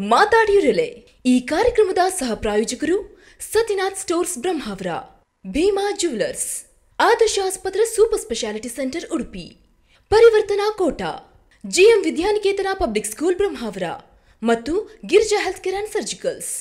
ಮಾತಾಡಿರಲೆ ಈ ಕಾರ್ಯಕ್ರಮದ ಸಹ ಪ್ರಾಯೋಜಕರು ಸತ್ಯನಾಥ್ ಸ್ಟೋರ್ಸ್ ಬ್ರಹ್ಮಾವರ ಭೀಮಾ ಜ್ಯುವೆಲರ್ಸ್ ಆದರ್ಶ ಆಸ್ಪತ್ರೆ super speciality centre Udupi Parivartana Kota GM Vidyaniketana public school Brahmavar ಮತ್ತು Girija health care and surgicals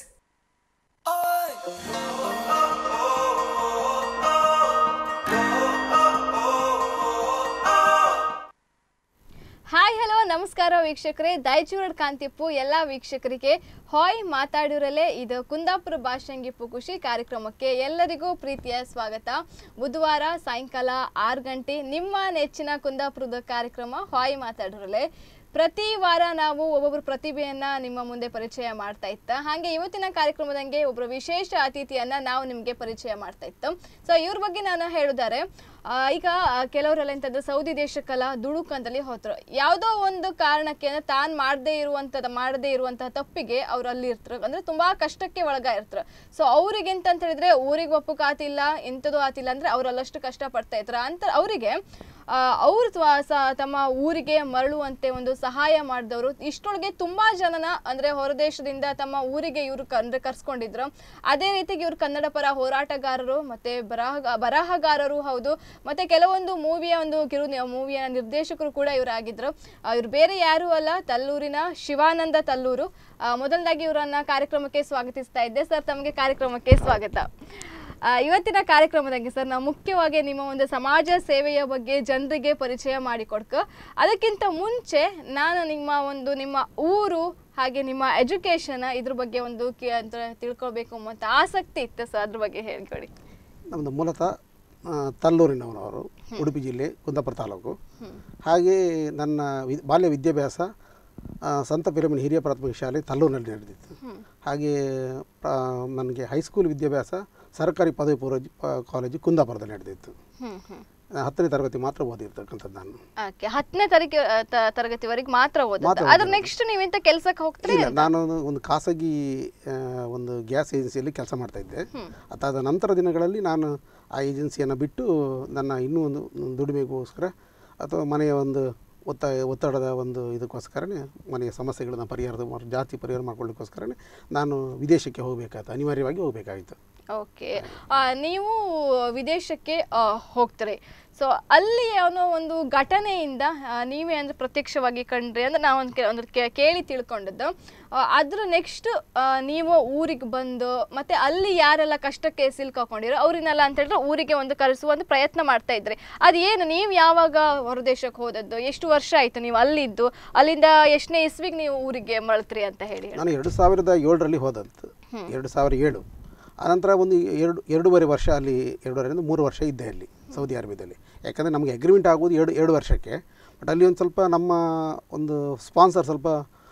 hi hello ನಮಸ್ಕಾರ ವೀಕ್ಷಕರೇ ದೈಚೂರಡ್ ಕಾಂತಿಪ್ಪು ಎಲ್ಲ ವೀಕ್ಷಕರಿಗೆ ಹಾಯ್ ಮಾತಾಡಿರಲೇ ಇದು ಕುಂದಾಪುರ ಭಾಷಂಗಿ ಖುಷಿ ಕಾರ್ಯಕ್ರಮಕ್ಕೆ ಎಲ್ಲರಿಗೂ ಪ್ರೀತಿಯ ಸ್ವಾಗತ ಬುಧವಾರ ಸಾಯಂಕಾಲ ಆರು ಗಂಟೆ ನಿಮ್ಮ ನೆಚ್ಚಿನ ಕುಂದಾಪುರದ ಕಾರ್ಯಕ್ರಮ ಹಾಯ್ ಮಾತಾಡಿರಲೇ ಪ್ರತಿ ವಾರ ನಾವು ಒಬ್ಬೊಬ್ಬರು ಪ್ರತಿಭೆಯನ್ನ ನಿಮ್ಮ ಮುಂದೆ ಪರಿಚಯ ಮಾಡ್ತಾ ಇತ್ತ ಹಾಗೆ ಇವತ್ತಿನ ಕಾರ್ಯಕ್ರಮದಂಗೆ ಒಬ್ಬರು ವಿಶೇಷ ಅತಿಥಿಯನ್ನ ನಾವು ನಿಮಗೆ ಪರಿಚಯ ಮಾಡ್ತಾ ಇತ್ತು ಸೊ ಇವ್ರ ಬಗ್ಗೆ ನಾನು ಹೇಳಿದಾರೆ ಆ, ಈಗ ಆ, ಕೆಲವರೆಲ್ಲ ಎಂತದ್ದು ಸೌದಿ ದೇಶಕ್ಕೆಲ್ಲ ದುಡುಕಂತಲ್ಲಿ ಹೋದ್ರು ಯಾವುದೋ ಒಂದು ಕಾರಣಕ್ಕೆ ಅಂದ್ರೆ ತಾನು ಮಾಡದೇ ಇರುವಂತದ ಮಾಡದೇ ಇರುವಂತಹ ತಪ್ಪಿಗೆ ಅವ್ರು ಅಲ್ಲಿ ಇರ್ತಾರೆ ಅಂದ್ರೆ ತುಂಬಾ ಕಷ್ಟಕ್ಕೆ ಒಳಗ ಇರ್ತಾರೆ ಸೊ ಅವ್ರಿಗೆ ಎಂತ ಅಂತ ಹೇಳಿದ್ರೆ ಊರಿಗೆ ಒಪ್ಪಕ್ ಆತಿಲ್ಲ ಎಂತದೂ ಆತಿಲ್ಲ ಅಂದ್ರೆ ಅವ್ರು ಅಲ್ಲಷ್ಟು ಕಷ್ಟ ಪಡ್ತಾ ಇರ್ತಾರೆ ಅಂತ ಅವರಿಗೆ ಅವರು ತಮ್ಮ ಊರಿಗೆ ಮರಳುವಂತೆ ಒಂದು ಸಹಾಯ ಮಾಡಿದವರು ಇಷ್ಟೊಳಗೆ ತುಂಬಾ ಜನನ ಅಂದ್ರೆ ಹೊರದೇಶದಿಂದ ತಮ್ಮ ಊರಿಗೆ ಇವರು ಅಂದ್ರೆ ಕರ್ಸ್ಕೊಂಡಿದ್ರು ಅದೇ ರೀತಿಗೆ ಇವರು ಕನ್ನಡ ಪರ ಹೋರಾಟಗಾರರು ಮತ್ತೆ ಬರಹ ಬರಹಗಾರರು ಹೌದು ಮತ್ತೆ ಕೆಲವೊಂದು ಮೂವಿಯ ಒಂದು ಕಿರು ಮೂವಿಯ ನಿರ್ದೇಶಕರು ಕೂಡ ಇವರಾಗಿದ್ರು ಇವ್ರು ಬೇರೆ ಯಾರು ಅಲ್ಲ ತಲ್ಲೂರಿನ ಶಿವಾನಂದ ತಲ್ಲೂರು ಆ, ಮೊದಲನೇದಾಗಿ ಇವರನ್ನ ಕಾರ್ಯಕ್ರಮಕ್ಕೆ ಸ್ವಾಗತಿಸ್ತಾ ಇದ್ದೆ ಸರ್ ತಮಗೆ ಕಾರ್ಯಕ್ರಮಕ್ಕೆ ಸ್ವಾಗತ ಆ, ಇವತ್ತಿನ ಕಾರ್ಯಕ್ರಮದಾಗೆ ಸರ್ ನಾವು ಮುಖ್ಯವಾಗಿ ನಿಮ್ಮ ಒಂದು ಸಮಾಜ ಸೇವೆಯ ಬಗ್ಗೆ ಜನರಿಗೆ ಪರಿಚಯ ಮಾಡಿಕೊಡ್ಕ ಅದಕ್ಕಿಂತ ಮುಂಚೆ ನಾನು ನಿಮ್ಮ ಒಂದು ನಿಮ್ಮ ಊರು ಹಾಗೆ ನಿಮ್ಮ ಎಜುಕೇಶನ್ ಇದ್ರ ಬಗ್ಗೆ ಒಂದು ಕೇ- ಅಂತ ತಿಳ್ಕೊಳ್ಬೇಕು ಅಂತ ಆಸಕ್ತಿ ಇತ್ತು ಸರ್ ಅದ್ರ ಬಗ್ಗೆ ಹೇಳ್ಕೊಡಿ ನಮ್ಮದು ಮೂಲತಃ ಆ, ತಲ್ಲೂರಿನವನವರು ಉಡುಪಿ ಜಿಲ್ಲೆ ಕುಂದಾಪುರ ತಾಲೂಕು ಹಾಗೆ ನನ್ನ ವಿ ಬಾಲ್ಯ ವಿದ್ಯಾಭ್ಯಾಸ ಆ, ಸಂತ ಪಿರಮಿನ್ ಹಿರಿಯ ಪ್ರಾಥಮಿಕ ಶಾಲೆ ತಲ್ಲೂರಿನಲ್ಲಿ ನಡೆದಿತ್ತು ಹಾಗೆ ಆ, ನನಗೆ ಹೈಸ್ಕೂಲ್ ವಿದ್ಯಾಭ್ಯಾಸ ಸರ್ಕಾರಿ ಪದವಿ ಪೂರ್ವ ಜ- ಪ- ಕಾಲೇಜು ಕುಂದಾಪುರದಲ್ಲಿ ನಡೆದಿತ್ತು ಹ್ಮ್ ಹ್ಮ್ ನಾನು ಹತ್ತನೇ ತರಗತಿ ಮಾತ್ರ ಓದಿರ್ತಕ್ಕಂಥದ್ದು ನಾನು ಓಕೆ ಹತ್ತನೇ ತರಗತಿ ತರಗತಿವರೆಗೆ ಮಾತ್ರ ಓದಿದ್ದು ಮಾತ್ರ ಅದ್ರ ನೆಕ್ಸ್ಟ್ ನೀವೆಂತ ಕೆಲ್ಸಕ್ಕೆ ಹೋಗ್ತೀರಿ ಇಲ್ಲ ನಾನು ಒಂದು ಖಾಸಗಿ ಆ, ಒಂದು ಗ್ಯಾಸ್ ಏಜೆನ್ಸಿಯಲ್ಲಿ ಕೆಲಸ ಮಾಡ್ತಾ ಇದ್ದೆ ಅದಾದ ನಂತರ ದಿನಗಳಲ್ಲಿ ನಾನು ಆ ಏಜೆನ್ಸಿಯನ್ನು ಬಿಟ್ಟು ನನ್ನ ಇನ್ನೂ ಒಂದು ದುಡಿಮೆಗೋಸ್ಕರ ಅಥವಾ ಮನೆಯ ಒಂದು ಒತ್ತಾಯ ಒತ್ತಡದ ಒಂದು ಇದಕ್ಕೋಸ್ಕರನೇ ಮನೆಯ ಸಮಸ್ಯೆಗಳನ್ನ ಪರಿಹಾರದ ಮಾಡ್- ಜಾಸ್ತಿ ಪರಿಹಾರ ಮಾಡ್ಕೊಳ್ಳಿಕ್ಕೋಸ್ಕರನೇ ನಾನು ವಿದೇಶಕ್ಕೆ ಹೋಗಬೇಕಾಯ್ತು ಅನಿವಾರ್ಯವಾಗಿ ಹೋಗಬೇಕಾಗಿತ್ತು ಓಕೆ ನೀವು ವಿದೇಶಕ್ಕೆ ಆ, ಹೋಗ್ತೀರಿ ಸೊ ಅಲ್ಲಿ ಅನ್ನೋ ಒಂದು ಘಟನೆಯಿಂದ ಆ, ನೀವೇ ಅಂದ್ರೆ ಪ್ರತ್ಯಕ್ಷವಾಗಿ ಕಂಡ್ರಿ ಅಂದ್ರೆ ನಾವು ಒಂದು ಒಂದು ಕೇ- ಕೇಳಿ ತಿಳ್ಕೊಂಡದ್ದು ಆ, ಅದ್ರ ನೆಕ್ಸ್ಟ್ ನೀವು ಊರಿಗೆ ಬಂದು ಮತ್ತೆ ಅಲ್ಲಿ ಯಾರೆಲ್ಲ ಕಷ್ಟಕ್ಕೆ ಸಿಲ್ಕಾಕೊಂಡಿರೋ ಅವ್ರನ್ನೆಲ್ಲ ಅಂತ ಹೇಳಿದ್ರೆ ಊರಿಗೆ ಒಂದು ಕರೆಸುವ ಒಂದು ಪ್ರಯತ್ನ ಮಾಡ್ತಾ ಇದ್ರಿ ಅದೇನು ನೀವು ಯಾವಾಗ ಹೊರದೇಶಕ್ಕೆ ಹೋದದ್ದು ಎಷ್ಟು ವರ್ಷ ಆಯ್ತು ನೀವು ಅಲ್ಲಿದ್ದು ಅಲ್ಲಿಂದ ಎಷ್ಟನೇ ಇಸ್ವಿಗೆ ನೀವು ಊರಿಗೆ ಮಳ್ತ್ರಿ ಅಂತ ಹೇಳಿ ಹೇಳಿ. ನಾನು ಎರಡು ಸಾವಿರದ ಏಳರಲ್ಲಿ ಹೋದದ್ದು ಎರಡು ಸಾವಿರ ಏಳು ಆನಂತರ ಒಂದು ಎರಡು ಎರಡೂವರೆ ವರ್ಷ ಅಲ್ಲಿ ಎರಡೂವರೆಯಿಂದ ಮೂರು ವರ್ಷ ಇದ್ದೆ ಅಲ್ಲಿ ಸೌದಿ ಅರೇಬಿಯಾದಲ್ಲಿ ಯಾಕಂದರೆ ನಮಗೆ ಅಗ್ರಿಮೆಂಟ್ ಆಗೋದು ಎರಡು ಎರಡು ವರ್ಷಕ್ಕೆ ಬಟ್ ಅಲ್ಲಿ ಒಂದು ಸ್ವಲ್ಪ ನಮ್ಮ ಒಂದು ಸ್ಪಾನ್ಸರ್ ಸ್ವಲ್ಪ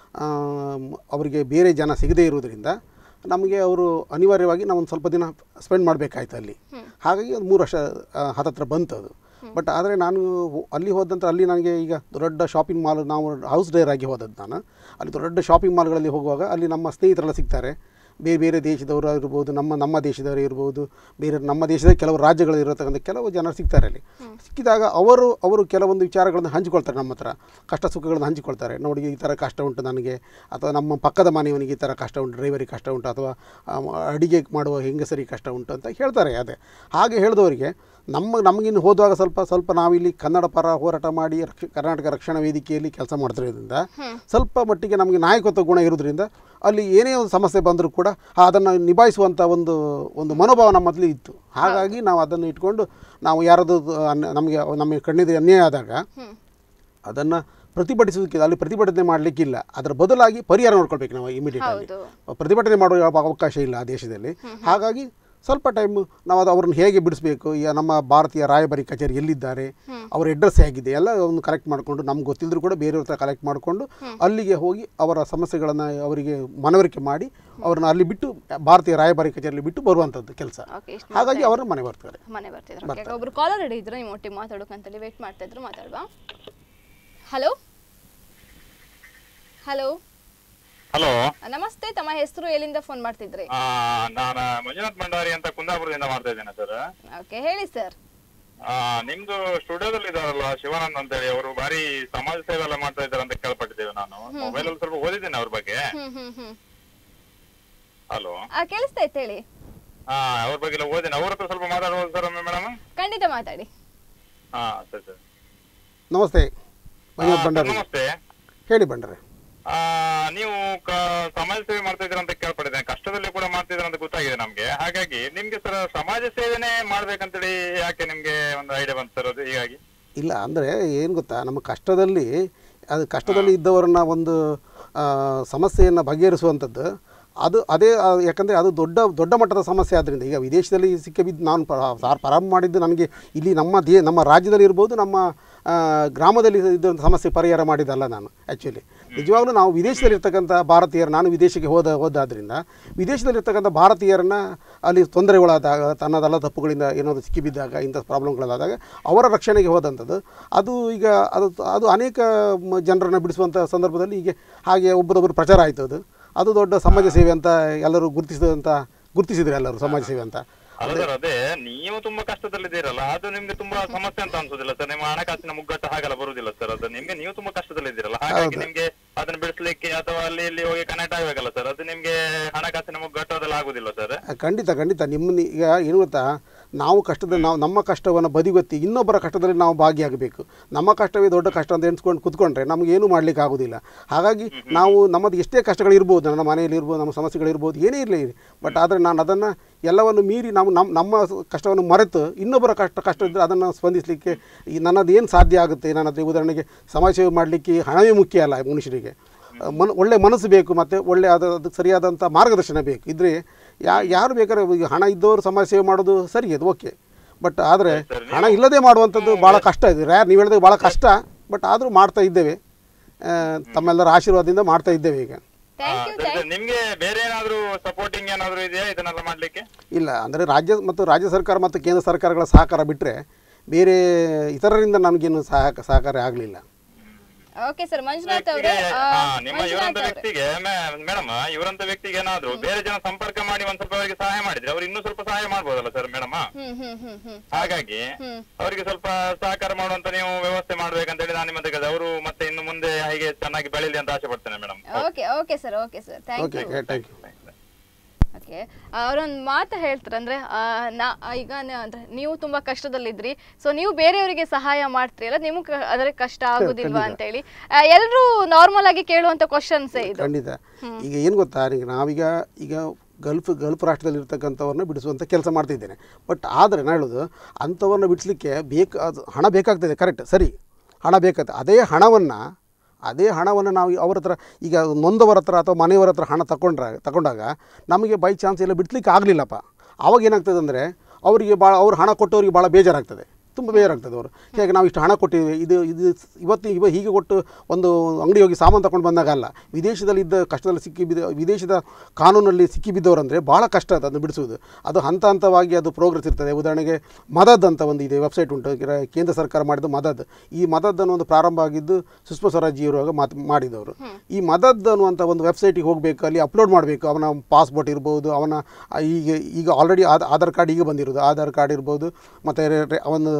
ಆಮ್, ಅವರಿಗೆ ಬೇರೆ ಜನ ಸಿಗದೇ ಇರುವುದರಿಂದ ನಮಗೆ ಅವರು ಅನಿವಾರ್ಯವಾಗಿ ನಾವು ಒಂದು ಸ್ವಲ್ಪ ದಿನ ಸ್ಪೆಂಡ್ ಮಾಡಬೇಕಾಯ್ತು ಅಲ್ಲಿ ಹಾಗಾಗಿ ಒಂದು ಮೂರು ವರ್ಷ ಆ, ಹತ್ತತ್ರ ಬಂತು ಅದು ಬಟ್ ಆದರೆ ನಾನು ಹೋ- ಅಲ್ಲಿ ಹೋದ ನಂತರ ಅಲ್ಲಿ ನನಗೆ ಈಗ ದೊಡ್ಡ ಶಾಪಿಂಗ್ ಮಾಲ್ ನಾವು ಹೌಸ್ ಡೇರ್ ಆಗಿ ಹೋದದ್ದು ನಾನು ಅಲ್ಲಿ ದೊಡ್ಡ ಶಾಪಿಂಗ್ ಮಾಲ್ಗಳಲ್ಲಿ ಹೋಗುವಾಗ ಅಲ್ಲಿ ನಮ್ಮ ಸ್ನೇಹಿತರೆಲ್ಲ ಸಿಗ್ತಾರೆ ಬೇರೆ ಬೇರೆ ದೇಶದವರು ಇರ್ಬೋದು ನಮ್ಮ ನಮ್ಮ ದೇಶದವರು ಇರ್ಬೋದು ಬೇರೆ ನಮ್ಮ ದೇಶದ ಕೆಲವು ರಾಜ್ಯಗಳಲ್ಲಿ ಇರತಕ್ಕಂಥ ಕೆಲವು ಜನರು ಸಿಗ್ತಾರೆ ಅಲ್ಲಿ ಸಿಕ್ಕಿದಾಗ ಅವರು ಅವರು ಕೆಲವೊಂದು ವಿಚಾರಗಳನ್ನು ಹಂಚಿಕೊಳ್ತಾರೆ ನಮ್ಮ ಹತ್ರ ಕಷ್ಟ ಸುಖಗಳನ್ನು ಹಂಚಿಕೊಳ್ತಾರೆ ನೋಡಿ ಈ ಥರ ಕಷ್ಟ ಉಂಟು ನನಗೆ ಅಥವಾ ನಮ್ಮ ಪಕ್ಕದ ಮನೆಯವನಿಗೆ ಈ ಥರ ಕಷ್ಟ ಉಂಟು ಡ್ರೈವರಿಗೆ ಕಷ್ಟ ಉಂಟು ಅಥವಾ ಆ, ಅಡಿಗೆ ಮಾಡುವ ಹೆಂಗಸರಿಗೆ ಕಷ್ಟ ಉಂಟು ಅಂತ ಹೇಳ್ತಾರೆ ಅದೇ ಹಾಗೆ ಹೇಳಿದವರಿಗೆ ನಮ್ಮ ನಮಗಿನ್ನು ಹೋದಾಗ ಸ್ವಲ್ಪ ಸ್ವಲ್ಪ ನಾವಿಲ್ಲಿ ಕನ್ನಡ ಪರ ಹೋರಾಟ ಮಾಡಿ ರಕ್ಷ ಕರ್ನಾಟಕ ರಕ್ಷಣಾ ವೇದಿಕೆಯಲ್ಲಿ ಕೆಲಸ ಮಾಡ್ತಿರೋದ್ರಿಂದ ಸ್ವಲ್ಪ ಮಟ್ಟಿಗೆ ನಮಗೆ ನಾಯಕತ್ವ ಗುಣ ಇರೋದ್ರಿಂದ ಅಲ್ಲಿ ಏನೇ ಒಂದು ಸಮಸ್ಯೆ ಬಂದರೂ ಕೂಡ ಅದನ್ನು ನಿಭಾಯಿಸುವಂಥ ಒಂದು ಒಂದು ಮನೋಭಾವ ನಮ್ಮಲ್ಲಿ ಇತ್ತು ಹಾಗಾಗಿ ನಾವು ಅದನ್ನು ಇಟ್ಕೊಂಡು ನಾವು ಯಾರದು ಅನ್ಯ- ನಮಗೆ ನಮಗೆ ಕಣ್ಣಿದ್ರೆ ಅನ್ಯಾಯ ಆದಾಗ ಅದನ್ನು ಪ್ರತಿಭಟಿಸೋದಕ್ಕೆ ಅಲ್ಲಿ ಪ್ರತಿಭಟನೆ ಮಾಡಲಿಕ್ಕಿಲ್ಲ ಅದರ ಬದಲಾಗಿ ಪರಿಹಾರ ನೋಡ್ಕೊಳ್ಬೇಕು ನಾವು ಇಮಿಡಿಯೇಟ್ ಆಗಿ ಹೌದು ಪ್ರತಿಭಟನೆ ಮಾಡುವ ಯಾವ ಅವಕಾಶ ಇಲ್ಲ ಆ ದೇಶದಲ್ಲಿ ಹಾಗಾಗಿ ಸ್ವಲ್ಪ ಟೈಮ್ ನಾವು ಅದು ಅವ್ರನ್ನ ಹೇಗೆ ಬಿಡಿಸ್ಬೇಕು ಈಗ ನಮ್ಮ ಭಾರತೀಯ ರಾಯಭಾರಿ ಕಚೇರಿ ಎಲ್ಲಿದ್ದಾರೆ ಅವ್ರ ಅಡ್ರೆಸ್ ಹೇಗಿದೆ ಎಲ್ಲ ಒಂದು ಕಲೆಕ್ಟ್ ಮಾಡಿಕೊಂಡು ನಮ್ಗೆ ಗೊತ್ತಿಲ್ಲದ್ರೂ ಕೂಡ ಬೇರೆಯವ್ರ ಹತ್ರ ಕಲೆಕ್ಟ್ ಮಾಡಿಕೊಂಡು ಅಲ್ಲಿಗೆ ಹೋಗಿ ಅವರ ಸಮಸ್ಯೆಗಳನ್ನು ಅವರಿಗೆ ಮನವರಿಕೆ ಮಾಡಿ ಅವ್ರನ್ನ ಅಲ್ಲಿ ಬಿಟ್ಟು ಭಾರತೀಯ ರಾಯಭಾರಿ ಕಚೇರಿಯಲ್ಲಿ ಬಿಟ್ಟು ಬರುವಂಥದ್ದು ಕೆಲಸ ಓಕೆ ಇಷ್ಟು ಹಾಗಾಗಿ ಅವ್ರನ್ನ ಮನೆ ಬರ್ತಾರೆ ಮನೆ ಬರ್ತಿದ್ರು Okay, ಒಬ್ರು ಕಾಲರ್ ರೆಡಿ ಇದ್ರು ನಿಮ್ಮ ಒಟ್ಟಿಗೆ ಮಾತಾಡೋಕಂತೇಳಿ ವೇಟ್ ಮಾಡ್ತಾ ಇದ್ರು ಮಾತಾಡುವ ಹಲೋ ಹಲೋ ಹಲೋ ನಮಸ್ತೆ ತಮ್ಮ ಹೆಸರು ಎಲ್ಲಿಂದ ಫೋನ್ ಮಾಡ್ತಿದ್ರಿ ನಾನು ಮಂಜುನಾಥ್ ಭಂಡಾರಿ ಅಂತ ಕುಂದಾಪುರದಿಂದ ಮಾಡ್ತಾ ಇದ್ದೇನೆ ಸರ್ ಓಕೆ ಹೇಳಿ ಸರ್ ನಿಮ್ದು ಸ್ಟುಡಿಯೋದಲ್ಲಿ ಇದಾರಲ್ಲ ಶಿವಾನಂದ್ ಅಂತ ಹೇಳಿ ಅವರು ಬಾರಿ ಸಮಾಜ ಸೇವೆ ಎಲ್ಲ ಮಾಡ್ತಾ ಇದ್ದಾರೆ ಅಂತ ಕೇಳ್ಪಟ್ಟಿದ್ದೇವೆ ನಾನು ನಾನು ಮೊಬೈಲ್ ಅಲ್ಲಿ ಸ್ವಲ್ಪ ಓದಿದ್ದೇನೆ ಅವ್ರ ಬಗ್ಗೆ ಹ್ಮ್ ಹ್ಮ್ ಹ್ಮ್ ಹಲೋ ಆ ಕೇಳಿಸ್ತಾ ಇತ್ತು ಹೇಳಿ ಹಾ ಅವ್ರ ಬಗ್ಗೆ ಎಲ್ಲ ಓದಿನ ಅವ್ರ ಹತ್ರ ಸ್ವಲ್ಪ ಮಾತಾಡ್ಬೋದು ಸರ್ ಒಮ್ಮೆ ಮೇಡಮ್ ಖಂಡಿತ ಮಾತಾಡಿ ಹಾ ಸರಿ ಸರಿ ನಮಸ್ತೆ ಆ, ಮಂಜುನಾಥ್ ಸರ್, ಭಂಡಾರಿ ನಮಸ್ತೆ ಹೇಳಿ ಭಂಡಾರಿ ಆ, ನೀವು ಕ- ಸಮಾಜ ಸೇವೆ ಮಾಡ್ತಾ ಇದ್ದೀರಾ ಅಂತ ಕೇಳ್ಪಟ್ಟಿದ್ದೇನೆ ಕಷ್ಟದಲ್ಲಿ ಕೂಡ ಮಾಡ್ತಿದ್ದೀರಾ ಅಂತ ಗೊತ್ತಾಗಿದೆ ನಮ್ಗೆ ಹಾಗಾಗಿ ನಿಮ್ಗೆ ಸರ್ ಸಮಾಜ ಸೇವೆನೇ ಮಾಡ್ಬೇಕಂತೇಳಿ ಯಾಕೆ ನಿಮ್ಗೆ ಒಂದು ಐಡಿಯಾ ಬಂತು ಸರ್ ಅದು ಹೀಗಾಗಿ ಇಲ್ಲ ಅಂದರೆ ಏನು ಗೊತ್ತಾ ನಮ್ಮ ಕಷ್ಟದಲ್ಲಿ ಅದು ಕಷ್ಟದಲ್ಲಿ ಇದ್ದವರನ್ನ ಒಂದು ಆ, ಸಮಸ್ಯೆಯನ್ನು ಬಗೆಹರಿಸುವಂಥದ್ದು ಅದು ಅದೇ ಆ, ಯಾಕಂದರೆ ಅದು ದೊಡ್ಡ ದೊಡ್ಡ ಮಟ್ಟದ ಸಮಸ್ಯೆ ಆದ್ದರಿಂದ ಈಗ ವಿದೇಶದಲ್ಲಿ ಸಿಕ್ಕಿಬಿದ್ದು ನಾನು ಪ- ಸಾರ್ ಪ್ರಾರಂಭ ಮಾಡಿದ್ದು ನನಗೆ ಇಲ್ಲಿ ನಮ್ಮ ದೇ ನಮ್ಮ ರಾಜ್ಯದಲ್ಲಿ ಇರ್ಬೋದು ನಮ್ಮ ಆ, ಗ್ರಾಮದಲ್ಲಿ ಇದ್ದಂಥ ಸಮಸ್ಯೆ ಪರಿಹಾರ ಮಾಡಿದ್ದಲ್ಲ ನಾನು ಆ್ಯಕ್ಚುಲಿ ನಿಜವಾಗ್ಲೂ ನಾವು ವಿದೇಶದಲ್ಲಿರ್ತಕ್ಕಂಥ ಭಾರತೀಯರು ನಾನು ವಿದೇಶಕ್ಕೆ ಹೋದ ಹೋದಾದ್ರಿಂದ ವಿದೇಶದಲ್ಲಿರ್ತಕ್ಕಂಥ ಭಾರತೀಯರನ್ನ ಅಲ್ಲಿ ತೊಂದರೆಗಳಾದಾಗ ತನ್ನದಲ್ಲ ತಪ್ಪುಗಳಿಂದ ಏನಾದರೂ ಸಿಕ್ಕಿಬಿದ್ದಾಗ ಇಂಥ ಪ್ರಾಬ್ಲಮ್ಗಳಾದಾಗ ಅವರ ರಕ್ಷಣೆಗೆ ಹೋದಂಥದ್ದು ಅದು ಈಗ ಅದು ಅದು ಅನೇಕ ಮ- ಜನರನ್ನು ಬಿಡಿಸುವಂಥ ಸಂದರ್ಭದಲ್ಲಿ ಹೀಗೆ ಹಾಗೆ ಒಬ್ಬರೊಬ್ಬರು ಪ್ರಚಾರ ಆಯಿತು ಅದು ಅದು ದೊಡ್ಡ ಸಮಾಜ ಸೇವೆ ಅಂತ ಎಲ್ಲರೂ ಗುರುತಿಸಿದಂಥ ಗುರುತಿಸಿದ್ರು ಎಲ್ಲರೂ ಸಮಾಜ ಸೇವೆ ಅಂತ ಅಲ್ಲ ಸರ್ ಅದೇ ನೀವು ತುಂಬಾ ಕಷ್ಟದಲ್ಲಿದ್ದೀರಲ್ಲ ಅದು ನಿಮ್ಗೆ ತುಂಬಾ ಸಮಸ್ಯೆ ಅಂತ ಅನ್ಸೋದಿಲ್ಲ ಸರ್ ನಿಮ್ಮ ಹಣಕಾಸಿನ ಮುಗ್ಗಟ್ಟು ಹಾಗೆಲ್ಲ ಬರುದಿಲ್ಲ ಸರ್ ಅದು ನಿಮ್ಗೆ ನೀವು ತುಂಬಾ ಕಷ್ಟದಲ್ಲಿದ್ದೀರಲ್ಲ ಹಾಗಾಗಿ ನಿಮ್ಗೆ ಅದನ್ನ ಬಿಡಿಸ್ಲಿಕ್ಕೆ ಅಥವಾ ಅಲ್ಲಿ ಇಲ್ಲಿ ಹೋಗಿ ಕನೆಕ್ಟ್ ಆಗ್ಬೇಕಲ್ಲ ಸರ್ ಅದು ನಿಮ್ಗೆ ಹಣಕಾಸಿನ ಮುಗ್ಗಟ್ಟು ಅದೆಲ್ಲ ಆಗುದಿಲ್ಲ ಸರ್ ಆ, ಖಂಡಿತ ಖಂಡಿತ ನಿಮ್ಮನ್ನ ಈಗ ಏನು ಗೊತ್ತಾ ನಾವು ಕಷ್ಟದಲ್ಲಿ ನಾವು ನಮ್ಮ ಕಷ್ಟವನ್ನು ಬದಿಗೊತ್ತಿ ಇನ್ನೊಬ್ಬರ ಕಷ್ಟದಲ್ಲಿ ನಾವು ಭಾಗಿಯಾಗಬೇಕು ನಮ್ಮ ಕಷ್ಟವೇ ದೊಡ್ಡ ಕಷ್ಟ ಅಂತ ಎಣಿಸ್ಕೊಂಡು ಕುತ್ಕೊಂಡ್ರೆ ನಮ್ಗೆ ಏನೂ ಮಾಡ್ಲಿಕ್ಕೆ ಆಗೋದಿಲ್ಲ ಹಾಗಾಗಿ ನಾವು ನಮ್ಮದು ಎಷ್ಟೇ ಕಷ್ಟಗಳಿರ್ಬೋದು ನನ್ನ ಮನೆಯಲ್ಲಿ ಇರ್ಬೋದು ನಮ್ಮ ಸಮಸ್ಯೆಗಳಿರ್ಬೋದು ಏನೇ ಇರಲಿ ಬಟ್ ಆದರೆ ನಾನು ಅದನ್ನು ಎಲ್ಲವನ್ನು ಮೀರಿ ನಾವು ನಮ್ಮ ನಮ್ಮ ಕಷ್ಟವನ್ನು ಮರೆತು ಇನ್ನೊಬ್ಬರ ಕಷ್ಟ ಕಷ್ಟ ಇದ್ದರೆ ಅದನ್ನು ಸ್ಪಂದಿಸಲಿಕ್ಕೆ ಈ ನನ್ನದು ಏನು ಸಾಧ್ಯ ಆಗುತ್ತೆ ನನ್ನದು ಉದಾಹರಣೆಗೆ ಸಮಾಜ ಸೇವೆ ಮಾಡಲಿಕ್ಕೆ ಹಣವೇ ಮುಖ್ಯ ಅಲ್ಲ ಮನುಷ್ಯರಿಗೆ ಮನ್ ಒಳ್ಳೆ ಮನಸ್ಸು ಬೇಕು ಮತ್ತು ಒಳ್ಳೆ ಅದು ಅದಕ್ಕೆ ಸರಿಯಾದಂಥ ಮಾರ್ಗದರ್ಶನ ಬೇಕು ಇದ್ರೆ ಯಾ ಯಾರು ಬೇಕಾದ್ರೆ ಈಗ ಹಣ ಇದ್ದವರು ಸಮಾಜ ಸೇವೆ ಮಾಡೋದು ಸರಿ ಅದು ಓಕೆ ಬಟ್ ಆದರೆ ಹಣ ಇಲ್ಲದೆ ಮಾಡುವಂಥದ್ದು ಭಾಳ ಕಷ್ಟ ಇದೆ ರ್ಯಾರ್ ನೀವು ಹೇಳಿದಾಗ ಭಾಳ ಕಷ್ಟ ಬಟ್ ಆದರೂ ಮಾಡ್ತಾ ಇದ್ದೇವೆ ಆ, ತಮ್ಮೆಲ್ಲರ ಆಶೀರ್ವಾದದಿಂದ ಮಾಡ್ತಾ ಇದ್ದೇವೆ ಈಗ ಥ್ಯಾಂಕ್ ಯು ಸರಿ, ಸರಿ. ನಿಮ್ಗೆ ಬೇರೆ ಏನಾದ್ರು ಸಪೋರ್ಟಿಂಗ್ ಏನಾದ್ರು ಇದೆಯಾ ಇದನ್ನೆಲ್ಲ ಮಾಡ್ಲಿಕ್ಕೆ ಇಲ್ಲ ಅಂದರೆ ರಾಜ್ಯ ಮತ್ತು ರಾಜ್ಯ ಸರ್ಕಾರ ಮತ್ತು ಕೇಂದ್ರ ಸರ್ಕಾರಗಳ ಸಹಕಾರ ಬಿಟ್ಟರೆ ಬೇರೆ ಇತರರಿಂದ ನನಗೇನು ಸಹಕ ಸಹಕಾರ ಆಗಲಿಲ್ಲ ಓಕೆ ಸರ್ ಮಂಜುನಾಥ್ ಅವರೇ ವ್ಯಕ್ತಿಗೆ- ಆ, ಹಾ, ನಿಮ್ಮ ಮಂಜುನಾಥ್ ಇವರಂತ ಅವರೇ ವ್ಯಕ್ತಿಗೆ ಮೇಡಮ್ ಇವರಂತ ವ್ಯಕ್ತಿಗೆ ಏನಾದ್ರು ಬೇರೆ ಜನ ಸಂಪರ್ಕ ಮಾಡಿ ಒಂದ್ ಸ್ವಲ್ಪ ಅವರಿಗೆ ಸಹಾಯ ಮಾಡಿದ್ರೆ ಅವ್ರು ಇನ್ನೂ ಸ್ವಲ್ಪ ಸಹಾಯ ಮಾಡ್ಬೋದಲ್ಲ ಸರ್ ಮೇಡಮ್ ಹ್ಮ್ ಹ್ಮ್ ಹ್ಮ್ ಹ್ಮ್ ಹಾಗಾಗಿ ಹ್ಮ್. ಅವರಿಗೆ ಸ್ವಲ್ಪ ಸಹಕಾರ ಮಾಡುವಂತ ನೀವು ವ್ಯವಸ್ಥೆ ಮಾಡ್ಬೇಕಂತ ಹೇಳಿ ನಾನು ನಿಮ್ಮ ಹತ್ರ ಕೇಳಿದೆ. ಅವರು ಮತ್ತೆ ಇನ್ನು ಮುಂದೆ ಹೀಗೆ ಚೆನ್ನಾಗಿ ಬೆಳೀಲಿ ಅಂತ ಆಸೆ ಪಡ್ತೇನೆ madam okay okay sir okay sir thank okay you thank you okay ಅವರೊಂದು ಮಾತು ಹೇಳ್ತಾರೆ ಅಂದ್ರೆ ಆ, ನಾ ಈಗ ನ- ಅಂದ್ರೆ ನೀವು ತುಂಬಾ ಕಷ್ಟದಲ್ಲಿದ್ರಿ ಸೊ ನೀವು ಬೇರೆಯವರಿಗೆ ಸಹಾಯ ಮಾಡ್ತೀರಿ ಅಲ್ಲ ನಿಮ್ಗೆ ಅದರ ಕಷ್ಟ ಆಗುದಿಲ್ವಾ ಖಂಡಿತ. ಅಂತ ಹೇಳಿ ಎಲ್ಲರೂ ನಾರ್ಮಲ್ ಆಗಿ ಕೇಳುವಂತ ಕ್ವಶನ್ಸೇ ಇದು ಖಂಡಿತ ಈಗ ಏನು ಗೊತ್ತಾ ಈಗ ನಾವೀಗ ಈಗ ಗಲ್ಫ್ ಗಲ್ಫ್ ರಾಷ್ಟ್ರದಲ್ಲಿ ಇರ್ತಕ್ಕಂಥವ್ರನ್ನ ಬಿಡಿಸುವಂಥ ಕೆಲಸ ಮಾಡ್ತಿದ್ದೇನೆ ಬಟ್ ಆದರೆ ನಾನು ಹೇಳೋದು ಅಂಥವ್ರನ್ನ ಬಿಡಿಸ್ಲಿಕ್ಕೆ ಬೇಕು ಅದು ಹಣ ಬೇಕಾಗ್ತದೆ ಕರೆಕ್ಟ್ ಸರಿ ಹಣ ಬೇಕಾಗ್ತದೆ ಅದೇ ಹಣವನ್ನು ಅದೇ ಹಣವನ್ನು ನಾವು ಅವ್ರ ಹತ್ರ ಈಗ ನೊಂದವರ ಹತ್ರ ಅಥವಾ ಮನೆಯವರ ಹತ್ರ ಹಣ ತಗೊಂಡ್ರೆ ತಗೊಂಡಾಗ ನಮಗೆ ಬೈ ಚಾನ್ಸ್ ಎಲ್ಲ ಬಿಡ್ಲಿಕ್ಕೆ ಆಗಲಿಲ್ಲಪ್ಪ ಆವಾಗ ಏನಾಗ್ತದೆ ಅಂದರೆ ಅವರಿಗೆ ಭಾಳ ಅವ್ರು ಹಣ ಕೊಟ್ಟವರಿಗೆ ಭಾಳ ಬೇಜಾರಾಗ್ತದೆ ತುಂಬ ಬೇಜಾರಾಗ್ತದೆ ಅವರು ಹೇಗೆ ನಾವು ಇಷ್ಟು ಹಣ ಕೊಟ್ಟಿದ್ದೀವಿ ಇದು ಇದು ಇವತ್ತು ಇವ ಹೀಗೆ ಕೊಟ್ಟು ಒಂದು ಅಂಗಡಿ ಹೋಗಿ ಸಾಮಾನು ತಗೊಂಡು ಬಂದಾಗ ಅಲ್ಲ ವಿದೇಶದಲ್ಲಿ ಇದ್ದ ಕಷ್ಟದಲ್ಲಿ ಸಿಕ್ಕಿ ಬಿದ್ದ ವಿದೇಶದ ಕಾನೂನಲ್ಲಿ ಸಿಕ್ಕಿ ಬಿದ್ದವರಂದರೆ ಭಾಳ ಕಷ್ಟ ಅದು ಅದನ್ನು ಬಿಡಿಸುವುದು ಅದು ಹಂತ ಹಂತವಾಗಿ ಅದು ಪ್ರೋಗ್ರೆಸ್ ಇರ್ತದೆ ಉದಾಹರಣೆಗೆ ಮದದ್ ಅಂತ ಒಂದು ಇದೆ ವೆಬ್ಸೈಟ್ ಉಂಟು ಕಿರ- ಕೇಂದ್ರ ಸರ್ಕಾರ ಮಾಡಿದ ಮದದ್ ಈ ಮದದ್ ಅನ್ನೋ ಒಂದು ಪ್ರಾರಂಭ ಆಗಿದ್ದು ಸುಷ್ಮಾ ಸ್ವರಾಜ್ ಇರುವಾಗ ಮಾತು ಮಾಡಿದವರು ಈ ಮದದ್ ಅನ್ನುವಂಥ ಒಂದು ವೆಬ್ಸೈಟಿಗೆ ಹೋಗಬೇಕು ಅಲ್ಲಿ ಅಪ್ಲೋಡ್ ಮಾಡಬೇಕು ಅವನ ಪಾಸ್ಪೋರ್ಟ್ ಇರ್ಬೋದು ಅವನ ಆ, ಈಗ ಈಗ ಆಲ್ರೆಡಿ ಆಧಾರ್ ಕಾರ್ಡ್ ಈಗ ಬಂದಿರೋದು ಆಧಾರ್ ಕಾರ್ಡ್ ಇರ್ಬೋದು ಮತ್ತು ಅವನು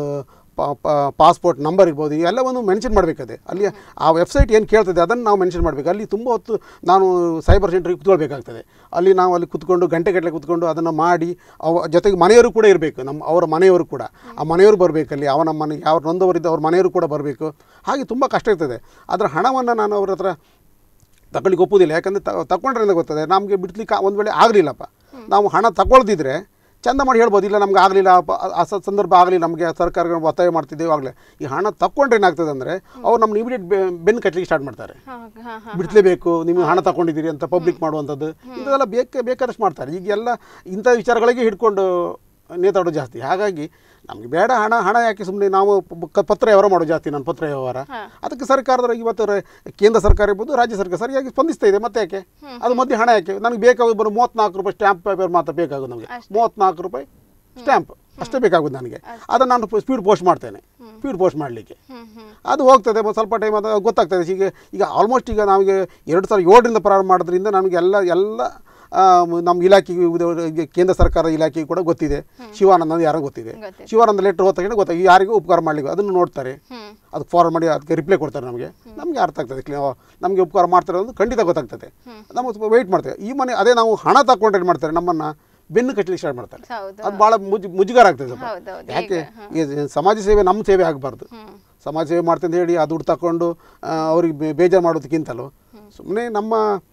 ಪಾಸ್ಪೋರ್ಟ್ ನಂಬರ್ ಇರ್ಬೋದು ಇವೆಲ್ಲವನ್ನು ಮೆನ್ಷನ್ ಮಾಡಬೇಕದೆ ಅಲ್ಲಿ ಆ ವೆಬ್ಸೈಟ್ ಏನು ಕೇಳ್ತದೆ ಅದನ್ನು ನಾವು ಮೆನ್ಷನ್ ಮಾಡಬೇಕು ಅಲ್ಲಿ ತುಂಬ ಹೊತ್ತು ನಾನು ಸೈಬರ್ ಸೆಂಟ್ರಿಗೆ ಕುತ್ಕೊಳ್ಬೇಕಾಗ್ತದೆ ಅಲ್ಲಿ ನಾವು ಅಲ್ಲಿ ಕುತ್ಕೊಂಡು ಗಂಟೆಗಟ್ಟಲೆ ಕುತ್ಕೊಂಡು ಅದನ್ನು ಮಾಡಿ ಅವ ಜೊತೆಗೆ ಮನೆಯವರು ಕೂಡ ಇರಬೇಕು ನಮ್ಮ ಅವರ ಮನೆಯವರು ಕೂಡ ಆ ಮನೆಯವರು ಬರಬೇಕಲ್ಲಿ ಅವನ ಮನೆ ಯಾವ ನೊಂದವರಿದ್ದ ಅವ್ರ ಮನೆಯವರು ಕೂಡ ಬರಬೇಕು ಹಾಗೆ ತುಂಬ ಕಷ್ಟ ಇರ್ತದೆ ಅದರ ಹಣವನ್ನು ನಾನು ಅವ್ರ ಹತ್ರ ತಗೊಳ್ಳಿಕ್ಕೆ ಒಪ್ಪುವುದಿಲ್ಲ ಯಾಕಂದರೆ ತಗೊಂಡ್ರೆ ಅಂತ ಗೊತ್ತದೆ ನಮಗೆ ಬಿಡ್ಲಿಕ್ಕೆ ಒಂದು ವೇಳೆ ಆಗಲಿಲ್ಲಪ್ಪ ನಾವು ಹಣ ತಗೊಳ್ದಿದ್ರೆ ಚಂದ ಮಾಡಿ ಹೇಳ್ಬೋದು ಇಲ್ಲ ನಮ್ಗೆ ಆಗಲಿಲ್ಲ ಆ ಸ- ಸಂದರ್ಭ ಆಗಲಿಲ್ಲ ನಮಗೆ ಸರ್ಕಾರಗಳು ಒತ್ತಾಯ ಮಾಡ್ತಿದ್ದೇವೆ ಆಗಲೇ ಈ ಹಣ ತಗೊಂಡ್ರೆ ಏನಾಗ್ತದೆ ಅಂದರೆ ಅವ್ರು ನಮ್ಮನ್ನ ಇಮಿಡಿಯೇಟ್ ಬೆನ್ನು ಕಟ್ಟಲಿಕ್ಕೆ ಸ್ಟಾರ್ಟ್ ಮಾಡ್ತಾರೆ ಹಾ ಹಾ ಹಾ ಬಿಡಿಸಲೇಬೇಕು ನೀವು ಹಣ ತಗೊಂಡಿದ್ದೀರಿ ಅಂತ ಪಬ್ಲಿಕ್ ಮಾಡುವಂಥದ್ದು ಇಂಥದ್ದೆಲ್ಲ ಬೇಕ ಬೇಕಾದಷ್ಟು ಮಾಡ್ತಾರೆ ಈಗ ಎಲ್ಲ ಇಂಥ ವಿಚಾರಗಳಿಗೆ ಹಿಡ್ಕೊಂಡು ನೇತಾಡೋದು ಜಾಸ್ತಿ ಹಾಗಾಗಿ ನಮಗೆ ಬೇಡ ಹಣ ಹಣ ಯಾಕೆ ಸುಮ್ಮನೆ ನಾವು ಪ- ಕ- ಪತ್ರ ವ್ಯವಹಾರ ಮಾಡೋದು ಜಾಸ್ತಿ ನಾನು ಪತ್ರ ವ್ಯವಹಾರ ಅದಕ್ಕೆ ಸರ್ಕಾರದ ಇವತ್ತು ರ- ಕೇಂದ್ರ ಸರ್ಕಾರ ಇರ್ಬೋದು ರಾಜ್ಯ ಸರ್ಕಾರ ಸರಿಯಾಗಿ ಸ್ಪಂದಿಸ್ತಾ ಇದೆ ಮತ್ತೆ ಯಾಕೆ ಅದು ಮಧ್ಯೆ ಹಣ ಯಾಕೆ ನನಗೆ ಬೇಕಾಗೋದು ಬರೋ ಮೂವತ್ತ್ನಾಲ್ಕು ರೂಪಾಯಿ ಸ್ಟ್ಯಾಂಪ್ ಪೇಪರ್ ಮಾತ್ರ ಬೇಕಾಗೋದು ನಮಗೆ ಮೂವತ್ತ್ನಾಲ್ಕು ರೂಪಾಯಿ ಸ್ಟ್ಯಾಂಪ್ ಅಷ್ಟೇ ಬೇಕಾಗೋದು ನನಗೆ ಅದನ್ನು ನಾನು ಸ್ಪೀಡ್ ಪೋಸ್ಟ್ ಮಾಡ್ತೇನೆ ಸ್ಪೀಡ್ ಪೋಸ್ಟ್ ಮಾಡಲಿಕ್ಕೆ ಅದು ಹೋಗ್ತದೆ ಒಂದು ಸ್ವಲ್ಪ ಟೈಮ್ ಅದು ಗೊತ್ತಾಗ್ತದೆ ಈಗ ಈಗ ಆಲ್ಮೋಸ್ಟ್ ಈಗ ನಮಗೆ ಎರಡು ಸಾವಿರದ ಏಳರಿಂದ ಪ್ರಾರಂಭ ಮಾಡೋದ್ರಿಂದ ನಮಗೆ ಎಲ್ಲ ಎಲ್ಲ ಆ, ಮ- ನಮ್ಮ ಇಲಾಖೆಗೆ ಇದು- ಇದು ಕೇಂದ್ರ ಸರ್ಕಾರ ಇಲಾಖೆಗೆ ಕೂಡ ಗೊತ್ತಿದೆ ಶಿವಾನಂದ ಅಂತ ಯಾರೋ ಗೊತ್ತಿದೆ ಗೊತ್ತಿದೆ. ಶಿವಾನಂದ ಲೆಟ್ರ್ ಹೋದ ತಕ್ಷಣ ಗೊತ್ತಾಗಿ ಯಾರಿಗೂ ಉಪಕಾರ ಮಾಡಲಿಕ್ಕೆ ಅದನ್ನು ನೋಡ್ತಾರೆ ಹ್ಮ್ ಅದಕ್ಕೆ ಫಾರ್ವರ್ಡ್ ಮಾಡಿ ಅದಕ್ಕೆ ರಿಪ್ಲೈ ಕೊಡ್ತಾರೆ ನಮಗೆ ನಮಗೆ ಅರ್ಥ ಆಗ್ತದೆ ಕ್ಲಿ- ಓ, ನಮಗೆ ಉಪಕಾರ ಮಾಡ್ತಾರೆ ಅಂತ ಖಂಡಿತ ಗೊತ್ತಾಗ್ತದೆ ನಮಗೆ ಸ್ವಲ್ಪ ವೆಯ್ಟ್ ಮಾಡ್ತೇವೆ ಈ ಮನೆ ಅದೇ ನಾವು ಹಣ ತಗೊಂಡ್ರೆ ಏನು ಮಾಡ್ತಾರೆ ನಮ್ಮನ್ನು ಬೆನ್ನು ಕಟ್ಟಲಿಕ್ಕೆ ಸ್ಟಾರ್ಟ್ ಮಾಡ್ತಾರೆ ಹೌದು ಅದು ಭಾಳ ಮುಜ್ ಮುಜುಗರ ಆಗ್ತದೆ ಸ್ವಲ್ಪ ಹೌದೌದು ಯಾಕೆ ಈ ಸಮಾಜ ಸೇವೆ ನಮ್ಮ ಸೇವೆ ಆಗಬಾರ್ದು ಹ್ಮ್ ಸಮಾಜ ಸೇವೆ ಮಾಡ್ತೀನಿ ಅಂತ ಹೇಳಿ ಆ ದುಡ್ಡು ತಗೊಂಡು ಆ, ಅವ್ರಿಗೆ ಬೇ- ಬೇಜಾರು ಮಾಡೋದಕ್ಕಿಂತಲೂ ಸುಮ್ಮನೆ ನಮ್ಮ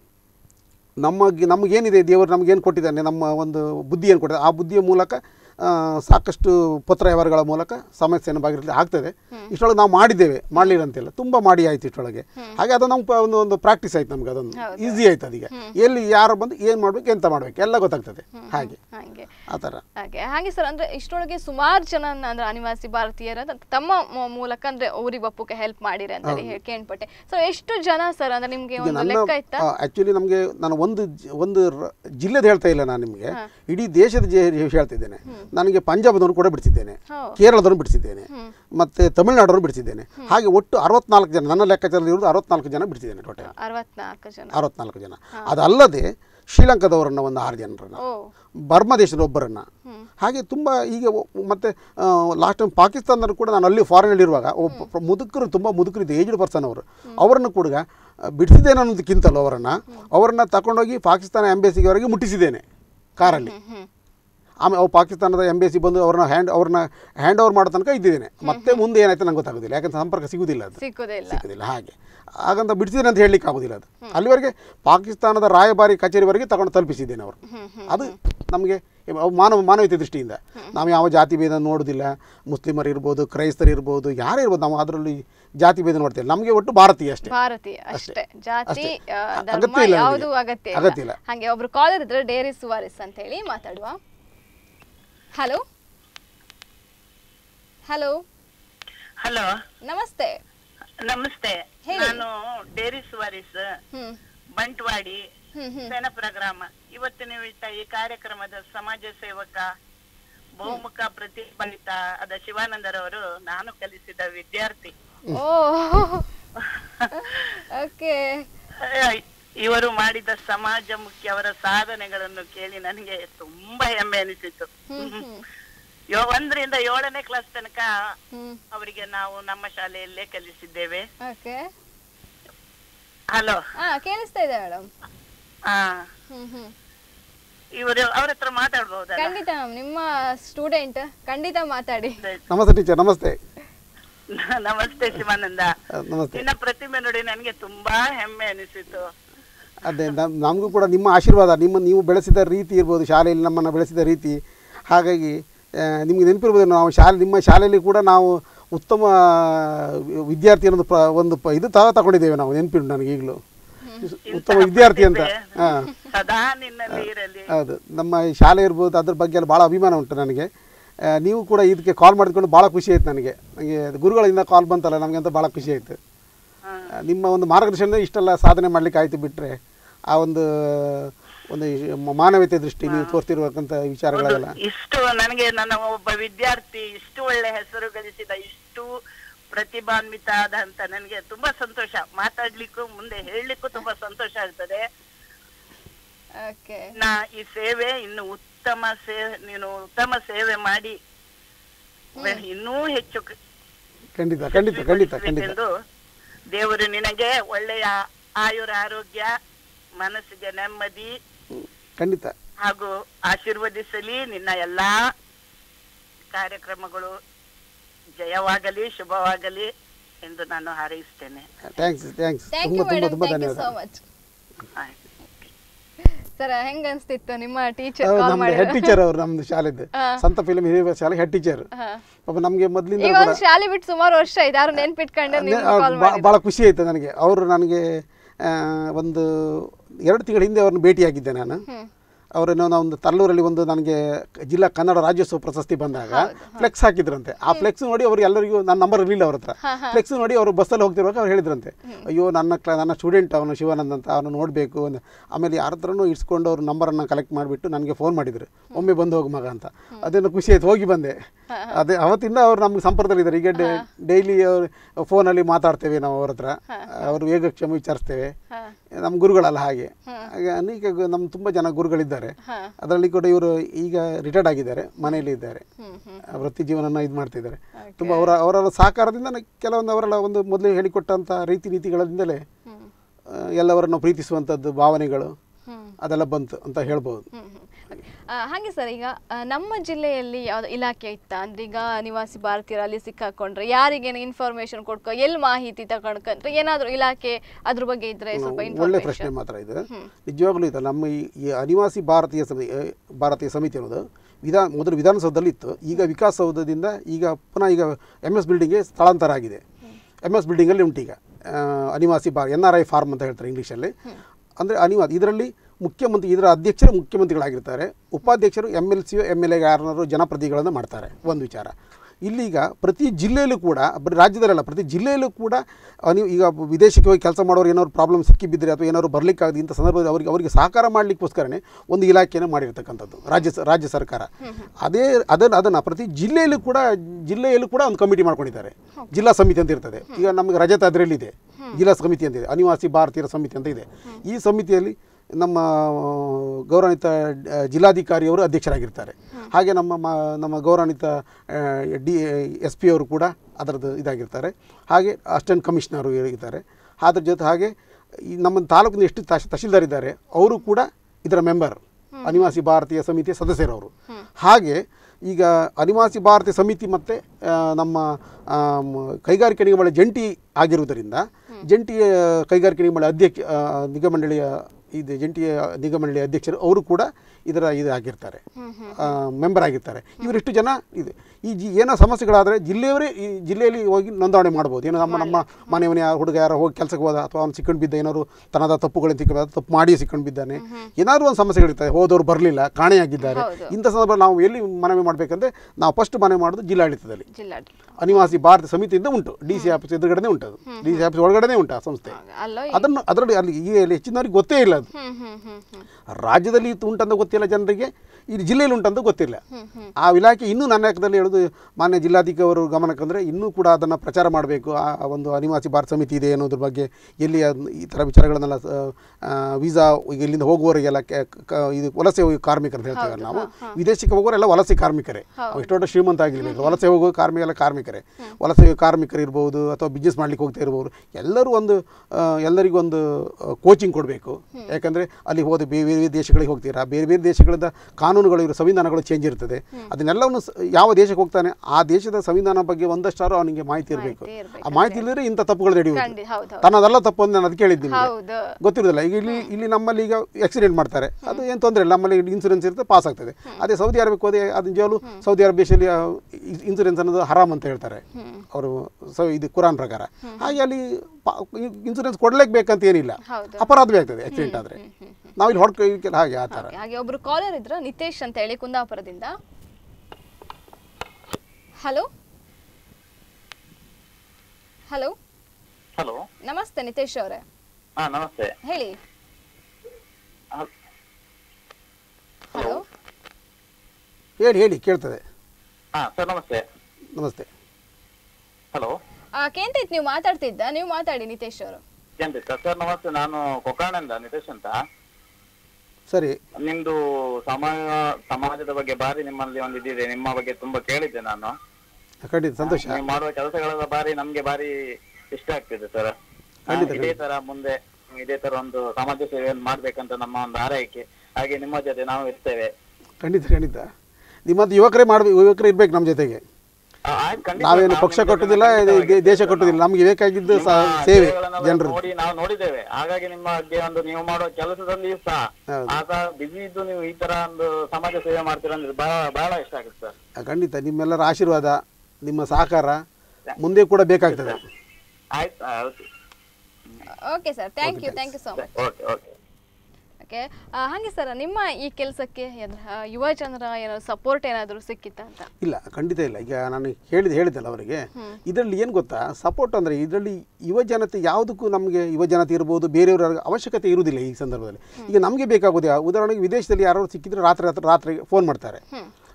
ನಮಗೆ ನಮಗೇನಿದೆ ದೇವರು ನಮಗೇನು ಕೊಟ್ಟಿದ್ದಾನೆ ನಮ್ಮ ಒಂದು ಬುದ್ಧಿ ಏನು ಕೊಟ್ಟಿದೆ ಆ ಬುದ್ಧಿಯ ಮೂಲಕ ಆ, ಸಾಕಷ್ಟು ಪತ್ರ ವ್ಯವಹಾರಗಳ ಮೂಲಕ ಸಮಸ್ಯೆಯನ್ನು ಬಗೆಹರಿಸಲಿ ಆಗ್ತದೆ ಇಷ್ಟೊಳಗೆ ನಾವು ಮಾಡಿದ್ದೇವೆ ಮಾಡಲಿಲ್ಲ ಅಂತಿಲ್ಲ ತುಂಬ ಮಾಡಿ ಆಯ್ತು ಇಷ್ಟೊಳಗೆ ಹಾಗೆ ಅದು ನಮ್ಮ ಪ- ಒಂದು ಒಂದು ಪ್ರಾಕ್ಟೀಸ್ ಆಯ್ತು ನಮ್ಗೆ ಅದೊಂದು ಈಸಿ ಆಯ್ತು ಅದೀಗ ಎಲ್ಲಿ ಯಾರು ಬಂದು ಏನು ಮಾಡ್ಬೇಕು ಎಂತ ಮಾಡ್ಬೇಕು ಎಲ್ಲ ಗೊತ್ತಾಗ್ತದೆ ಹಾಗೆ ಹಾಗೆ ಆ ಥರ ಹಾಗೆ ಹಾಗೆ ಸರ್ ಅಂದ್ರೆ ಇಷ್ಟರೊಳಗೆ ಸುಮಾರು ಜನ ಅಂದ್ರೆ ಅನಿವಾಸಿ ಭಾರತೀಯರ ತಮ್ಮ ಮೂ- ಮೂಲಕ ಅಂದ್ರೆ ಊರಿಗೆ ಒಪ್ಪಕ್ಕೆ ಹೆಲ್ಪ್ ಮಾಡಿರಿ ಅಂತ ಹೇಳಿ ಕೇಳ್ಪಟ್ಟೆ ಸೊ ಎಷ್ಟು ಜನ ಸರ್ ಅಂದ್ರೆ ನಿಮ್ಗೆ ಈಗ ಒಂದು ನನ್ನ ಲೆಕ್ಕ ಇತ್ತಾ ಆ್ಯಕ್ಚುಲಿ ನಮಗೆ ನಾನು ಒಂದು ಜಿ- ಒಂದು ರ- ಜಿಲ್ಲೆದು ಹೇಳ್ತಾ ಇಲ್ಲ ನಾನು ನಿಮಗೆ ಇಡೀ ದೇಶದ ಜೆ- ವಿಷಯ ಹೇಳ್ತಿದ್ದೇನೆ ನನಗೆ ಪಂಜಾಬದವ್ರು ಕೂಡ ಬಿಡಿಸಿದ್ದೇನೆ ಹೋ. ಕೇರಳದವ್ರು ಬಿಡಿಸಿದ್ದೇನೆ ಮತ್ತು ತಮಿಳುನಾಡವ್ರು ಬಿಡಿಸಿದ್ದೇನೆ ಹಾಗೆ ಒಟ್ಟು ಅರವತ್ನಾಲ್ಕು ಜನ ನನ್ನ ಲೆಕ್ಕಾಚಾರದಲ್ಲಿ ಇರೋದು ಅರವತ್ನಾಲ್ಕು ಜನ ಬಿಡಿಸಿದ್ದೇನೆ ಟೋಟಲ್ ಅರವತ್ನಾಲ್ಕು ಜನ ಅರವತ್ನಾಲ್ಕು ಜನ ಅದಲ್ಲದೆ ಶ್ರೀಲಂಕಾದವರನ್ನ ಒಂದು ಆರು ಜನರನ್ನು ಓ ಬರ್ಮಾ ದೇಶದ ಒಬ್ಬರನ್ನು ಹಾಗೆ ತುಂಬ ಈಗ ಒ- ಮತ್ತೆ ಲಾಸ್ಟ್ ಟೈಮ್ ಪಾಕಿಸ್ತಾನದಲ್ಲೂ ಕೂಡ ನಾನು ಅಲ್ಲಿ ಫಾರಿನಲ್ಲಿರುವಾಗ ಒಬ್ಬ ಪ್ರ- ಮುದುಕರು ತುಂಬ ಮುದುಕರು ಇದೆ ಏಜ್ಡ್ ಪರ್ಸನ್ ಅವರು ಅವರನ್ನು ಕೂಡ ಆ, ಬಿಡಿಸಿದ್ದೇನೆ ಅನ್ನೋದಕ್ಕಿಂತಲೂ ಅವರನ್ನು ಅವರನ್ನು ತಗೊಂಡೋಗಿ ಪಾಕಿಸ್ತಾನ ಎಂಬೆಸಿವರೆಗೆ ಮುಟ್ಟಿಸಿದ್ದೇನೆ ಕಾರಲ್ಲಿ ಆಮೇಲೆ ಅವು ಪಾಕಿಸ್ತಾನದ ಎಂಬೆಸಿ ಬಂದು ಅವ್ರನ್ನ ಹ್ಯಾಂಡ್ ಅವ್ರನ್ನ ಹ್ಯಾಂಡ್ ಓವರ್ ಮಾಡೋ ತನಕ ಇದ್ದಿದ್ದೇನೆ ಮತ್ತೆ ಮುಂದೆ ಏನಾಯ್ತು ನಂಗೆ ಗೊತ್ತಾಗೋದಿಲ್ಲ ಯಾಕಂದ್ರೆ ಸಂಪರ್ಕ ಸಿಗುವುದಿಲ್ಲ ಅದು ಸಿಕ್ಕುದಿಲ್ಲ ಸಿಕ್ಕುದಿಲ್ಲ ಹಾಗೆ ಹಾಗಂತ ಬಿಡಿಸಿದ್ದೇನೆ ಅಂತ ಹೇಳಲಿಕ್ಕೆ ಆಗೋದಿಲ್ಲ ಅದು ಅಲ್ಲಿವರೆಗೆ ಪಾಕಿಸ್ತಾನದ ರಾಯಭಾರಿ ಕಚೇರಿವರೆಗೆ ತಗೊಂಡು ತಲುಪಿಸಿದ್ದೇನೆ ಅವರು ಅದು ನಮಗೆ ಅವು ಮಾನವ ಮಾನವೀಯತೆ ದೃಷ್ಟಿಯಿಂದ ನಾವು ಯಾವ ಜಾತಿ ಭೇದ ನೋಡೋದಿಲ್ಲ ಮುಸ್ಲಿಮರು ಇರ್ಬೋದು ಕ್ರೈಸ್ತರು ಇರ್ಬೋದು ಯಾರೇ ಇರ್ಬೋದು ನಾವು ಅದರಲ್ಲಿ ಜಾತಿ ಭೇದ ನೋಡ್ತೇವೆ ನಮಗೆ ಒಟ್ಟು ಭಾರತೀಯ ಅಷ್ಟೇ ಭಾರತೀಯ ಅಷ್ಟೇ ಜಾತಿ ಅಷ್ಟೇ. ಆ, ಅಗತ್ಯ ಧರ್ಮ ಇಲ್ಲ ಯಾವುದು ನಮಗೆ. ಅಗತ್ಯ ಅಗತ್ಯ ಇಲ್ಲ ಇಲ್ಲ. ಹಾಗೆ ಒಬ್ರು ಕಾಲರ್ ಇದ್ರೆ ಡೇರಿ ಸುವಾರಿಸ್ ಅಂತ ಹೇಳಿ ಮಾತಾಡುವ ಹಲೋ ಹಲೋ ಹಲೋ ನಮಸ್ತೆ ನಮಸ್ತೆ ಹೇಳಿ. ನಾನು ಡೇರಿ ಸುವಾರಿಸ್ ಹ್ಮ್ ಬಂಟ್ವಾಡಿ ಹ್ಮ್ ಹ್ಮ್ ಸೇನಪುರ ಗ್ರಾಮ ಇವತ್ತಿನ ವಿಟ್ಟ ಈ ಕಾರ್ಯಕ್ರಮದ ಸಮಾಜ ಸೇವಕ ಬಹುಮುಖ ಪ್ರತಿಫಲಿತ ಆದ ಶಿವಾನಂದರವರು ನಾನು ಕಲಿಸಿದ ವಿದ್ಯಾರ್ಥಿ ಓ ಓಕೆ ಅಹ್, ಇವರು ಮಾಡಿದ ಸಮಾಜಮುಖಿ ಅವರ ಸಾಧನೆಗಳನ್ನು ಕೇಳಿ ನನಗೆ ತುಂಬಾ ಹೆಮ್ಮೆ ಅನಿಸಿತು ಯೋ ಒಂದರಿಂದ ಏಳನೇ ಕ್ಲಾಸ್ ತನಕ ಹ್ಮ್ ಅವರಿಗೆ ನಾವು ನಮ್ಮ ಶಾಲೆಯಲ್ಲೇ ಕಲಿಸಿದ್ದೇವೆ ಓಕೆ ಹಲೋ ಹಾ ಕೇಳಿಸ್ತಾ ಇದೆ ಮೇಡಮ್ ಹಾ ಹ್ಮ್ ಹ್ಮ್ ಇವರು ಅವ್ರ ಹತ್ರ ಮಾತಾಡ್ಬಹುದಲ್ಲ ಖಂಡಿತ ma'am. ನಿಮ್ಮ ಸ್ಟೂಡೆಂಟ್ ಖಂಡಿತ ಮಾತಾಡಿ ನಮಸ್ತೆ ಟೀಚರ್ ನಮಸ್ತೆ ನಮಸ್ತೆ ಶಿವಾನಂದ ಆ, ನಮಸ್ತೆ ನಿನ್ನ ಪ್ರತಿಮೆ ನೋಡಿ ನನಗೆ ತುಂಬಾ ಹೆಮ್ಮೆ ಅನಿಸಿತು ಅದೇ ನಮ್- ನಮಗೂ ಕೂಡ ನಿಮ್ಮ ಆಶೀರ್ವಾದ ನಿಮ್ಮ ನೀವು ಬೆಳೆಸಿದ ರೀತಿ ಇರ್ಬೋದು ಶಾಲೆಯಲ್ಲಿ ನಮ್ಮನ್ನು ಬೆಳೆಸಿದ ರೀತಿ ಹಾಗಾಗಿ ಆ, ನಿಮಗೆ ನೆನಪಿರ್ಬೋದು ನಾವು ಶಾಲೆ ನಿಮ್ಮ ಶಾಲೆಯಲ್ಲಿ ಕೂಡ ನಾವು ಉತ್ತಮ ವಿದ್ಯಾರ್ಥಿ ಅನ್ನೋದು ಪ್ರ ಒಂದು ಪ ಇದು ತ ತಗೊಂಡಿದ್ದೇವೆ ನಾವು ನೆನಪಿರು ನನಗೆ ಈಗಲೂ ಉತ್ತಮ ವಿದ್ಯಾರ್ಥಿ ಅಂತ ಹಾಂ ಸದಾ ನಿನ್ನಲ್ಲಿ ಇರಲಿ ಹೌದು ನಮ್ಮ ಈ ಶಾಲೆ ಇರ್ಬೋದು ಅದ್ರ ಬಗ್ಗೆ ಎಲ್ಲ ಭಾಳ ಅಭಿಮಾನ ಉಂಟು ನನಗೆ ಆ, ನೀವು ಕೂಡ ಇದಕ್ಕೆ ಕಾಲ್ ಮಾಡಿಕೊಂಡು ಭಾಳ ಖುಷಿ ಆಯ್ತು ನನಗೆ ನನಗೆ ಅದು ಗುರುಗಳಿಂದ ಕಾಲ್ ಬಂತಲ್ಲ ನಮಗೆ ಅಂತ ಭಾಳ ಖುಷಿ ಆಯಿತು ನಿಮ್ಮ ಒಂದು ಮಾರ್ಗದರ್ಶನ ಇಷ್ಟೆಲ್ಲ ಸಾಧನೆ ಮಾಡಲಿಕ್ಕೆ ಆಯಿತು ಬಿಟ್ಟರೆ ಆ ಒಂದು ಒಂದು ಈ ಮಾನವೀಯತೆ ದೃಷ್ಟಿ ನೀವು ತೋರ್ತಿರುವಂಥ ವಿಚಾರಗಳೆಲ್ಲ ಇಷ್ಟು ನನಗೆ ನನ್ನ ಒಬ್ಬ ವಿದ್ಯಾರ್ಥಿ ಇಷ್ಟು ಒಳ್ಳೆ ಹೆಸರು ಗಳಿಸಿದ ಇಷ್ಟು ಪ್ರತಿಭಾನ್ವಿತ ಆದಂತ ನನಗೆ ತುಂಬಾ ಸಂತೋಷ ಮಾತಾಡ್ಲಿಕ್ಕೂ ಮುಂದೆ ಹೇಳಲಿಕ್ಕೂ ತುಂಬಾ ಸಂತೋಷ ಆಗ್ತದೆ ಓಕೆ ನಾ ಈ ಸೇವೆ ಇನ್ನು ಉತ್ತಮ ಸೇವೆ ನೀನು ಉತ್ತಮ ಸೇವೆ ಮಾಡಿ ಇನ್ನೂ ಹೆಚ್ಚು ಕ- ಖಂಡಿತ ಖಂಡಿತ ಖಂಡಿತ ಖಂಡಿತ ಎಂದು ದೇವರು ನಿನಗೆ ಒಳ್ಳೆಯ ಆಯುರ ಆರೋಗ್ಯ ಮನಸ್ಸಿಗೆ ನೆಮ್ಮದಿ ಖಂಡಿತ ಹಾಗೂ ಆಶೀರ್ವದಿಸಲಿ ನಿನ್ನ ಎಲ್ಲಾ ಕಾರ್ಯಕ್ರಮಗಳು ಜಯವಾಗಲಿ ಶುಭವಾಗಲಿ ಎಂದು ನಾನು ಹಾರೈಸ್ತೇನೆ ಥ್ಯಾಂಕ್ಸ್ ಥ್ಯಾಂಕ್ಸ್ ಥ್ಯಾಂಕ್ ತುಂಬ ಯು ತುಂಬ ಮೇಡಮ್ ತುಂಬ ಥ್ಯಾಂಕ್ ಯು ಸೋ ಧನ್ಯವಾದ ಮಚ್ ಆಯ್ತು. ಸರ್ ಹೆಂಗ ಅನ್ಸ್ತಿತ್ತು ನಿಮ್ಮ ಟೀಚರ್ ಹೌದು, ಕಾಲ್ ನಮ್ದು ಮಾಡಿ ಹೆಡ್ ಟೀಚರ್ ಅವರು ನಮ್ಮದು ಶಾಲೆದ್ದು ಹಾ. ಸಂತ ಫಿಲ್ಮ್ ಹಿರಿಯ ಶಾಲೆ ಹೆಡ್ ಟೀಚರ್ ಹಾ. ಪಾಪ ನಮಗೆ ಮೊದಲಿಂದ ಈಗ ಒಂದು ಶಾಲೆ ಬಿಟ್ಟು ಸುಮಾರು ವರ್ಷ ಆಯ್ತು ಯಾರು ನೆನ್ಪಿಟ್ಕೊಂಡೆ ನೀವು ಕಾಲ್ ಮಾಡಿ ಭಾಳ ಖುಷಿ ಆಯಿತು ನನಗೆ ಅವರು ನನಗೆ ಆ, ಒಂದು ಎರಡು ತಿಂಗಳ ಹಿಂದೆ ಅವ್ರನ್ನ ಭೇಟಿಯಾಗಿದ್ದೆ ನಾನು ಅವರೇನೋ ಒಂದು ತಲ್ಲೂರಲ್ಲಿ ಒಂದು ನನಗೆ ಜಿಲ್ಲಾ ಕನ್ನಡ ರಾಜ್ಯೋತ್ಸವ ಪ್ರಶಸ್ತಿ ಬಂದಾಗ ಫ್ಲೆಕ್ಸ್ ಹಾಕಿದ್ರಂತೆ ಆ ಫ್ಲೆಕ್ಸ್ ನೋಡಿ ಅವ್ರು ಎಲ್ಲರಿಗೂ ನನ್ನ ನಂಬರ್ ಇರಲಿಲ್ಲ ಅವ್ರ ಹತ್ರ ಫ್ಲೆಕ್ಸ್ ನೋಡಿ ಅವರು ಬಸ್ಸಲ್ಲಿ ಹೋಗ್ತಿರುವಾಗ ಅವ್ರು ಹೇಳಿದ್ರಂತೆ ಅಯ್ಯೋ ನನ್ನ ಕ್ಲಾ ನನ್ನ ಸ್ಟೂಡೆಂಟ್ ಅವನು ಶಿವಾನಂದ್ ಅಂತ ಅವನು ನೋಡಬೇಕು ಅಂತ ಆಮೇಲೆ ಯಾರ ಹತ್ರನೂ ಇಸ್ಕೊಂಡು ಅವ್ರ ನಂಬರನ್ನು ಕಲೆಕ್ಟ್ ಮಾಡಿಬಿಟ್ಟು ನನಗೆ ಫೋನ್ ಮಾಡಿದರು ಒಮ್ಮೆ ಬಂದು ಹೋಗು ಮಗ ಅಂತ ಅದೇನೋ ಖುಷಿ ಆಯ್ತು ಹೋಗಿ ಬಂದೆ ಅದೇ ಅವತ್ತಿಂದ ಅವ್ರು ನಮ್ಗೆ ಸಂಪರ್ಕದಲ್ಲಿದ್ದಾರೆ ಈಗ ಡೈಲಿ ಫೋನಲ್ಲಿ ಮಾತಾಡ್ತೇವೆ ನಾವು ಅವ್ರ ಹತ್ರ ಅವ್ರ ಯೋಗಕ್ಷೇಮ ವಿಚಾರಿಸ್ತೇವೆ ನಮ್ಮ ಗುರುಗಳಲ್ಲ ಹಾಗೆ ಹಾಗೆ ಅನೇಕ ಗು- ನಮ್ಮ ತುಂಬ ಜನ ಗುರುಗಳಿದ್ದಾರೆ ಅದರಲ್ಲಿ ಕೂಡ ಇವರು ಈಗ ರಿಟೈರ್ಡ್ ಆಗಿದ್ದಾರೆ ಮನೆಯಲ್ಲಿ ಇದ್ದಾರೆ ವೃತ್ತಿ ಜೀವನನ ಇದು ಮಾಡ್ತಿದ್ದಾರೆ ತುಂಬ ಅವರ ಅವರ ಸಹಕಾರದಿಂದ ನ- ಕೆಲವೊಂದು ಅವರೆಲ್ಲ ಒಂದು ಮೊದಲೇ ಹೇಳಿಕೊಟ್ಟಂಥ ರೀತಿ ನೀತಿಗಳಿಂದಲೇ ಆ, ಎಲ್ಲವರನ್ನು ಪ್ರೀತಿಸುವಂಥದ್ದು ಭಾವನೆಗಳು ಅದೆಲ್ಲ ಬಂತು ಅಂತ ಹೇಳ್ಬೋದು ಹ್ಮ್, ಹ್ಮ್. ಆ, ಹಾಗೆ ಸರ್ ಈಗ ಆ, ನಮ್ಮ ಜಿಲ್ಲೆಯಲ್ಲಿ ಯಾವ್ದು ಇಲಾಖೆ ಇತ್ತಾ ಅಂದ್ರೆ ಈಗ ನಿವಾಸಿ ಭಾರತೀಯರು ಅಲ್ಲಿ ಸಿಕ್ಕಾಕೊಂಡ್ರೆ ಯಾರಿಗೇನು ಇನ್ಫಾರ್ಮೇಶನ್ ಕೊಡ್ಕೊ ಎಲ್ಲಿ ಮಾಹಿತಿ ತಗೊಂಡ್ಕೊಂಡ್ರೆ ಏನಾದ್ರು ಇಲಾಖೆ ಅದ್ರ ಬಗ್ಗೆ ಇದ್ರೆ ಸ್ವಲ್ಪ ಒಳ್ಳೆ ಪ್ರಶ್ನೆ ಇನ್ಫಾರ್ಮೇಶನ್ ಮಾತ್ರ ಇದು ನಿಜವಾಗ್ಲೂ ಇದೆ ನಮ್ಮ ಈ ಈ ಅನಿವಾಸಿ ಭಾರತೀಯ ಸಮಿತಿ ಆ, ಭಾರತೀಯ ಸಮಿತಿ ಅನ್ನೋದು ವಿಧಾನ ಮೊದಲು ವಿಧಾನಸೌಧದಲ್ಲಿ ಇತ್ತು ಈಗ ವಿಕಾಸಸೌಧದಿಂದ ಈಗ ಪುನಃ ಈಗ ಎಮ್ ಎಸ್ ಬಿಲ್ಡಿಂಗ್ಗೆ ಸ್ಥಳಾಂತರ ಆಗಿದೆ ಎಮ್ ಎಸ್ ಬಿಲ್ಡಿಂಗಲ್ಲಿ ಉಂಟು ಈಗ ಆ, ಅನಿವಾಸಿ ಬಾ ಎನ್ ಆರ್ ಐ ಫಾರ್ಮ್ ಅಂತ ಹೇಳ್ತಾರೆ ಇಂಗ್ಲೀಷಲ್ಲಿ ಅಂದರೆ ಅನಿವಾಸಿ ಇದರಲ್ಲಿ ಮುಖ್ಯಮಂತ್ರಿ ಇದರ ಅಧ್ಯಕ್ಷರು ಮುಖ್ಯಮಂತ್ರಿಗಳಾಗಿರ್ತಾರೆ ಉಪಾಧ್ಯಕ್ಷರು M L C M L A ಯಾರನ್ನಾರು ಜನಪ್ರತಿನಿಧಿಗಳನ್ನು ಮಾಡ್ತಾರೆ ಒಂದು ವಿಚಾರ ಇಲ್ಲೀಗ ಪ್ರತಿ ಜಿಲ್ಲೆಯಲ್ಲೂ ಕೂಡ ಬರೀ ರಾಜ್ಯದಲ್ಲ ಪ್ರತಿ ಜಿಲ್ಲೆಯಲ್ಲೂ ಕೂಡ ನೀವು ಈಗ ವಿದೇಶಕ್ಕೆ ಹೋಗಿ ಕೆಲಸ ಮಾಡೋರು ಏನಾದ್ರು ಪ್ರಾಬ್ಲಮ್ ಸಿಕ್ಕಿಬಿದ್ದರೆ ಅಥವಾ ಏನಾದ್ರು ಬರಲಿಕ್ಕಾಗದು ಇಂಥ ಸಂದರ್ಭದಲ್ಲಿ ಅವರಿಗೆ ಅವರಿಗೆ ಸಹಕಾರ ಮಾಡಲಿಕ್ಕೋಸ್ಕರನೇ ಒಂದು ಇಲಾಖೆಯನ್ನು ಮಾಡಿರ್ತಕ್ಕಂಥದ್ದು ರಾಜ್ಯ ಸ- ರಾಜ್ಯ ಸರ್ಕಾರ ಅದೇ ಅದನ್ನು ಅದನ್ನು ಪ್ರತಿ ಜಿಲ್ಲೆಯಲ್ಲೂ ಕೂಡ ಜಿಲ್ಲೆಯಲ್ಲೂ ಕೂಡ ಒಂದು ಕಮಿಟಿ ಮಾಡ್ಕೊಂಡಿದ್ದಾರೆ ಜಿಲ್ಲಾ ಸಮಿತಿ ಅಂತ ಇರ್ತದೆ ಈಗ ನಮಗೆ ರಜತ ಅದರಲ್ಲಿದೆ ಜಿಲ್ಲಾ ಸಮಿತಿ ಅಂತ ಇದೆ ಅನಿವಾಸಿ ಭಾರತೀಯರ ಸಮಿತಿ ಅಂತ ಇದೆ ಈ ಸಮಿತಿಯಲ್ಲಿ ನಮ್ಮ ಗೌರವಾನ್ವಿತ ಆ, ಜಿಲ್ಲಾಧಿಕಾರಿಯವರು ಅಧ್ಯಕ್ಷರಾಗಿರ್ತಾರೆ ಹಾಗೆ ನಮ್ಮ ಮ ನಮ್ಮ ಗೌರವಾನ್ವಿತ ಆ, ಡಿ ಎಸ್ ಪಿ ಅವರು ಕೂಡ ಅದರದ್ದು ಇದಾಗಿರ್ತಾರೆ ಹಾಗೆ ಅಸಿಸ್ಟೆಂಟ್ ಕಮಿಷನರು ಇರ್ತಾರೆ ಅದ್ರ ಜೊತೆ ಹಾಗೆ ಈ ನಮ್ಮ ತಾಲೂಕಿನ ಎಷ್ಟು ತಹಶ್ ತಹಶೀಲ್ದಾರ್ ಇದ್ದಾರೆ ಅವರು ಕೂಡ ಇದರ ಮೆಂಬರ್ ಅನಿವಾಸಿ ಭಾರತೀಯ ಸಮಿತಿಯ ಸದಸ್ಯರವರು ಹಾಗೆ ಈಗ ಅನಿವಾಸಿ ಭಾರತೀಯ ಸಮಿತಿ ಮತ್ತು ನಮ್ಮ ಆ, ಮ- ಕೈಗಾರಿಕಾ ನಿಗಮಗಳ ಜಂಟಿ ಆಗಿರುವುದರಿಂದ ಜಂಟಿ ಆ, ಕೈಗಾರಿಕಾ ನಿಗಮಗಳ ಅಧ್ಯಕ್ಷ ಆ, ನಿಗಮಂಡಳಿಯ ಇದು ಜಂಟಿ ನಿಗಮಂಡಳಿಯ ಅಧ್ಯಕ್ಷರು ಅವರು ಕೂಡ ಇದರ ಇದು ಆಗಿರ್ತಾರೆ ಮೆಂಬರ್ ಆಗಿರ್ತಾರೆ ಇವರಿಷ್ಟು ಜನ ಇದೆ ಈ ಜಿ ಏನೋ ಸಮಸ್ಯೆಗಳಾದರೆ ಜಿಲ್ಲೆಯವರೇ ಈ ಜಿಲ್ಲೆಯಲ್ಲಿ ಹೋಗಿ ನೋಂದಣಿ ಮಾಡ್ಬೋದು ಏನೋ ನಮ್ಮ ನಮ್ಮ ಮನೆ ಮನೆಯ ಹುಡುಗ ಯಾರೋ ಹೋಗಿ ಕೆಲಸಕ್ಕೆ ಹೋದ ಅಥವಾ ಅವ್ನು ಸಿಕ್ಕೊಂಡು ಬಿದ್ದ ಏನಾದ್ರು ತನ್ನದ ತಪ್ಪುಗಳನ್ನು ಸಿಕ್ಕ ತಪ್ಪು ಮಾಡಿ ಸಿಕ್ಕೊಂಡು ಬಿದ್ದಾನೆ ಏನಾದರೂ ಒಂದು ಸಮಸ್ಯೆಗಳಿರ್ತದೆ ಹೋದವ್ರು ಬರಲಿಲ್ಲ ಕಾಣೆಯಾಗಿದ್ದಾರೆ ಹೌದು. ಇಂಥ ಸಂದರ್ಭ ನಾವು ಎಲ್ಲಿ ಮನವಿ ಮಾಡಬೇಕಂದ್ರೆ ನಾವು ಫಸ್ಟ್ ಮನವಿ ಮಾಡೋದು ಜಿಲ್ಲಾಡಳಿತದಲ್ಲಿ ಜಿಲ್ಲಾಡಳಿತ ಅನಿವಾಸಿ ಭಾರತ ಸಮಿತಿಯಿಂದ ಉಂಟು ಡಿ ಸಿ ಆಫೀಸ್ ಎದುರುಗಡೆನೇ ಉಂಟು ಅದು ಡಿ ಸಿ ಆಫೀಸ್ ಒಳಗಡೆನೇ ಉಂಟು ಆ ಸಂಸ್ಥೆ ಅಲ್ಲೋ ಅದನ್ನು ಅದರಲ್ಲಿ ಅಲ್ಲಿ ಈ ಅಲ್ಲಿ ಹೆಚ್ಚಿನವರಿಗೆ ಗೊತ್ತೇ ಇಲ್ಲ ಅದು ಹ್ಮ್ ಹ್ಮ್ ಹ್ಮ್ ಹ್ಮ್ ರಾಜ್ಯದಲ್ಲಿ ಇತ್ತು ಉಂಟಂತ ಗೊತ್ತಿಲ್ಲ ಜನರಿಗೆ ಈ ಜಿಲ್ಲೆಯಲ್ಲಿ ಉಂಟಂತ ಗೊತ್ತಿಲ್ಲ ಆ ಇಲಾಖೆ ಇನ್ನೂ ನನ್ನ ಲೆಕ್ಕದಲ್ಲಿ ಹೇಳೋದು ಮಾನ್ಯ ಜಿಲ್ಲಾಧಿಕಾರಿ ಅವರು ಗಮನಕ್ಕೆ ಅಂದರೆ ಇನ್ನೂ ಕೂಡ ಅದನ್ನು ಪ್ರಚಾರ ಮಾಡಬೇಕು ಆ ಆ ಒಂದು ಅನಿವಾಸಿ ಭಾರತ ಸಮಿತಿ ಇದೆ ಅನ್ನೋದ್ರ ಬಗ್ಗೆ ಎಲ್ಲಿ ಅದ್ನ- ಈ ಥರ ವಿಚಾರಗಳನ್ನೆಲ್ಲ ವೀಸಾ ಈಗ ಇಲ್ಲಿಂದ ಹೋಗುವವರಿಗೆಲ್ಲ ಕೆ- ಕ- ಇದು ವಲಸೆ ಹೋಗಿ ಕಾರ್ಮಿಕರು ಅಂತ ಹೇಳ್ತೇವೆ ನಾವು ವಿದೇಶಕ್ಕೆ ಹೋಗೋರೆಲ್ಲ ವಲಸೆ ಕಾರ್ಮಿಕರೇ ಅವು ಎಷ್ಟೋ ದೊಡ್ಡ ಶ್ರೀಮಂತ ಆಗಿರಲಿಲ್ಲ ವಲಸೆ ಹೋಗೋ ಕಾರ್ಮಿಕರೆಲ್ಲ ಕಾರ್ಮಿಕರೇ ವಲಸೆ ಕಾರ್ಮಿಕರು ಇರ್ಬೋದು ಅಥವಾ ಬಿಸ್ನೆಸ್ ಮಾಡ್ಲಿಕ್ಕೆ ಹೋಗ್ತಾ ಇರ್ಬೋದು ಎಲ್ಲರೂ ಒಂದು ಆ, ಎಲ್ಲರಿಗೂ ಒಂದು ಕೋಚಿಂಗ್ ಕೊಡಬೇಕು ಯಾಕಂದರೆ ಅಲ್ಲಿ ಹೋದ ಬೇರೆ ಬೇರೆ ದೇಶಗಳಿಗೆ ಹೋಗ್ತೀರಾ ಬೇರೆ ಬೇರೆ ದೇಶಗಳಿಂದ ಕಾನೂನುಗಳು ಇರೋ ಸಂವಿಧಾನಗಳು ಚೇಂಜ್ ಇರ್ತದೆ ಅದನ್ನೆಲ್ಲವನ್ನು ಸ- ಯಾವ ದೇಶಕ್ಕೆ ಹೋಗ್ತಾನೆ ಆ ದೇಶದ ಸಂವಿಧಾನ ಬಗ್ಗೆ ಒಂದಷ್ಟಾರು ಅವನಿಗೆ ಮಾಹಿತಿ ಇರಬೇಕು ಮಾಹಿತಿ ಇರ್ಬೇಕು, ಆ ಮಾಹಿತಿ ಇಲ್ಲದ್ರೆ ಇಂಥ ತಪ್ಪುಗಳು ನಡೆಯುವುದು ಖಂಡಿತ ಹೌದು ಹೌದು ತನ್ನದೆಲ್ಲ ತಪ್ಪು ಅಂತ ನಾನು ಅದು ಕೇಳಿದ್ದೀನಿ ನಿಮಗೆ. ಹೌದು ಗೊತ್ತಿರೋದಿಲ್ಲ ಈಗ ಇಲ್ಲಿ ಇಲ್ಲಿ ನಮ್ಮಲ್ಲಿ ಈಗ ಆಕ್ಸಿಡೆಂಟ್ ಮಾಡ್ತಾರೆ ಅದು ಏನು ತೊಂದರೆ ಇಲ್ಲ ನಮ್ಮಲ್ಲಿ ಇನ್ಸೂರೆನ್ಸ್ ಇರುತ್ತೆ ಪಾಸ್ ಆಗ್ತದೆ ಅದೇ ಸೌದಿ ಅರೇಬಿಯಾಕ್ಕೆ ಹೋದೆ ಅದು ನಿಜವಾಗ್ಲೂ ಸೌದಿ ಅರೇಬಿಯಾದಲ್ಲಿ ಇನ್ಸೂರೆನ್ಸ್ ಅನ್ನೋದು ಹರಾಮ್ ಅಂತ ಹೇಳ್ತಾರೆ ಅವರು ಸೊ ಇದು ಕುರಾನ್ ಪ್ರಕಾರ ಹಾಗೆ ಅಲ್ಲಿ ಇನ್ಸೂರೆನ್ಸ್ ಕೊಡ್ಲೇಬೇಕಂತ ಏನಿಲ್ಲ ಹೌದು. ಅಪರಾಧವೇ ಆಗ್ತದೆ ಆಕ್ಸಿಡೆಂಟ್ ಆದರೆ ನಾವಿಲ್ಲಿ ಹೊಡ್ಕೊಳ್ಳಿಕ್ಕೆ ಹಾಗೆ ಆ ಥರ ಹಾಗೆ- ಹಾಗೆ ಒಬ್ರು ಕಾಲರ್ ಇದ್ರು ನಿತೇಶ್ ಅಂತ ಹೇಳಿ ಕುಂದಾಪುರದಿಂದ ಹಲೋ ಹಲೋ ಹಲೋ ನಮಸ್ತೆ ನಿತೇಶ್ ಅವರೇ ಹಾ ನಮಸ್ತೆ ಹೇಳಿ ಹಲೋ ಹೇಳಿ ಹೇಳಿ ಕೇಳ್ತದೆ ಹಾ ಸರ್ ನಮಸ್ತೆ ನಮಸ್ತೆ ಹಲೋ ಕೇಂತಿತ್ ನೀವು ಮಾತಾಡ್ತಿದ್ದ ನೀವು ಮಾತಾಡಿ ನಿತೇಶ್ ಅವರು ಏನ್ರಿ ಸರ್ ಸರ್ ನಮಸ್ತೆ ನಾನು ಕೊಕ್ಕರ್ಣಿಂದ ನಿತೇಶ್ ಅಂತ ಸರಿ ನಿಮ್ದು ಸಮಾಜ ಸಮಾಜದ ಬಗ್ಗೆ ಬಾರಿ ನಿಮ್ಮಲ್ಲಿ ಒಂದು ಇದಿದೆ ನಿಮ್ಮ ಬಗ್ಗೆ ತುಂಬಾ ಕೇಳಿದ್ದೆ ನಾನು ಖಂಡಿತ ಸಂತೋಷ ನೀವು ಮಾಡುವ ಕೆಲಸಗಳೆಲ್ಲ ಬಾರಿ ನಮ್ಗೆ ಬಾರಿ ಇಷ್ಟ ಆಗ್ತಿದೆ ಸರ್ ಖಂಡಿತ, ಇದೇ ತರ ಮುಂದೆ ಇದೇ ತರ ಒಂದು ಸಮಾಜ ಸೇವೆಯನ್ನು ಮಾಡ್ಬೇಕಂತ ನಮ್ಮ ಒಂದು ಆರೈಕೆ ಹಾಗೆ ನಿಮ್ಮ ಜೊತೆ ನಾವು ಇರ್ತೇವೆ ಖಂಡಿತ ಖಂಡಿತ ನಿಮ್ಮದು ಯುವಕರೇ ಮಾಡ್ಬೇಕು ಯುವಕರೇ ಇರ್ಬೇಕು ನಮ್ಮ ಜೊತೆಗೆ ಆ, ಆಯ್ತು, ಖಂಡಿತ. ನಾವೇನು ನಾವು ಪಕ್ಷ ನಿಮ್ಮ ಜೊತೆ ಕೊಟ್ಟುದಿಲ್ಲ ಖಂಡಿತವಾಗಿ ದೇ- ದೇಶ ಕೊಟ್ಟುದಿಲ್ಲ ನಮಗೆ ಬೇಕಾಗಿದ್ದು ನಿಮ್ಮ ಸ- ಸೇವೆ ಸೇವೆಗಳನ್ನೆಲ್ಲ ಜನರು ನೋಡಿ ನಾವು ನೋಡಿದ್ದೇವೆ ಹಾಗಾಗಿ ನಿಮ್ಮ ಬಗ್ಗೆ ಒಂದು ನೀವು ಮಾಡೋ ಕೆಲಸದಲ್ಲಿ ಸಹ ಹೌದು. ಆತ ಬಿಸಿ ಇದ್ದು ನೀವು ಈ ತರ ಒಂದು ಸಮಾಜ ಸೇವೆ ಮಾಡ್ತೀರಾ ಅಂದ್ರೆ ಬಹಳ ಬಹಳ ಇಷ್ಟ ಆಗುತ್ತೆ ಸರ್ ಖಂಡಿತ ನಿಮ್ಮೆಲ್ಲರ ಆಶೀರ್ವಾದ ನಿಮ್ಮ ಸಹಕಾರ ಮುಂದೆ ಕೂಡ ಬೇಕಾಗ್ತದೆ ಆಯ್ತು ಆಯ್ತು okay sir thank you thank you so much okay okay okay ಹಾಗೆ ಸರ್ ನಿಮ್ಮ ಈ ಕೆಲಸಕ್ಕೆ ಯುವ ಜನರ ಏನಾದ್ರು ಸಪೋರ್ಟ್ ಏನಾದರೂ ಸಿಕ್ಕಿತ್ತ ಅಂತ ಇಲ್ಲ ಖಂಡಿತ ಇಲ್ಲ ಈಗ ನಾನು ಹೇಳಿದ ಹೇಳಿದ್ದಲ್ಲ ಅವರಿಗೆ ಇದರಲ್ಲಿ ಏನು ಗೊತ್ತಾ ಸಪೋರ್ಟ್ ಅಂದರೆ ಇದರಲ್ಲಿ ಯುವ ಜನತೆ ಯಾವುದಕ್ಕೂ ನಮಗೆ ಯುವ ಜನತೆ ಇರ್ಬೋದು ಬೇರೆಯವರ ಅವಶ್ಯಕತೆ ಇರುವುದಿಲ್ಲ ಈ ಸಂದರ್ಭದಲ್ಲಿ ಈಗ ನಮಗೆ ಬೇಕಾಗೋದು ಯಾವ- ಉದಾಹರಣೆಗೆ ವಿದೇಶದಲ್ಲಿ ಯಾರು ಸಿಕ್ಕಿದ್ರೆ ರಾತ್ರಿ ರಾತ್ರಿ ರಾತ್ರಿ ಫೋನ್ ಮಾಡ್ತಾರೆ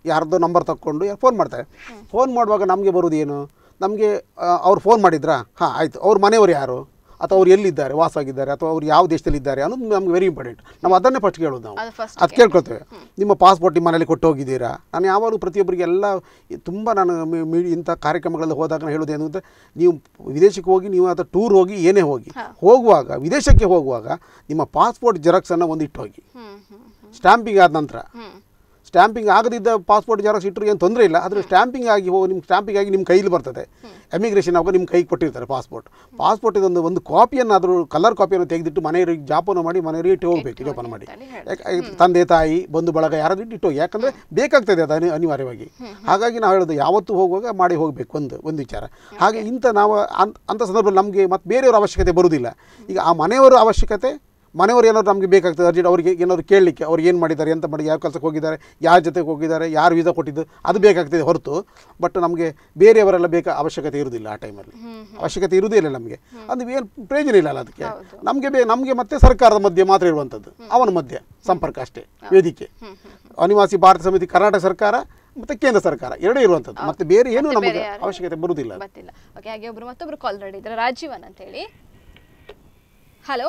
ಯಾರ್ದೋ ನಂಬರ್ ತಕ್ಕೊಂಡು ಫೋನ್ ಮಾಡ್ತಾರೆ ಫೋನ್ ಮಾಡುವಾಗ ನಮಗೆ ಬರೋದು ಏನು ನಮಗೆ ಅವ್ರು ಫೋನ್ ಮಾಡಿದ್ರಾ ಹಾಂ ಆಯಿತು ಅವ್ರ ಮನೆಯವರು ಯಾರು ಅಥವಾ ಅವ್ರು ಎಲ್ಲಿದ್ದಾರೆ ವಾಸವಾಗಿದ್ದಾರೆ ಅಥವಾ ಅವ್ರು ಯಾವ ದೇಶದಲ್ಲಿದ್ದಾರೆ ಅನ್ನೋದು ನಮ್ಗೆ ವೆರಿ ಇಂಪಾರ್ಟೆಂಟ್ ನಾವು ಅದನ್ನೇ ಫಸ್ಟ್ ಕೇಳೋದು ನಾವು ಅದು first ಅದು ಕೇಳ್ಕೊಳ್ತೇವೆ ನಿಮ್ಮ ಪಾಸ್ಪೋರ್ಟ್ ನಿಮ್ಮ ಮನೇಲಿ ಕೊಟ್ಟು ಹೋಗಿದ್ದೀರಾ ನಾನು ಯಾವಾಗಲೂ ಪ್ರತಿಯೊಬ್ಬರಿಗೆ ಎಲ್ಲ ತುಂಬ ನಾನು ಮಿ- ಮಿ ಇಂಥ ಕಾರ್ಯಕ್ರಮಗಳಲ್ಲಿ ಹೋದಾಗ ನಾನು ಹೇಳೋದು ಏನು ಅಂದರೆ ನೀವು ವಿದೇಶಕ್ಕೆ ಹೋಗಿ ನೀವು ಅಥವಾ ಟೂರ್ ಹೋಗಿ ಏನೇ ಹೋಗಿ ಹೋಗುವಾಗ ವಿದೇಶಕ್ಕೆ ಹೋಗುವಾಗ ನಿಮ್ಮ ಪಾಸ್ಪೋರ್ಟ್ ಜೆರಾಕ್ಸನ್ನು ಒಂದು ಇಟ್ಟು ಹೋಗಿ ಹ್ಮ್ ಹ್ಮ್ ಹ್ಮ್ ಸ್ಟ್ಯಾಂಪಿಂಗ್ ಆದ ನಂತರ ಹ್ಮ್ ಸ್ಟ್ಯಾಂಪಿಂಗ್ ಆಗದಿದ್ದ ಪಾಸ್ಪೋರ್ಟ್ ಜೆರಾಕ್ಸ್ ಇಟ್ಟರು ಏನು ತೊಂದರೆ ಇಲ್ಲ ಆದರೆ ಸ್ಟ್ಯಾಂಪಿಂಗ್ ಆಗಿ ಹೋಗಿ ನಿಮ್ಮ ಸ್ಟ್ಯಾಂಪಿಂಗ್ ಆಗಿ ನಿಮ್ಮ ಕೈಲಿ ಬರ್ತದೆ ಎಮಿಗ್ರೇಷನ್ ಆಗುವಾಗ ನಿಮ್ಮ ಕೈಗೆ ಕೊಟ್ಟಿರ್ತಾರೆ ಪಾಸ್ಪೋರ್ಟ್ ಪಾಸ್ಪೋರ್ಟ್ ಇದೊಂದು ಒಂದು ಕಾಪಿಯನ್ನಾದರೂ ಕಲರ್ ಕಾಪಿಯನ್ನು ತೆಗೆದಿಟ್ಟು ಮನೆಯವರಿಗೆ ಜಾಪನ ಮಾಡಿ ಮನೆಯವರಿಗೆ ಇಟ್ಟು ಹೋಗಬೇಕು ಜೋಪಾನ ಮಾಡಿ ಯಾಕೆ- ತಂದೆ ತಾಯಿ ಬಂಧು ಬಳಗ ಯಾರಾದ್ರೂ ಇಟ್ಟು ಹೋಗಿ ಯಾಕಂದರೆ ಬೇಕಾಗ್ತದೆ ಅದು ಅನಿ ಅನಿವಾರ್ಯವಾಗಿ ಹಾಗಾಗಿ ನಾವು ಹೇಳೋದು ಯಾವತ್ತೂ ಹೋಗುವಾಗ ಮಾಡಿ ಹೋಗಬೇಕು ಒಂದು ಒಂದು ವಿಚಾರ ಹಾಗೆ ಇಂಥ ನಾವು ಅಂಥ ಅಂಥ ಸಂದರ್ಭದಲ್ಲಿ ನಮಗೆ ಮತ್ತು ಬೇರೆಯವರ ಅವಶ್ಯಕತೆ ಬರುವುದಿಲ್ಲ ಈಗ ಆ ಮನೆಯವರ ಅವಶ್ಯಕತೆ ಮನೆಯವರು ಏನಾದ್ರು ನಮಗೆ ಬೇಕಾಗ್ತದೆ ಅರ್ಜೆಂಟ್ ಅವರಿಗೆ ಏನಾದ್ರು ಕೇಳಲಿಕ್ಕೆ ಅವ್ರು ಏನು ಮಾಡಿದ್ದಾರೆ ಎಂತ ಮಾಡಿ ಯಾವ ಕೆಲಸಕ್ಕೆ ಹೋಗಿದ್ದಾರೆ ಯಾರ ಜೊತೆಗೆ ಹೋಗಿದ್ದಾರೆ ಯಾರು ವೀಸಾ ಕೊಟ್ಟಿದ್ದು ಅದು ಬೇಕಾಗ್ತದೆ ಹೊರತು ಬಟ್ ನಮಗೆ ಬೇರೆಯವರೆಲ್ಲ ಬೇಕಾ ಅವಶ್ಯಕತೆ ಇರುವುದಿಲ್ಲ ಆ ಟೈಮಲ್ಲಿ ಅವಶ್ಯಕತೆ ಇರುವುದೇ ಇಲ್ಲ ನಮಗೆ ಅದು ಏನು ಪ್ರಯೋಜನ ಇಲ್ಲ ಅಲ್ಲ ಅದಕ್ಕೆ ನಮಗೆ ಬೇ ನಮಗೆ ಮತ್ತೆ ಸರ್ಕಾರದ ಮಧ್ಯೆ ಮಾತ್ರ ಇರುವಂಥದ್ದು ಅವನ ಮಧ್ಯೆ ಸಂಪರ್ಕ ಅಷ್ಟೇ ವೇದಿಕೆ ಅನಿವಾಸಿ ಭಾರತ ಸಮಿತಿ ಕರ್ನಾಟಕ ಸರ್ಕಾರ ಮತ್ತು ಕೇಂದ್ರ ಸರ್ಕಾರ ಎರಡೇ ಇರುವಂಥದ್ದು ಮತ್ತೆ ಬೇರೆ ಏನೂ ಮತ್ತೆ ನಮಗೆ ಬೇರೆ ಯಾರು? ಅವಶ್ಯಕತೆ ಬರುವುದಿಲ್ಲ ಗೊತ್ತಿಲ್ಲ ಓಕೆ ಹಾಗೆ ಒಬ್ರು ಮತ್ತೊಬ್ರು ಕಾಲ್ ರೆಡಿ ಇದ್ದಾರೆ ರಾಜೀವನ್ ಅಂತ ಹೇಳಿ ಹಲೋ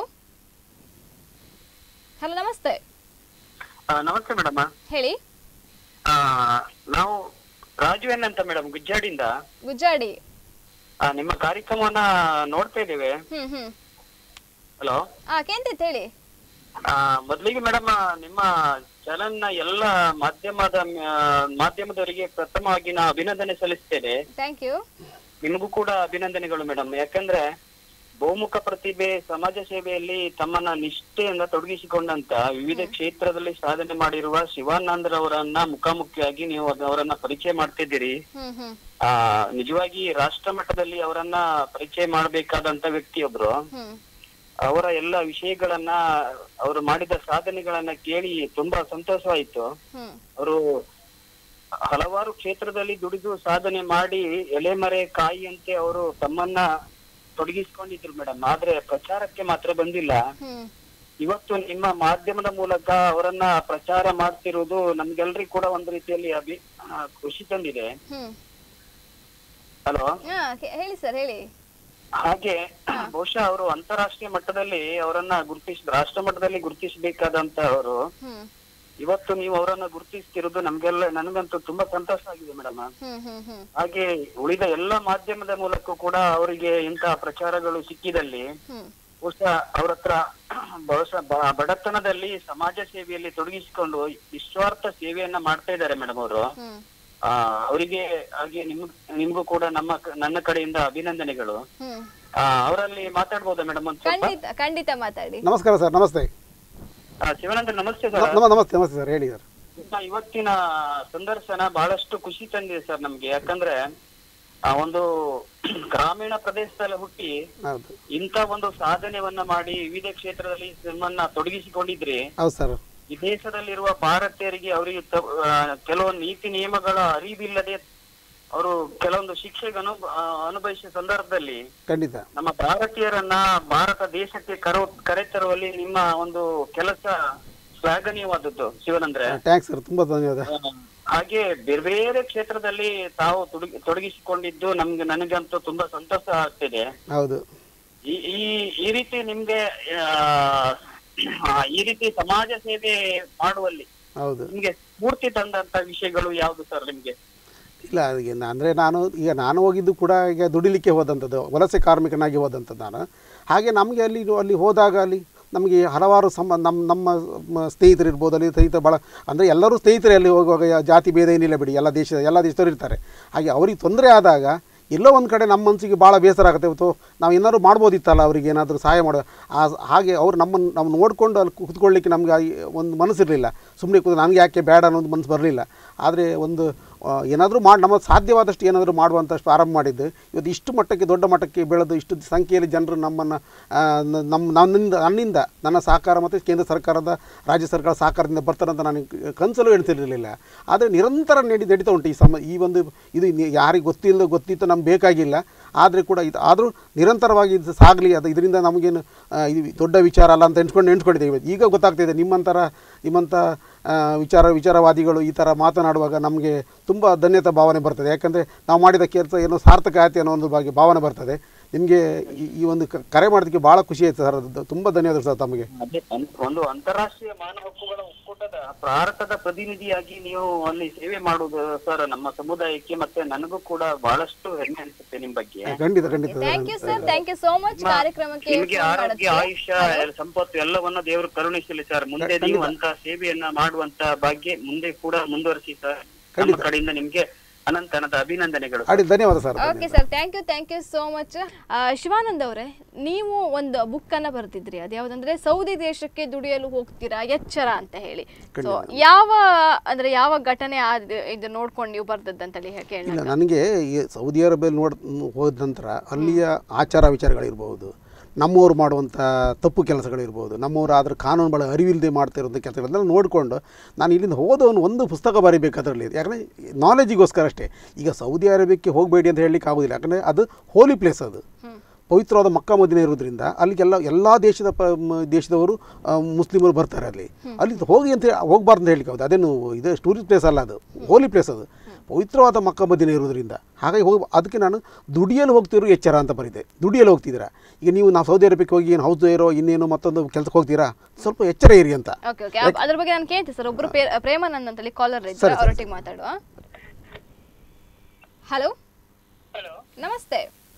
ಹಲೋ ನಮಸ್ತೆ ಆ, ನಮಸ್ತೆ ಮೇಡಮ್ ಹೇಳಿ ನಾವು ರಾಜು ಎನ್ ಅಂತ ಮೇಡಮ್ ಗುಜ್ಜಾಡಿಂದ ಗುಜ್ಜಾಡಿ ಆ, ನಿಮ್ಮ ಕಾರ್ಯಕ್ರಮವನ್ನ ನೋಡ್ತಾ ಇದ್ದೇವೆ ಹ್ಮ್ ಹ್ಮ್ ಹಲೋ ಆ ಕೇಂತಿತ್ ಹೇಳಿ ಮೊದಲಿಗೆ ಮೇಡಮ್ ನಿಮ್ಮ ಚಾನಲ್ ನ ಎಲ್ಲ ಮಾಧ್ಯಮದ ಆ, ಮಾಧ್ಯಮದವರಿಗೆ ಪ್ರಥಮವಾಗಿ ನಾ ಅಭಿನಂದನೆ ಸಲ್ಲಿಸ್ತೇನೆ ಥ್ಯಾಂಕ್ ಯು ನಿಮಗೂ ಕೂಡ ಅಭಿನಂದನೆಗಳು ಮೇಡಮ್ ಯಾಕಂದ್ರೆ ಬಹುಮುಖ ಪ್ರತಿಭೆ ಸಮಾಜ ಸೇವೆಯಲ್ಲಿ ತಮ್ಮನ್ನ ನಿಷ್ಠೆಯಿಂದ ತೊಡಗಿಸಿಕೊಂಡಂತ ವಿವಿಧ ಕ್ಷೇತ್ರದಲ್ಲಿ ಸಾಧನೆ ಮಾಡಿರುವ ಶಿವಾನಂದರವರನ್ನ ಮುಖಾಮುಖಿಯಾಗಿ ನೀವು ಅದ್- ಅವರನ್ನ ಪರಿಚಯ ಮಾಡ್ತಿದ್ದೀರಿ ಹ್ಮ್ ಹ್ಮ್ ಆ ನಿಜವಾಗಿ ರಾಷ್ಟ್ರ ಮಟ್ಟದಲ್ಲಿ ಅವರನ್ನ ಪರಿಚಯ ಮಾಡಬೇಕಾದಂತ ವ್ಯಕ್ತಿಯೊಬ್ರು ಹ್ಮ್ ಅವರ ಎಲ್ಲ ವಿಷಯಗಳನ್ನ ಅವರು ಮಾಡಿದ ಸಾಧನೆಗಳನ್ನ ಕೇಳಿ ತುಂಬಾ ಸಂತೋಷವಾಯಿತು ಹ್ಮ್ ಅವರು ಹಲವಾರು ಕ್ಷೇತ್ರದಲ್ಲಿ ದುಡಿದು ಸಾಧನೆ ಮಾಡಿ ಎಲೆಮರೆ ಕಾಯಿಯಂತೆ ಅವರು ತಮ್ಮನ್ನ ತೊಡಗಿಸಿಕೊಂಡಿದ್ರು ಮೇಡಮ್ ಆದ್ರೆ ಪ್ರಚಾರಕ್ಕೆ ಮಾತ್ರ ಬಂದಿಲ್ಲ ಹ್ಮ್ ಇವತ್ತು ನಿಮ್ಮ ಮಾಧ್ಯಮದ ಮೂಲಕ ಅವರನ್ನ ಪ್ರಚಾರ ಮಾಡ್ತಿರುವುದು ನಮ್ಗೆಲ್ರಿಗೂ ಕೂಡ ಒಂದು ರೀತಿಯಲ್ಲಿ ಅಭಿ ಆ, ಖುಷಿ ತಂದಿದೆ ಹ್ಮ್ ಹಲೋ ಹಾ ಹೇ- ಹೇಳಿ ಸರ್ ಹೇಳಿ ಹಾಗೆ ಬಹುಶಃ ಅವರು ಅಂತಾರಾಷ್ಟ್ರೀಯ ಮಟ್ಟದಲ್ಲಿ ಅವರನ್ನ ಗುರುತಿಸ್ ರಾಷ್ಟ್ರ ಮಟ್ಟದಲ್ಲಿ ಗುರುತಿಸಬೇಕಾದಂತ ಅವರು ಹ್ಮ್ ಇವತ್ತು ನೀವು ಅವರನ್ನ ಗುರುತಿಸ್ತಿರೋದು ನಮ್ಗೆಲ್ಲ ನನಗಂತೂ ತುಂಬಾ ಸಂತೋಷ ಆಗಿದೆ ಮೇಡಮ್ ಹ್ಮ್ ಹ್ಮ್ ಹ್ಮ್ ಹಾಗೆ ಉಳಿದ ಎಲ್ಲ ಮಾಧ್ಯಮದ ಮೂಲಕ ಕೂಡ ಅವರಿಗೆ ಇಂತಹ ಪ್ರಚಾರಗಳು ಸಿಕ್ಕಿದಲ್ಲಿ ಹ್ಮ್ ಬಹುಶಃ ಅವ್ರ ಹತ್ರ ಬಹುಶಃ ಬ- ಬಡತನದಲ್ಲಿ ಸಮಾಜ ಸೇವೆಯಲ್ಲಿ ತೊಡಗಿಸಿಕೊಂಡು ನಿಸ್ವಾರ್ಥ ಸೇವೆಯನ್ನ ಮಾಡ್ತಾ ಇದ್ದಾರೆ ಮೇಡಮ್ ಅವರು ಹ್ಮ್ ಆ ಅವರಿಗೆ ಹಾಗೆ ನಿಮ್ ನಿಮ್ಗೂ ಕೂಡ ನಮ್ಮ ಕ- ನನ್ನ ಕಡೆಯಿಂದ ಅಭಿನಂದನೆಗಳು ಹ್ಮ್ ಆ, ಅವರಲ್ಲಿ ಮಾತಾಡ್ಬೋದಾ ಮೇಡಮ್ ಒಂದ್ ಸ್ವಲ್ಪ ಖಂಡಿತ ಖಂಡಿತ ಮಾತಾಡಿ ನಮಸ್ಕಾರ ಸರ್ ನಮಸ್ತೆ ಆ, ಶಿವಾನಂದ ನಮಸ್ತೆ ನ- ಸರ್ ನಮ ನಮಸ್ತೆ ನಮಸ್ತೆ ಸರ್ ಹೇಳಿ ಸರ್ ನಿಮ್ಮ ಇವತ್ತಿನ ಸಂದರ್ಶನ ಬಹಳಷ್ಟು ಖುಷಿ ತಂದಿದೆ ಸರ್ ನಮ್ಗೆ ಯಾಕಂದ್ರೆ ಆ ಒಂದು ಗ್ರಾಮೀಣ ಪ್ರದೇಶದಲ್ಲಿ ಹುಟ್ಟಿ ಹೌದು ಇಂಥ ಒಂದು ಸಾಧನೆಯನ್ನ ಮಾಡಿ ವಿವಿಧ ಕ್ಷೇತ್ರದಲ್ಲಿ ನಿಮ್ಮನ್ನ ತೊಡಗಿಸಿಕೊಂಡಿದ್ರಿ ಹೌದು ಸರ್ ವಿದೇಶದಲ್ಲಿರುವ ಭಾರತೀಯರಿಗೆ ಅವರಿಗೆ ತ- ಆ, ಕೆಲವೊಂದು ನೀತಿ ನಿಯಮಗಳ ಅರಿವಿಲ್ಲದೆ ಅವರು ಕೆಲವೊಂದು ಶಿಕ್ಷೆಗೆ ಅನು ಆ, ಅನುಭವಿಸಿದ ಸಂದರ್ಭದಲ್ಲಿ ಖಂಡಿತ ನಮ್ಮ ಭಾರತೀಯರನ್ನ ಭಾರತ ದೇಶಕ್ಕೆ ಕರೋ ಕರೆತರುವಲ್ಲಿ ನಿಮ್ಮ ಒಂದು ಕೆಲಸ ಶ್ಲಾಘನೀಯವಾದದ್ದು ಶಿವನಂದ್ರೆ ಥ್ಯಾಂಕ್ಸ್ ಸರ್ ತುಂಬ ಧನ್ಯವಾದ ಹಾಗೆ ಬೇರೆ ಬೇರೆ ಕ್ಷೇತ್ರದಲ್ಲಿ ತಾವು ತೊಡಗಿ ತೊಡಗಿಸಿಕೊಂಡಿದ್ದು ನಮ್ಗೆ ನನಗಂತೂ ತುಂಬಾ ಸಂತೋಷ ಆಗ್ತಿದೆ ಹೌದು ಈ ಈ ಈ ರೀತಿ ನಿಮ್ಗೆ ಆ, ಆ, ಈ ರೀತಿ ಸಮಾಜ ಸೇವೆ ಮಾಡುವಲ್ಲಿ ಹೌದು ನಿಮ್ಗೆ ಸ್ಫೂರ್ತಿ ತಂದಂತ ವಿಷಯಗಳು ಯಾವ್ದು ಸರ್ ನಿಮ್ಗೆ ಇಲ್ಲ ಅದಕ್ಕೆ ಅಂದರೆ ನಾನು ಈಗ ನಾನು ಹೋಗಿದ್ದು ಕೂಡ ಈಗ ದುಡಿಲಿಕ್ಕೆ ಹೋದಂಥದ್ದು ವಲಸೆ ಕಾರ್ಮಿಕನಾಗಿ ಹೋದಂಥದ್ದು ನಾನು ಹಾಗೆ ನಮಗೆ ಅಲ್ಲಿ ಅಲ್ಲಿ ಹೋದಾಗ ಅಲ್ಲಿ ನಮಗೆ ಹಲವಾರು ಸಮ ನಮ್ಮ ನಮ್ಮ ಮ- ಸ್ನೇಹಿತರು ಇರ್ಬೋದು ಅಲ್ಲಿ ಸ್ನೇಹಿತರು ಭಾಳ ಅಂದರೆ ಎಲ್ಲರೂ ಸ್ನೇಹಿತರೇ ಅಲ್ಲಿ ಹೋಗುವಾಗ ಯಾ- ಜಾತಿ ಭೇದ ಏನಿಲ್ಲ ಬಿಡಿ ಎಲ್ಲ ದೇಶದ ಎಲ್ಲ ದೇಶದವರು ಇರ್ತಾರೆ ಹಾಗೆ ಅವ್ರಿಗೆ ತೊಂದರೆ ಆದಾಗ ಎಲ್ಲೋ ಒಂದು ಕಡೆ ನಮ್ಮ ಮನಸ್ಸಿಗೆ ಭಾಳ ಬೇಸರ ಆಗುತ್ತೆ ಇವತ್ತು ನಾವು ಏನಾದ್ರು ಮಾಡ್ಬೋದಿತ್ತಲ್ಲ ಅವರಿಗೆ ಏನಾದರೂ ಸಹಾಯ ಮಾಡೋ ಆ ಹಾಗೆ ಅವ್ರು ನಮ್ಮನ್ನು ನಮ್ಮ ನೋಡಿಕೊಂಡು ಅಲ್ಲಿ ಕೂತ್ಕೊಳ್ಳಿಕ್ಕೆ ನಮ್ಗೆ ಆ ಈ ಒಂದು ಮನಸ್ಸಿರಲಿಲ್ಲ ಸುಮ್ಮನೆ ಕೂತು ನನಗೆ ಯಾಕೆ ಬೇಡ ಅನ್ನೋದು ಮನಸ್ಸು ಬರಲಿಲ್ಲ ಆದರೆ ಒಂದು ಆ, ಏನಾದರೂ ಮಾಡಿ ನಮ್ಮ ಸಾಧ್ಯವಾದಷ್ಟು ಏನಾದರೂ ಮಾಡುವಂಥಷ್ಟು ಆರಂಭ ಮಾಡಿದ್ದು ಇವತ್ತು ಇಷ್ಟು ಮಟ್ಟಕ್ಕೆ ದೊಡ್ಡ ಮಟ್ಟಕ್ಕೆ ಬೆಳೆದು ಇಷ್ಟು ಸಂಖ್ಯೆಯಲ್ಲಿ ಜನರು ನಮ್ಮನ್ನು ನಮ್ಮ ನನ್ನಿಂದ ನನ್ನಿಂದ ನನ್ನ ಸಹಕಾರ ಮತ್ತು ಕೇಂದ್ರ ಸರ್ಕಾರದ ರಾಜ್ಯ ಸರ್ಕಾರ ಸಹಕಾರದಿಂದ ಬರ್ತಾರಂತ ನಾನು ಕನಸಲ್ಲೂ ಎಣಿಸಿರಲಿಲ್ಲ ಆದರೆ ನಿರಂತರ ನಡಿ ನಡೀತಾ ಉಂಟು ಈ ಸಮ ಈ ಒಂದು ಇದು ಇನ್ನು ಯಾರಿಗೆ ಗೊತ್ತಿಲ್ಲ ಗೊತ್ತಿತ್ತು ನಮ್ಗೆ ಬೇಕಾಗಿಲ್ಲ ಆದರೆ ಕೂಡ ಇದು ಆದರೂ ನಿರಂತರವಾಗಿ ಇದು ಸಾಗಲಿ ಅದು ಇದರಿಂದ ನಮಗೇನು ಆ, ಇದು ದೊಡ್ಡ ವಿಚಾರ ಅಲ್ಲ ಅಂತ ಎಣ್ಸ್ಕೊಂಡು ಎಣ್ಸ್ಕೊಂಡಿದ್ದೇವೆ ಈಗ ಗೊತ್ತಾಗ್ತಿದೆ ನಿಮ್ಮಂಥರ ನಿಮ್ಮಂಥ ಆ, ವಿಚಾರ ವಿಚಾರವಾದಿಗಳು ಈ ಥರ ಮಾತನಾಡುವಾಗ ನಮಗೆ ತುಂಬ ಧನ್ಯತಾ ಭಾವನೆ ಬರ್ತದೆ ಯಾಕಂದರೆ ನಾವು ಮಾಡಿದ ಕೆಲಸ ಏನೋ ಸಾರ್ಥಕ ಆಯ್ತು ಅನ್ನೋ ಒಂದು ಬಗ್ಗೆ ಭಾವನೆ ಬರ್ತದೆ ನಿಮಗೆ ಈ- ಈ ಒಂದು ಕ- ಕರೆ ಮಾಡೋದಕ್ಕೆ ಭಾಳ ಖುಷಿ ಆಯ್ತು ಸರ್ ಅದು ತುಂಬ ಧನ್ಯವಾದಗಳು ಸರ್ ತಮಗೆ ಅದೇ ಅನ್- ಒಂದು ಅಂತಾರಾಷ್ಟ್ರೀಯ ಮಾನವ ಹಕ್ಕುಗಳ ಒಕ್ಕೂಟದ ಭಾರತದ ಪ್ರತಿನಿಧಿಯಾಗಿ ನೀವು ಅಲ್ಲಿ ಸೇವೆ ಮಾಡುವುದು ಸರ್ ನಮ್ಮ ಸಮುದಾಯಕ್ಕೆ ಮತ್ತೆ ನನಗೂ ಕೂಡ ಬಹಳಷ್ಟು ಹೆಮ್ಮೆ ಅನಿಸುತ್ತೆ ನಿಮ್ ಬಗ್ಗೆ ಖಂಡಿತ ಖಂಡಿತ thank you sir thank you so much ಕಾರ್ಯಕ್ರಮಕ್ಕೆ ನಿಮಗೆ phone ಆರೋಗ್ಯ ಮಾಡೋದಕ್ಕೆ. ಆಯುಷ್ಯ ಎಲ್ಲ ಸಂಪತ್ತು ಎಲ್ಲವನ್ನ ದೇವರು ಕರುಣಿಸಲಿ ಸರ್ ಮುಂದೆ ನೀವು ಅಂತ ಸೇವೆಯನ್ನ ಮಾಡುವಂತ ಭಾಗ್ಯ ಮುಂದೆ ಕೂಡ ಮುಂದುವರಿಸಿ ಸರ್ ನಮ್ಮ ಕಡೆಯಿಂದ ನಿಮ್ಗೆ ಅನಂತ ಅನಂತ ಅಭಿನಂದನೆಗಳು ಅಡಿ ಧನ್ಯವಾದ sir okay sir thank you thank you so much Shivanand ಅವರೇ ನೀವು ಒಂದು ಬುಕ್ ಅನ್ನ ಬರ್ತಿದ್ರಿ ಅದ್ಯಾವುದಂದ್ರೆ ಸೌದಿ ದೇಶಕ್ಕೆ ದುಡಿಯಲು ಹೋಗ್ತೀರಾ ಎಚ್ಚರ ಅಂತ ಹೇಳಿ ಸೊ ಯಾವ ಅಂದ್ರೆ ಯಾವ ಘಟನೆ ಆದ ಇದು ನೋಡ್ಕೊಂಡು ನೀವು ಬರ್ದದ್ದಂತೇಳಿ ಕೇಳಿ ಇಲ್ಲ ನನಗೆ ಈ ಸೌದಿ ಅರೇಬಿಯಲ್ಲಿ ನೋಡ್ ಹೋದ ನಂತರ ಅಲ್ಲಿಯ ಆಚಾರ ವಿಚಾರಗಳಿರ್ಬೋದು ನಮ್ಮವ್ರು ಮಾಡುವಂಥ ತಪ್ಪು ಕೆಲಸಗಳಿರ್ಬೋದು ನಮ್ಮವ್ರು ಆದ್ರೆ ಕಾನೂನುಗಳ ಅರಿವಿಲ್ಲದೆ ಮಾಡ್ತಾ ಇರೋಂಥ ಕೆಲಸಗಳನ್ನೆಲ್ಲ ನೋಡಿಕೊಂಡು ನಾನು ಇಲ್ಲಿಂದ ಹೋದವನು ಒಂದು ಪುಸ್ತಕ ಬರೀಬೇಕು ಅದರಲ್ಲಿ ಯಾಕಂದರೆ ನಾಲೆಜಿಗೋಸ್ಕರ ಅಷ್ಟೇ ಈಗ ಸೌದಿ ಅರೇಬಿಯಾಕ್ಕೆ ಹೋಗಬೇಡಿ ಅಂತ ಹೇಳಲಿಕ್ಕೆ ಆಗೋದಿಲ್ಲ ಯಾಕಂದರೆ ಅದು ಹೋಲಿ ಪ್ಲೇಸ್ ಅದು ಪವಿತ್ರವಾದ ಮಕ್ಕ ಮದಿನ ಇರೋದ್ರಿಂದ ಅಲ್ಲಿಗೆಲ್ಲ ಎಲ್ಲ ದೇಶದ ಪ ಮ- ದೇಶದವರು ಆ, ಮುಸ್ಲಿಮರು ಬರ್ತಾರೆ ಅಲ್ಲಿ ಅಲ್ಲಿ ಹೋಗಿ ಅಂತ ಹೇಳಿ- ಹೋಗ್ಬಾರ್ದು ಅಂತ ಹೇಳಲಿಕ್ಕೆ ಹೌದು ಅದೇನು ಇದು ಟೂರಿಸ್ಟ್ ಪ್ಲೇಸ್ ಅಲ್ಲ ಅದು ಹೋಲಿ ಪ್ಲೇಸ್ ಅದು ಪವಿತ್ರವಾದ ಮಕ್ಕ ಮದಿನ ಇರೋದ್ರಿಂದ ಹಾಗಾಗಿ ಹೋಗಿ ಅದಕ್ಕೆ ನಾನು ದುಡಿಯಲು ಹೋಗ್ತಿರೋ ಎಚ್ಚರ ಅಂತ ಬರೀದೆ ದುಡಿಯಲು ಹೋಗ್ತಿದ್ದೀರಾ ಈಗ ನೀವು ನಾವು ಸೌದಿ ಅರೇಬಿಯಾಕ್ಕೆ ಹೋಗಿ ಏನು ಹೌಸ್ ಇರೋ ಇನ್ನೇನು ಮತ್ತೊಂದು ಕೆಲಸಕ್ಕೆ ಹೋಗ್ತೀರಾ ಸ್ವಲ್ಪ ಎಚ್ಚರ ಇರಿ ಅಂತ ಓಕೆ ಓಕೆ ಅದ್ರ ಬಗ್ಗೆ ನಾನು ಕೇಳ್ತೀನಿ ಸರ್ ಒಬ್ರು ಪೇ- ಪ್ರೇಮಾನಂದ್ ಅಂತೇಳಿ ಕಾಲರ್ ಇದ್ದಾರೆ ಸರಿ, ಸರಿ, ಅವರೊಟ್ಟಿಗೆ ಮಾತಾಡುವ ಹಲೋ ನಮಸ್ತೆ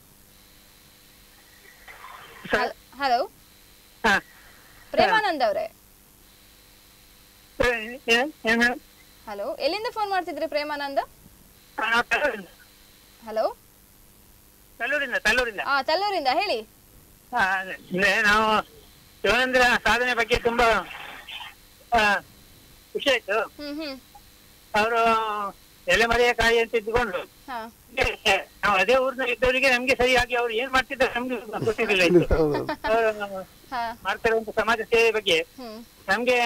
ಹಲೋ ಪ್ರೇಮಾನಂದ್ ಅವರೇ ಹಲೋ ಎಲ್ಲಿಂದ ಫೋನ್ ಮಾಡ್ತಿದ್ರಿ ಪ್ರೇಮಾನಂದ್ ಹಲೋ ತಲ್ಲೂರಿಂದ ತಲ್ಲೂರಿಂದ ಆ ತಲ್ಲೂರಿಂದ ಹೇಳಿ ಆ, ಅಂದ್ರೆ ನಾವು ಶಿವಾನಂದ್ರ ಸಾಧನೆ ಬಗ್ಗೆ ತುಂಬಾ ಆ, ಖುಷಿ ಆಯ್ತು ಹ್ಮ್ ಹ್ಮ್ ಅವರು ಎಲೆಮರೆಯ ಕಾಯಿ ಅಂತ ಇದ್ಕೊಂಡು ಹಾ ನಾವು ಅದೇ ಊರಿನಲ್ಲಿ ಇದ್ದವರಿಗೆ ನಮ್ಗೆ ಸರಿಯಾಗಿ ಅವ್ರು ಏನ್ ಮಾಡ್ತಿದ್ದಾರೆ ನಮ್ಗೆ ಗೊತ್ತಿರಲಿಲ್ಲ ಇತ್ತು ಹೌದು ಅವರು ಹಾ ಮಾಡ್ತಿರುವಂತ ಸಮಾಜ ಸೇವೆ ಬಗ್ಗೆ ಹ್ಮ್ ನಮ್ಗೆ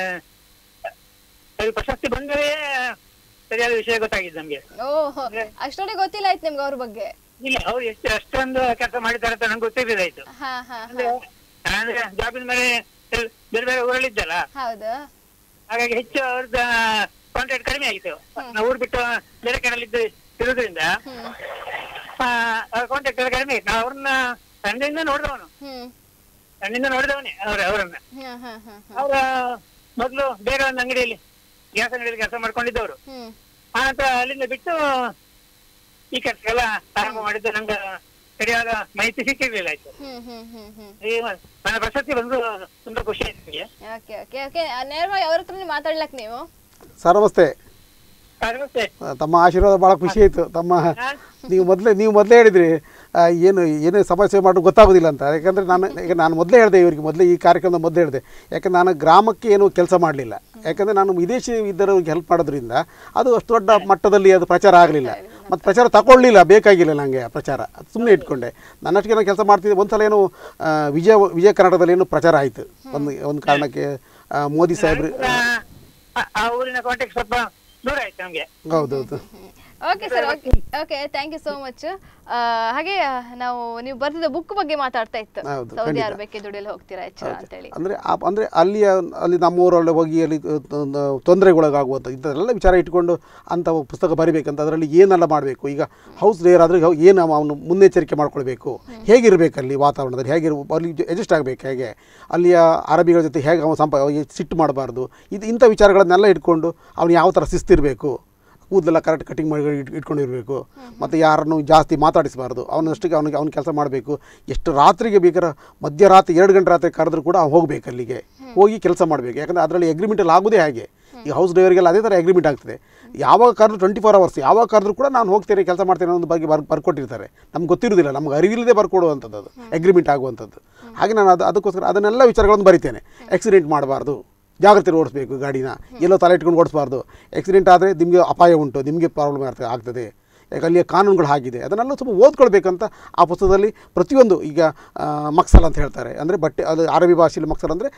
ಅದು ಪ್ರಶಸ್ತಿ ಬಂದರೆ ಸರಿಯಾದ ವಿಷಯ ಗೊತ್ತಾಗಿದ್ದು ನಮ್ಗೆ ಓಹೋ ಅಷ್ಟೊಂದಿಗೆ ಗೊತ್ತಿಲ್ಲ ಆಯ್ತು ನಿಮ್ಗೆ ಅವ್ರ ಬಗ್ಗೆ ಇಲ್ಲ ಅವ್ರು ಎಷ್ಟು ಅಷ್ಟೊಂದು ಕೆಲಸ ಮಾಡಿದ್ದಾರೆ ಅಂತ ನಂಗೆ ಗೊತ್ತಿರಲಿಲ್ಲ ಆಯ್ತು ಹಾ ಹಾ ಅಂದ್ರೆ ಅಂದ್ರೆ ಜಾಬಿನ ಮೇಲೆ ಎಲ್- ಬೇರೆ ಬೇರೆ ಊರಲ್ಲಿದ್ದಲ್ಲ ಹೌದು ಹಾಗಾಗಿ ಹೆಚ್ಚು ಅವ್ರದ್ದು ಕಾಂಟ್ರಾಕ್ಟ್ ಕಡಿಮೆ ಆಗಿತ್ತು ನಾವು ಊರು ಬಿಟ್ಟು ಬೇರೆ ಕಡೆಯಲ್ಲಿದ್ದು ಇರೋದ್ರಿಂದ ಹ್ಮ್ ಕಾಂಟ್ರಾಕ್ಟ್ ಎಲ್ಲ ಕಡಿಮೆ ಇತ್ತು ನಾವು ಅವ್ರನ್ನ ಸಣ್ಣದಿಂದ ನೋಡಿದವನು ಹ್ಮ್ ಸಣ್ಣಿಂದ ನೋಡಿದವನೇ ಅವ್ರ ಅವರನ್ನ ಹಾ ಹಾ ಹಾ ಹಾ ಅವರ ಮೊದಲು ಬೇರೆ ಒಂದು ಅಂಗಡಿಯಲ್ಲಿ ಗ್ಯಾಸ್ ಅಂಗಡಿಯಲ್ಲಿ ಕೆಲಸ ಮಾಡ್ಕೊಂಡಿದ್ದವರು ಹ್ಮ್ ಆನಂತರ ಅಲ್ಲಿಂದ ಬಿಟ್ಟು ಈ ಕೆಲಸಕ್ಕೆಲ್ಲ ಆರಂಭ ಮಾಡಿದ್ದು ನಂಗೆ ಸರಿಯಾದ ಮಾಹಿತಿ ಸಿಕ್ಕಿರ್ಲಿಲ್ಲ ಆಯ್ತು ಹ್ಮ್ ಹ್ಮ್ ಹ್ಮ್ ಹ್ಮ್ ಈ ಮ- ನನ್ನ ಪ್ರಶಸ್ತಿ ಬಂದು ತುಂಬಾ ಖುಷಿ ಆಯ್ತು ನನಗೆ ಓಕೆ ಓಕೆ ಓಕೆ ನೇರವಾಗಿ ಅವ್ರ ಹತ್ರನೇ ಮಾತಾಡ್ಲಕ್ ನೀವು ಸರ್ ನಮಸ್ತೆ ಆ, ನಮಸ್ತೆ ತಮ್ಮ ಆಶೀರ್ವಾದ ಭಾಳ ಖುಷಿ ಆಯಿತು ತಮ್ಮ ನೀವು ಮೊದಲೇ ನೀವು ಮೊದಲೇ ಹೇಳಿದ್ರಿ ಆ, ಏನು ಏನೇ ಸಮಸ್ಯೆ ಮಾಡೋದು ಗೊತ್ತಾಗೋದಿಲ್ಲ ಅಂತ ಯಾಕಂದರೆ ನಾನು ಈಗ ನಾನು ಮೊದಲೇ ಹೇಳಿದೆ ಇವರಿಗೆ ಮೊದಲೇ ಈ ಕಾರ್ಯಕ್ರಮದ ಮೊದಲೇ ಹೇಳಿದೆ ಯಾಕಂದ್ರೆ ನಾನು ಗ್ರಾಮಕ್ಕೆ ಏನು ಕೆಲಸ ಮಾಡಲಿಲ್ಲ ಯಾಕಂದರೆ ನಾನು ವಿದೇಶಿ ಇದ್ದವರಿಗೆ ಹೆಲ್ಪ್ ಮಾಡೋದ್ರಿಂದ ಅದು ಅಷ್ಟು ದೊಡ್ಡ ಮಟ್ಟದಲ್ಲಿ ಅದು ಪ್ರಚಾರ ಆಗಲಿಲ್ಲ ಮತ್ತು ಪ್ರಚಾರ ತಗೊಳ್ಳಿಲ್ಲ ಬೇಕಾಗಿಲ್ಲ ನನಗೆ ಆ ಪ್ರಚಾರ ಸುಮ್ಮನೆ ಇಟ್ಕೊಂಡೆ ನನ್ನಷ್ಟಿಗೆ ನಾನು ಕೆಲಸ ಮಾಡ್ತಿದ್ದೆ ಒಂದು ಸಲ ಏನು ಆ, ವಿಜಯ ವಿಜಯ ಕರ್ನಾಟಕದಲ್ಲಿ ಏನು ಪ್ರಚಾರ ಆಯಿತು ಒಂದು ಒಂದು ಕಾರಣಕ್ಕೆ ಆ, ಮೋದಿ ಸಾಹೇಬ್ರು ಆ- ಆ ಊರಿನ ಕಾಂಟ್ಯಾಕ್ಟ್ ಸ್ವಲ್ಪ ದೂರ ಆಯ್ತು ನಮ್ಗೆ ಹೌದೌದು okay sir okay okay thank you so much ಹಾಗೆ ಆ, ನಾವು ನೀವು ಬರ್ತಿದ್ದ ಬುಕ್ ಬಗ್ಗೆ ಮಾತಾಡ್ತಾ ಇತ್ತು ಹೌದು, ಸೌದಿ ಖಂಡಿತ. ಅರೇಬಿಯಾಕ್ಕೆ ದುಡಿಯಲು ಹೋಗ್ತೀರಾ ಎಚ್ಚರ ಅಂತೇಳಿ ಅಂದರೆ ಅಂದರೆ ಅಲ್ಲಿಯ ಅಲ್ಲಿ ನಮ್ಮೂರಲ್ಲಿ ಹೋಗಿ ಅಲ್ಲಿ ತೊಂದರೆಗೊಳಗಾಗುವಂಥ ಇಂಥದ್ದೆಲ್ಲ ವಿಚಾರ ಇಟ್ಕೊಂಡು ಅಂಥ ಪುಸ್ತಕ ಬರಿಬೇಕಂತ ಅದರಲ್ಲಿ ಏನೆಲ್ಲ ಮಾಡಬೇಕು ಈಗ ಹೌಸ್ ರೇರ್ ಆದರೆ ಏನು ಅವನು ಮುನ್ನೆಚ್ಚರಿಕೆ ಮಾಡ್ಕೊಳ್ಬೇಕು ಹೇಗಿರಬೇಕು ಅಲ್ಲಿ ವಾತಾವರಣದಲ್ಲಿ ಹೇಗೆ ಅಲ್ಲಿ ಅಡ್ಜಸ್ಟ್ ಆಗಬೇಕು ಹೇಗೆ ಅಲ್ಲಿಯ ಅರಬಿಗಳ ಜೊತೆ ಹೇಗೆ ಅವನು ಸಂಪ ಅವ್ನಿಗೆ ಸಿಟ್ಟು ಮಾಡಬಾರ್ದು ಇದು ಇಂಥ ವಿಚಾರಗಳನ್ನೆಲ್ಲ ಇಟ್ಕೊಂಡು ಅವನು ಯಾವ ಥರ ಶಿಸ್ತಿರಬೇಕು ಕೂದಲೆಲ್ಲ ಕರೆಕ್ಟ್ ಕಟಿಂಗ್ ಮಾಡಿ ಇಟ್ ಇಟ್ಕೊಂಡಿರಬೇಕು ಮತ್ತು ಯಾರನ್ನು ಜಾಸ್ತಿ ಮಾತಾಡಿಸಬಾರ್ದು ಅವನಷ್ಟಕ್ಕೆ ಅವನಿಗೆ ಅವ್ನ ಕೆಲಸ ಮಾಡಬೇಕು ಎಷ್ಟು ರಾತ್ರಿಗೆ ಬೇಕಾದ್ರೆ ಮಧ್ಯರಾತ್ರಿ ಎರಡು ಗಂಟೆ ರಾತ್ರಿ ಕರೆದ್ರೂ ಕೂಡ ಅವ್ನು ಹೋಗ್ಬೇಕು ಅಲ್ಲಿಗೆ ಹೋಗಿ ಕೆಲಸ ಮಾಡಬೇಕು ಯಾಕಂದರೆ ಅದರಲ್ಲಿ ಅಗ್ರಿಮೆಂಟಲ್ಲಿ ಆಗೋದೇ ಹಾಗೆ ಈ ಹೌಸ್ ಡ್ರೈವರಿಗೆಲ್ಲ ಅದೇ ಥರ ಅಗ್ರಿಮೆಂಟ್ ಆಗ್ತದೆ ಯಾವಾಗ ಕರೆದ್ರು ಟ್ವೆಂಟಿ ಫೋರ್ ಅವರ್ಸ್ ಯಾವಾಗ ಕರೆದ್ರು ಕೂಡ ನಾನು ಹೋಗ್ತೇನೆ ಕೆಲಸ ಮಾಡ್ತೇನೆ ಅನ್ನೋದು ಬಗ್ಗೆ ಬರ್ ಬರ್ಕೊಟ್ಟಿರ್ತಾರೆ ನಮ್ಗೆ ಗೊತ್ತಿರೋದಿಲ್ಲ ನಮ್ಗೆ ಅರಿವಿಲ್ಲದೆ ಬರ್ಕೊಡುವಂಥದ್ದು ಅದು ಅಗ್ರಿಮೆಂಟ್ ಆಗುವಂಥದ್ದು ಹಾಗೆ ನಾನು ಅದು ಅದಕ್ಕೋಸ್ಕರ ಅದನ್ನೆಲ್ಲ ವಿಚಾರಗಳನ್ನು ಬರಿತೇನೆ ಆಕ್ಸಿಡೆಂಟ್ ಮಾಡಬಾರ್ದು ಜಾಗ್ರತೆ ಓಡಿಸ್ಬೇಕು ಗಾಡಿನ ಎಲ್ಲೋ ತಲೆ ಇಟ್ಕೊಂಡು ಓಡಿಸ್ಬಾರ್ದು ಆಕ್ಸಿಡೆಂಟ್ ಆದರೆ ನಿಮಗೆ ಅಪಾಯ ಉಂಟು ನಿಮಗೆ ಪ್ರಾಬ್ಲಮ್ ಆಗ್ತದೆ ಆಗ್ತದೆ ಯಾಕೆ ಅಲ್ಲಿಯ ಕಾನೂನುಗಳು ಆಗಿದೆ ಅದನ್ನೆಲ್ಲ ಸ್ವಲ್ಪ ಓದ್ಕೊಳ್ಬೇಕಂತ ಆ ಪುಸ್ತಕದಲ್ಲಿ ಪ್ರತಿಯೊಂದು ಈಗ ಆ, ಮಕ್ಸಲ್ ಅಂತ ಹೇಳ್ತಾರೆ ಅಂದರೆ ಬಟ್ಟೆ ಅದು ಅರಬಿ ಭಾಷೆಯಲ್ಲಿ ಮಕ್ಸಲ್ ಅಂದರೆ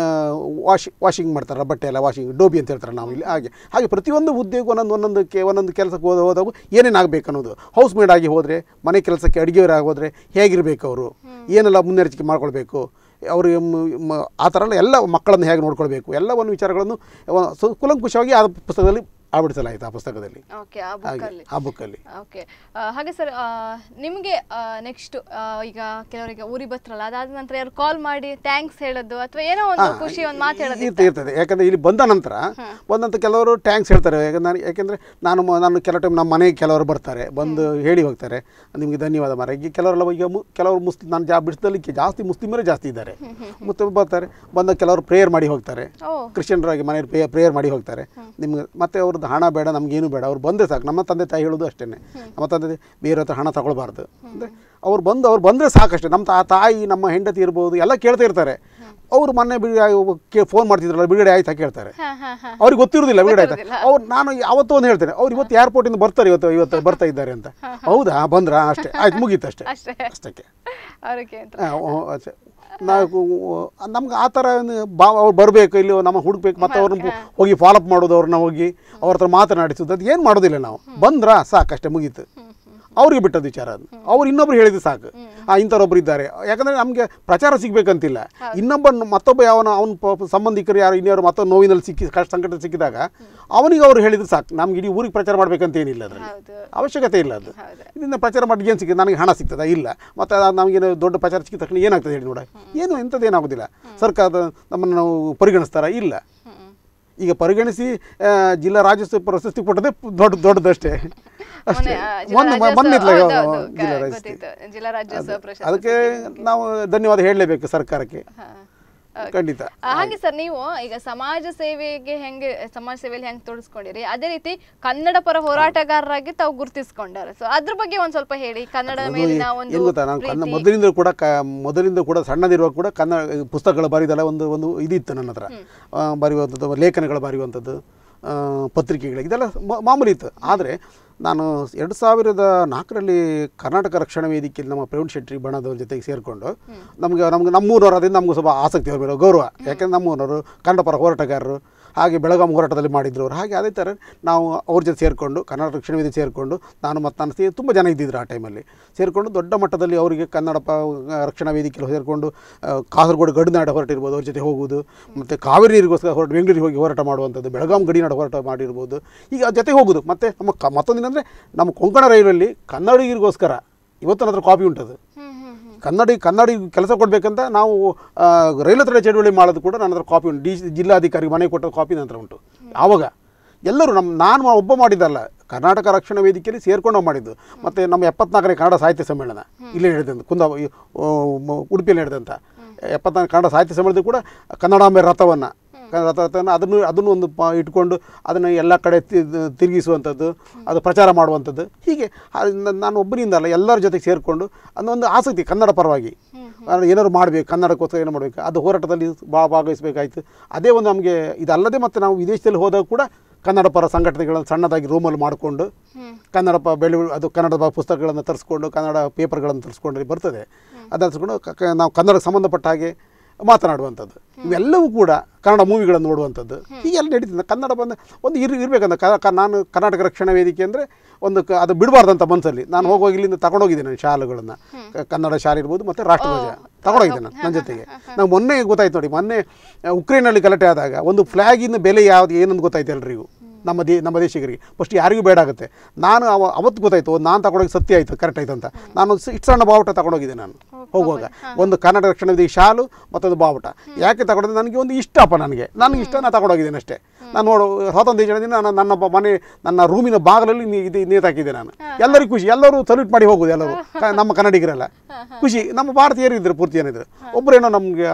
ವಾಶಿ ವಾಷಿಂಗ್ ಮಾಡ್ತಾರಲ್ಲ ಬಟ್ಟೆ ಎಲ್ಲ ವಾಷಿಂಗ್ ಡೋಬಿ ಅಂತ ಹೇಳ್ತಾರೆ ನಾವು ಇಲ್ಲಿ ಹಾಗೆ ಹಾಗೆ ಪ್ರತಿಯೊಂದು ಉದ್ಯೋಗ ಒಂದೊಂದು ಒಂದೊಂದಕ್ಕೆ ಒಂದೊಂದು ಕೆಲಸಕ್ಕೆ ಹೋದ ಹೋದಾಗ ಏನೇನು ಆಗಬೇಕು ಅನ್ನೋದು ಹೌಸ್ ಮೇಡ್ ಆಗಿ ಹೋದರೆ ಮನೆ ಕೆಲಸಕ್ಕೆ ಅಡುಗೆಯವರಾಗಿ ಹೋದರೆ ಹೇಗಿರಬೇಕು ಅವರು ಏನೆಲ್ಲ ಮುನ್ನೆಚ್ಚರಿಕೆ ಮಾಡ್ಕೊಳ್ಬೇಕು ಅವ್ರಿಗೆ ಮ್- ಮ- ಆ ಥರ ಎಲ್ಲ ಎಲ್ಲ ಮಕ್ಕಳನ್ನು ಹೇಗೆ ನೋಡ್ಕೊಳ್ಬೇಕು ಎಲ್ಲವನ್ನು ವಿಚಾರಗಳನ್ನು ಅವ- ಸೊ ಕುಲಂಕುಷವಾಗಿ ಆ ಪುಸ್ತಕದಲ್ಲಿ ಅಳವಡಿಸಲಾಯಿತು ಆ ಪುಸ್ತಕದಲ್ಲಿ ಓಕೆ ಆ ಹಾಗೆ ಬುಕ್ಕಲ್ಲಿ ಆ ಬುಕ್ಕಲ್ಲಿ ಓಕೆ ಹಾಗೆ ಸರ್ ನಿಮಗೆ ನೆಕ್ಸ್ಟ್ ಈಗ ಕೆಲವರಿಗೆ ಊರಿಗೆ ಬರ್ತಾರಲ್ಲ ಅದಾದ ನಂತರ ಯಾರು ಕಾಲ್ ಮಾಡಿ ಥ್ಯಾಂಕ್ಸ್ ಹೇಳೋದು ಅಥವಾ ಏನೋ ಒಂದು ಹಾ, ಖುಷಿ ಒಂದು ಮಾತು ಹೇಳೋದು ಇರ್ತದೆ ಇರ್ತದೆ ಯಾಕಂದರೆ ಇಲ್ಲಿ ಬಂದ ನಂತರ ಬಂದಂತ ಕೆಲವರು ಟ್ಯಾಂಕ್ಸ್ ಹೇಳ್ತಾರೆ ಯಾಕಂದ್ರೆ ನಾನು ಯಾಕೆಂದರೆ ನಾನು ಮ- ನಾನು ಕೆಲವು ಟೈಮ್ ನಮ್ಮ ಮನೆಗೆ ಕೆಲವರು ಬರ್ತಾರೆ ಬಂದು ಹೇಳಿ ಹೋಗ್ತಾರೆ ನಿಮಗೆ ಧನ್ಯವಾದ ಮಾರ ಈಗ ಕೆಲವರೆಲ್ಲ ಈಗ ಮು ಕೆಲವರು ಮುಸ್ಲಿಂ ನಾನು ಜಾ ಬಿಡಿಸ್ದಲ್ಲಿ ಜಾಸ್ತಿ ಮುಸ್ಲಿಮರೇ ಜಾಸ್ತಿ ಇದ್ದಾರೆ ಮುಸ್ಲಿಮ್ ಬರ್ತಾರೆ ಬಂದ ಕೆಲವರು ಪ್ರೇಯರ್ ಮಾಡಿ ಹೋಗ್ತಾರೆ ಓ ಕ್ರಿಶ್ಚಿಯನ್ರಾಗಿ ಮನೆಯಲ್ಲಿ ಪ್ರೇ ಪ್ರೇಯರ್ ಮಾಡಿ ಹೋಗ್ತಾರೆ ನಿಮ್ಗೆ ಮತ್ತೆ ಅವ್ರದ್ದು ಹಣ ಬೇಡ ನಮಗೇನು ಬೇಡ ಅವ್ರು ಬಂದರೆ ಸಾಕು ನಮ್ಮ ತಂದೆ ತಾಯಿ ಹೇಳೋದು ಅಷ್ಟೇ ನಮ್ಮ ತಂದೆ ತಾಯಿ ಬೇರೆ ಹತ್ರ ಹಣ ತಗೊಳ್ಬಾರ್ದು ಅಂದರೆ ಅವ್ರು ಬಂದು ಅವ್ರು ಬಂದರೆ ಸಾಕಷ್ಟೇ ನಮ್ಮ ತಾ ತಾಯಿ ನಮ್ಮ ಹೆಂಡತಿ ಇರ್ಬೋದು ಎಲ್ಲ ಕೇಳ್ತಾ ಇರ್ತಾರೆ ಅವರು ಮೊನ್ನೆ ಬಿಡುಗಡೆ ಫೋನ್ ಮಾಡ್ತಿದ್ರಲ್ಲ ಬಿಡುಗಡೆ ಆಯ್ತಾ ಕೇಳ್ತಾರೆ ಹಾ ಹಾ ಹಾ ಅವ್ರಿಗೆ ಗೊತ್ತಿರೋದಿಲ್ಲ ಬಿಡುಗಡೆ ಆಯ್ತಾ ಗೊತ್ತಿರೋದಿಲ್ಲ. ಅವ್ರು ನಾನು ಯಾವತ್ತೂ ಒಂದು ಹೇಳ್ತೇನೆ ಅವ್ರು ಇವತ್ತು ಏರ್ಪೋರ್ಟಿಂದ ಬರ್ತಾರೆ ಇವತ್ತು ಇವತ್ತು ಬರ್ತಾ ಇದ್ದಾರೆ ಅಂತ ಹೌದಾ ಬಂದ್ರಾ ಅಷ್ಟೇ ಆಯ್ತು ಮುಗೀತು ಅಷ್ಟೇ ಅಷ್ಟೇ ಅಷ್ಟಕ್ಕೆ ಅವ್ರಿಗೆ ಅಂತ ಆ, ಓ, ಅಷ್ಟೇ. ನಾವು ನಮ್ಗೆ ಆ ಥರ ಒಂದು ಬಾ ಅವ್ರು ಬರಬೇಕು ಇಲ್ಲಿ ನಮ್ಮ ಹುಡುಕ್ಬೇಕು ಮತ್ತು ಅವ್ರನ್ನ ಹೋಗಿ ಫಾಲೋಅಪ್ ಮಾಡೋದು ಅವ್ರನ್ನ ಹೋಗಿ ಅವ್ರ ಹತ್ರ ಮಾತನಾಡಿಸೋದು ಅದು ಏನು ಮಾಡೋದಿಲ್ಲ ನಾವು ಬಂದ್ರಾ ಸಾಕಷ್ಟೇ ಮುಗೀತು ಅವ್ರಿಗೆ ಬಿಟ್ಟದ್ದು ವಿಚಾರ ಅದು ಅವ್ರು ಇನ್ನೊಬ್ರು ಹೇಳಿದ್ದು ಸಾಕು ಆ ಇಂಥವ್ರೊಬ್ರು ಇದ್ದಾರೆ ಯಾಕಂದರೆ ನಮಗೆ ಪ್ರಚಾರ ಸಿಗಬೇಕಂತಿಲ್ಲ ಇನ್ನೊಬ್ಬ ಮತ್ತೊಬ್ಬ ಯಾವನ ಅವನ ಸಂಬಂಧಿಕರು ಯಾರು ಇನ್ಯಾರು ಮತ್ತೊಂದು ನೋವಿನಲ್ಲಿ ಸಿಕ್ಕಿ ಕಷ್ಟ ಸಂಕಟ ಸಿಕ್ಕಿದಾಗ ಅವನಿಗೆ ಅವ್ರು ಹೇಳಿದ್ರು ಸಾಕು ನಮ್ಗೆ ಇಡೀ ಊರಿಗೆ ಪ್ರಚಾರ ಮಾಡ್ಬೇಕಂತ ಏನಿಲ್ಲ ಅದರಲ್ಲಿ ಹೌದು ಅವಶ್ಯಕತೆ ಇಲ್ಲ ಅದು ಹೌದು. ಇದರಿಂದ ಪ್ರಚಾರ ಮಾಡಿ ಏನು ಸಿಗ್ತದೆ ನನಗೆ ಹಣ ಸಿಗ್ತದ ಇಲ್ಲ ಮತ್ತು ಅದು ನಮಗೇನು ದೊಡ್ಡ ಪ್ರಚಾರ ಸಿಕ್ಕಿದ ತಕ್ಷಣ ಏನಾಗ್ತದೆ ಹೇಳಿ ನೋಡ ಏನು ಇಂಥದ್ದು ಏನಾಗೋದಿಲ್ಲ ಸರ್ಕಾರದ ನಮ್ಮನ್ನು ನಾವು ಪರಿಗಣಿಸ್ತಾರ ಇಲ್ಲ ಹ್ಮ್ ಈಗ ಪರಿಗಣಿಸಿ ಆ, ಜಿಲ್ಲಾ ರಾಜ್ಯೋತ್ಸವ ಪ್ರಶಸ್ತಿ ಕೊಟ್ಟದೆ ದೊಡ್ಡ ದೊಡ್ಡದಷ್ಟೇ ಅಷ್ಟೇ ಮೊನ್ನೆ, ಆ, ಜಿಲ್ಲಾ ಮೊನ್ನೆ ರಾಜ್ಯೋತ್ಸವ- ಮೊನ್ನೆ ಇತ್ತಲ್ಲ ಹೌದು, ಯಾವ- ಹೌದು, ಜಿಲ್ಲಾ ಗ- ರಾಜ್ಯೋತ್ಸವ ಗೊತ್ತಿತ್ತು. ಜಿಲ್ಲಾ ರಾಜ್ಯೋತ್ಸವ ಪ್ರಶಸ್ತಿ ಅದಕ್ಕೆ ನಾವು ಧನ್ಯವಾದ ಹೇಳಲೇಬೇಕು ಸರ್ಕಾರಕ್ಕೆ ಹಾ. ಖಂಡಿತ ಆ, ಹಾಗೆ ಸರ್ ನೀವು ಈಗ ಸಮಾಜ ಸೇವೆಗೆ ಹೆಂಗೆ ಸಮಾಜ ಸೇವೆಯಲ್ಲಿ ಹೆಂಗೆ ತೊಡಗಿಸ್ಕೊಂಡಿರಿ ಅದೇ ರೀತಿ ಕನ್ನಡ ಪರ ಹೋರಾಟಗಾರರಾಗಿ ತಾವು ಗುರುತಿಸ್ಕೊಂಡಾರೆ ಸೊ ಅದ್ರ ಬಗ್ಗೆ ಒಂದ್ ಸ್ವಲ್ಪ ಹೇಳಿ ಕನ್ನಡ ಅದು ಮೇಲಿನ ಏನ್ ಒಂದು ಗೊತ್ತಾ ನಾನು ಕನ್ನಡ ಪ್ರೀತಿ. ಮೊದಲಿಂದ ಕೂಡ ಕ ಮೊದಲಿಂದ ಕೂಡ ಸಣ್ಣದಿರುವಾಗ ಕೂಡ ಕನ್ನಡ ಪುಸ್ತಕಗಳು ಬರೆದಲ್ಲ ಒಂದು ಒಂದು ಇದಿತ್ತು ನನ್ನ ಹತ್ರ ಆ, ಬರೆಯುವಂಥದ್ದು ಲೇಖನಗಳು ಬರೆಯುವಂಥದ್ದು ಆ, ಪತ್ರಿಕೆಗಳು ಇದೆಲ್ಲ ಮ- ಮಾಮೂಲಿ ಇತ್ತು ಆದರೆ ನಾನು ಎರಡು ಸಾವಿರದ ನಾಲ್ಕರಲ್ಲಿ ಕರ್ನಾಟಕ ರಕ್ಷಣಾ ವೇದಿಕೆಯಲ್ಲಿ ನಮ್ಮ ಪ್ರವೀಣ್ ಶೆಟ್ಟಿ ಬಣದವ್ರ ಜೊತೆಗೆ ಸೇರಿಕೊಂಡು ನಮಗೆ ನಮ್ಗೆ ನಮ್ಮೂರವ್ರು ಅದರಿಂದ ನಮ್ಗೆ ಸ್ವಲ್ಪ ಆಸಕ್ತಿ ಅವ್ರ ಮೇಲೆ ಗೌರವ ಯಾಕೆಂದ್ರೆ ನಮ್ಮೂರವರು ಕನ್ನಡ ಪರ ಹೋರಾಟಗಾರರು ಹಾಗೆ ಬೆಳಗಾಂ ಹೋರಾಟದಲ್ಲಿ ಮಾಡಿದ್ರು ಅವ್ರು ಹಾಗೆ ಅದೇ ಥರ ನಾವು ಅವ್ರ ಜೊತೆ ಸೇರಿಕೊಂಡು ಕನ್ನಡ ರಕ್ಷಣಾ ವೇದಿಕೆ ಸೇರಿಕೊಂಡು ನಾನು ಮತ್ತು ನನ್ನ ಸ್ನೇಹಿತರು ತುಂಬ ಜನ ಇದ್ದಿದ್ರು ಆ ಟೈಮಲ್ಲಿ ಸೇರಿಕೊಂಡು ದೊಡ್ಡ ಮಟ್ಟದಲ್ಲಿ ಅವರಿಗೆ ಕನ್ನಡ ಪ ರಕ್ಷಣಾ ವೇದಿಕೆಯಲ್ಲಿ ಸೇರಿಕೊಂಡು ಆ, ಕಾಸರಗೋಡು ಗಡಿನಾಡ ಹೋರಾಟ ಇರ್ಬೋದು ಅವ್ರ ಜೊತೆ ಹೋಗುವುದು ಮತ್ತು ಕಾವೇರಿ ನೀರಿಗೋಸ್ಕರ ಹೊರಟು ಬೆಂಗಳೂರಿಗೆ ಹೋಗಿ ಹೋರಾಟ ಮಾಡುವಂಥದ್ದು ಬೆಳಗಾಂ ಗಡಿನಾಡ ಹೋರಾಟ ಮಾಡಿರ್ಬೋದು ಈಗ ಅದ್ರ ಜೊತೆ ಹೋಗೋದು ಮತ್ತು ನಮ್ಮ ಕ ಮತ್ತೊಂದೇನೆಂದರೆ ನಮ್ಮ ಕೊಂಕಣ ರೈಲಲ್ಲಿ ಕನ್ನಡಿಗರಿಗೋಸ್ಕರ ಇವತ್ತು ನನ್ನ ಹತ್ರ ಕಾಪಿ ಉಂಟದು ಹ್ಮ್ ಹ್ಮ್ ಹ್ಮ್ ಕನ್ನಡಿ ಕನ್ನಡಿ ಕೆಲಸ ಕೊಡಬೇಕಂತ ನಾವು ಆ, ರೈಲು ಹತ್ರ ಚಳುವಳಿ ಮಾಡೋದು ಕೂಡ ನನ್ನ ಹತ್ರ ಕಾಪಿ ಉಂಟು ಡಿ ಜಿಲ್ಲಾಧಿಕಾರಿ ಮನೆ ಕೊಟ್ಟ ಕಾಪಿ ನನ್ನ ಹತ್ರ ಉಂಟು ಆವಾಗ ಎಲ್ಲರೂ ನಮ್ಮ ನಾನು ಮಾ- ಒಬ್ಬ ಮಾಡಿದ್ದಲ್ಲ ಕರ್ನಾಟಕ ರಕ್ಷಣಾ ವೇದಿಕೆಯಲ್ಲಿ ಸೇರ್ಕೊಂಡು ನಾವು ಮಾಡಿದ್ದು ಮತ್ತು ನಮ್ಮ ಎಪ್ಪತ್ನಾಲ್ಕನೇ ಕನ್ನಡ ಸಾಹಿತ್ಯ ಸಮ್ಮೇಳನ ಇಲ್ಲೇ ನಡೆದಂತ ಕುಂದ ಈ, ಓ, ಮ- ಉಡುಪಿಯಲ್ಲಿ ನಡೆದಂಥ ಎಪ್ಪತ್ನಾಲ್ಕು ಕನ್ನಡ ಸಾಹಿತ್ಯ ಸಮ್ಮೇಳನದಲ್ಲಿ ಕೂಡ ಕನ್ನಡಾಂಬೆ ರಥವನ್ನು ಕನ್ನಡ ರಥವನ್ನು ಅದನ್ನು ಅದನ್ನು ಒಂದು ಪ ಇಟ್ಕೊಂಡು ಅದನ್ನು ಎಲ್ಲ ಕಡೆ ತಿ- ತಿರುಗಿಸುವಂಥದ್ದು ಅದು ಪ್ರಚಾರ ಮಾಡುವಂಥದ್ದು ಹೀಗೆ ಅದು ನ- ನಾನು ಒಬ್ಬನಿಂದ ಅಲ್ಲ ಎಲ್ಲರ ಜೊತೆಗೆ ಸೇರಿಕೊಂಡು ಅನ್ನೊಂದು ಆಸಕ್ತಿ ಕನ್ನಡ ಪರವಾಗಿ ಅಂದ್ರೆ ಏನಾದ್ರು ಮಾಡಬೇಕು ಕನ್ನಡಕ್ಕೋಸ್ಕರ ಏನು ಮಾಡಬೇಕು ಅದು ಹೋರಾಟದಲ್ಲಿ ಬಾ ಭಾಗವಹಿಸಬೇಕಾಯ್ತು ಅದೇ ಒಂದು ನಮಗೆ ಇದಲ್ಲದೆ ಮತ್ತು ನಾವು ವಿದೇಶದಲ್ಲಿ ಹೋದಾಗ ಕೂಡ ಕನ್ನಡ ಪರ ಸಂಘಟನೆಗಳನ್ನು ಸಣ್ಣದಾಗಿ ರೂಮಲ್ಲಿ ಮಾಡಿಕೊಂಡು ಕನ್ನಡ ಪ ಬೆಳೆ ಅದು ಕನ್ನಡ ಪ- ಪುಸ್ತಕಗಳನ್ನು ತರಿಸ್ಕೊಂಡು ಕನ್ನಡ ಪೇಪರ್ಗಳನ್ನು ತರಿಸ್ಕೊಂಡು ಅಲ್ಲಿ ಬರ್ತದೆ ಅದನ್ನು ತರಿಸ್ಕೊಂಡು ಕ- ಕ- ನಾವು ಕನ್ನಡಕ್ಕೆ ಸಂಬಂಧಪಟ್ಟ ಹಾಗೆ ಮಾತನಾಡುವಂಥದ್ದು ಇವೆಲ್ಲವೂ ಕೂಡ ಕನ್ನಡ ಮೂವಿಗಳನ್ನು ನೋಡುವಂಥದ್ದು ಹೀಗೆಲ್ಲ ನಡೀತದೆ ಕನ್ನಡ ಬಂದ ಒಂದು ಇರ್ ಇರಬೇಕಂತ ಕ ಕ- ನಾನು ಕರ್ನಾಟಕ ರಕ್ಷಣಾ ವೇದಿಕೆ ಅಂದರೆ ಒಂದು ಕ ಅದು ಬಿಡಬಾರ್ದಂತ ಮನಸ್ಸಲ್ಲಿ ನಾನು ಹೋಗುವಾಗ ಇಲ್ಲಿಂದ ತಗೊಂಡೋಗಿದ್ದೇನೆ ನಾನು ಶಾಲೆಗಳನ್ನು ಕ- ಕನ್ನಡ ಶಾಲೆ ಇರ್ಬೋದು ಮತ್ತು ರಾಷ್ಟ್ರಧ್ವಜ ತಗೊಂಡೋಗಿದ್ದೆ ನಾನು ನನ್ನ ಜೊತೆಗೆ ನಂಗೆ ಮೊನ್ನೆ ಗೊತ್ತಾಯ್ತು ನೋಡಿ ಮೊನ್ನೆ ಆ, ಉಕ್ರೇನಲ್ಲಿ ಗಲಾಟೆ ಆದಾಗ ಒಂದು ಫ್ಲ್ಯಾಗಿನ ಬೆಲೆ ಯಾವುದು ಏನಂತ ಗೊತ್ತಾಯ್ತು ಎಲ್ರಿಗೂ ನಮ್ಮ ದೇ ನಮ್ಮ ದೇಶಿಗರಿಗೆ ಫಸ್ಟ್ ಯಾರಿಗೂ ಬೇಡ ಆಗುತ್ತೆ ನಾನು ಅವ ಅವತ್ತು ಗೊತ್ತಾಯ್ತು ಒಂದು ನಾನು ತಗೊಂಡೋಗಿ ಸತ್ಯ ಆಯಿತು ಕರೆಕ್ಟ್ ಆಯ್ತು ಅಂತ ನಾನು ಒಂದು ಇಷ್ಟು ಸಣ್ಣ ಬಾವುಟ ತಗೊಂಡೋಗಿದ್ದೆ ನಾನು ಹೋಗುವಾಗ ಒಂದು ಕನ್ನಡ ರಕ್ಷಣಾ ವೇದಿಕೆ ಶಾಲು ಮತ್ತೊಂದು ಬಾವುಟ ಯಾಕೆ ತಗೊಂಡಿದ್ದೆ ನನಗೆ ಒಂದು ಇಷ್ಟಪ್ಪ ನನಗೆ ನನಗೆ ಇಷ್ಟ ನಾನು ತಗೊಂಡೋಗಿದ್ದೇನೆ ಅಷ್ಟೇ ನಾನು ನೋಡು ಸ್ವಾತಂತ್ರ್ಯ ದಿನದಿಂದ ನಾನು ನನ್ನ ಬ- ಮನೆ ನನ್ನ ರೂಮಿನ ಬಾಗಿಲಲ್ಲಿ ನೀ ಇದು ನೇತಾಕಿದ್ದೆ ನಾನು ಎಲ್ಲರಿಗೂ ಖುಷಿ ಎಲ್ಲರೂ ಸಲ್ಯೂಟ್ ಮಾಡಿ ಹೋಗುದು ಎಲ್ಲರೂ ಕ- ನಮ್ಮ ಕನ್ನಡಿಗರೆಲ್ಲ ಖುಷಿ ನಮ್ಮ ಭಾರತೀಯರು ಇದ್ರು ಪೂರ್ತಿ ಏನಿದ್ರು ಒಬ್ಬರೇನೋ ನಮಗೆ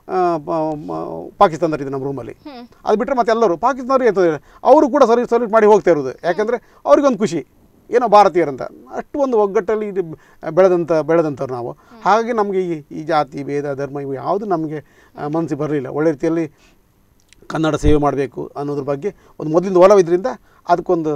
ಪಾಕಿಸ್ತಾನದಲ್ಲಿದ್ದು ನಮ್ಮ ರೂಮಲ್ಲಿ ಅದು ಬಿಟ್ಟರೆ ಮತ್ತೆ ಎಲ್ಲರೂ ಪಾಕಿಸ್ತಾನರು ಇರ್ತದೆ ಅವರು ಕೂಡ ಸರಿ ಸಲ್ಯೂಟ್ ಮಾಡಿ ಹೋಗ್ತಾ ಇರೋದು ಯಾಕಂದರೆ ಅವ್ರಿಗೊಂದು ಖುಷಿ ಏನೋ ಭಾರತೀಯರಂತ ಅಷ್ಟು ಒಂದು ಒಗ್ಗಟ್ಟಲ್ಲಿ ಇದು ಬೆಳೆದಂಥ ಬೆಳೆದಂಥವ್ರು ನಾವು ಹಾಗಾಗಿ ನಮಗೆ ಈ ಈ ಜಾತಿ ಭೇದ ಧರ್ಮ ಇವು ಯಾವುದು ನಮಗೆ ಮನಸ್ಸಿಗೆ ಬರಲಿಲ್ಲ ಒಳ್ಳೆ ರೀತಿಯಲ್ಲಿ ಕನ್ನಡ ಸೇವೆ ಮಾಡಬೇಕು ಅನ್ನೋದ್ರ ಬಗ್ಗೆ ಒಂದು ಮೊದಲಿಂದ ಒಲವಿದ್ರಿಂದ ಅದಕ್ಕೊಂದು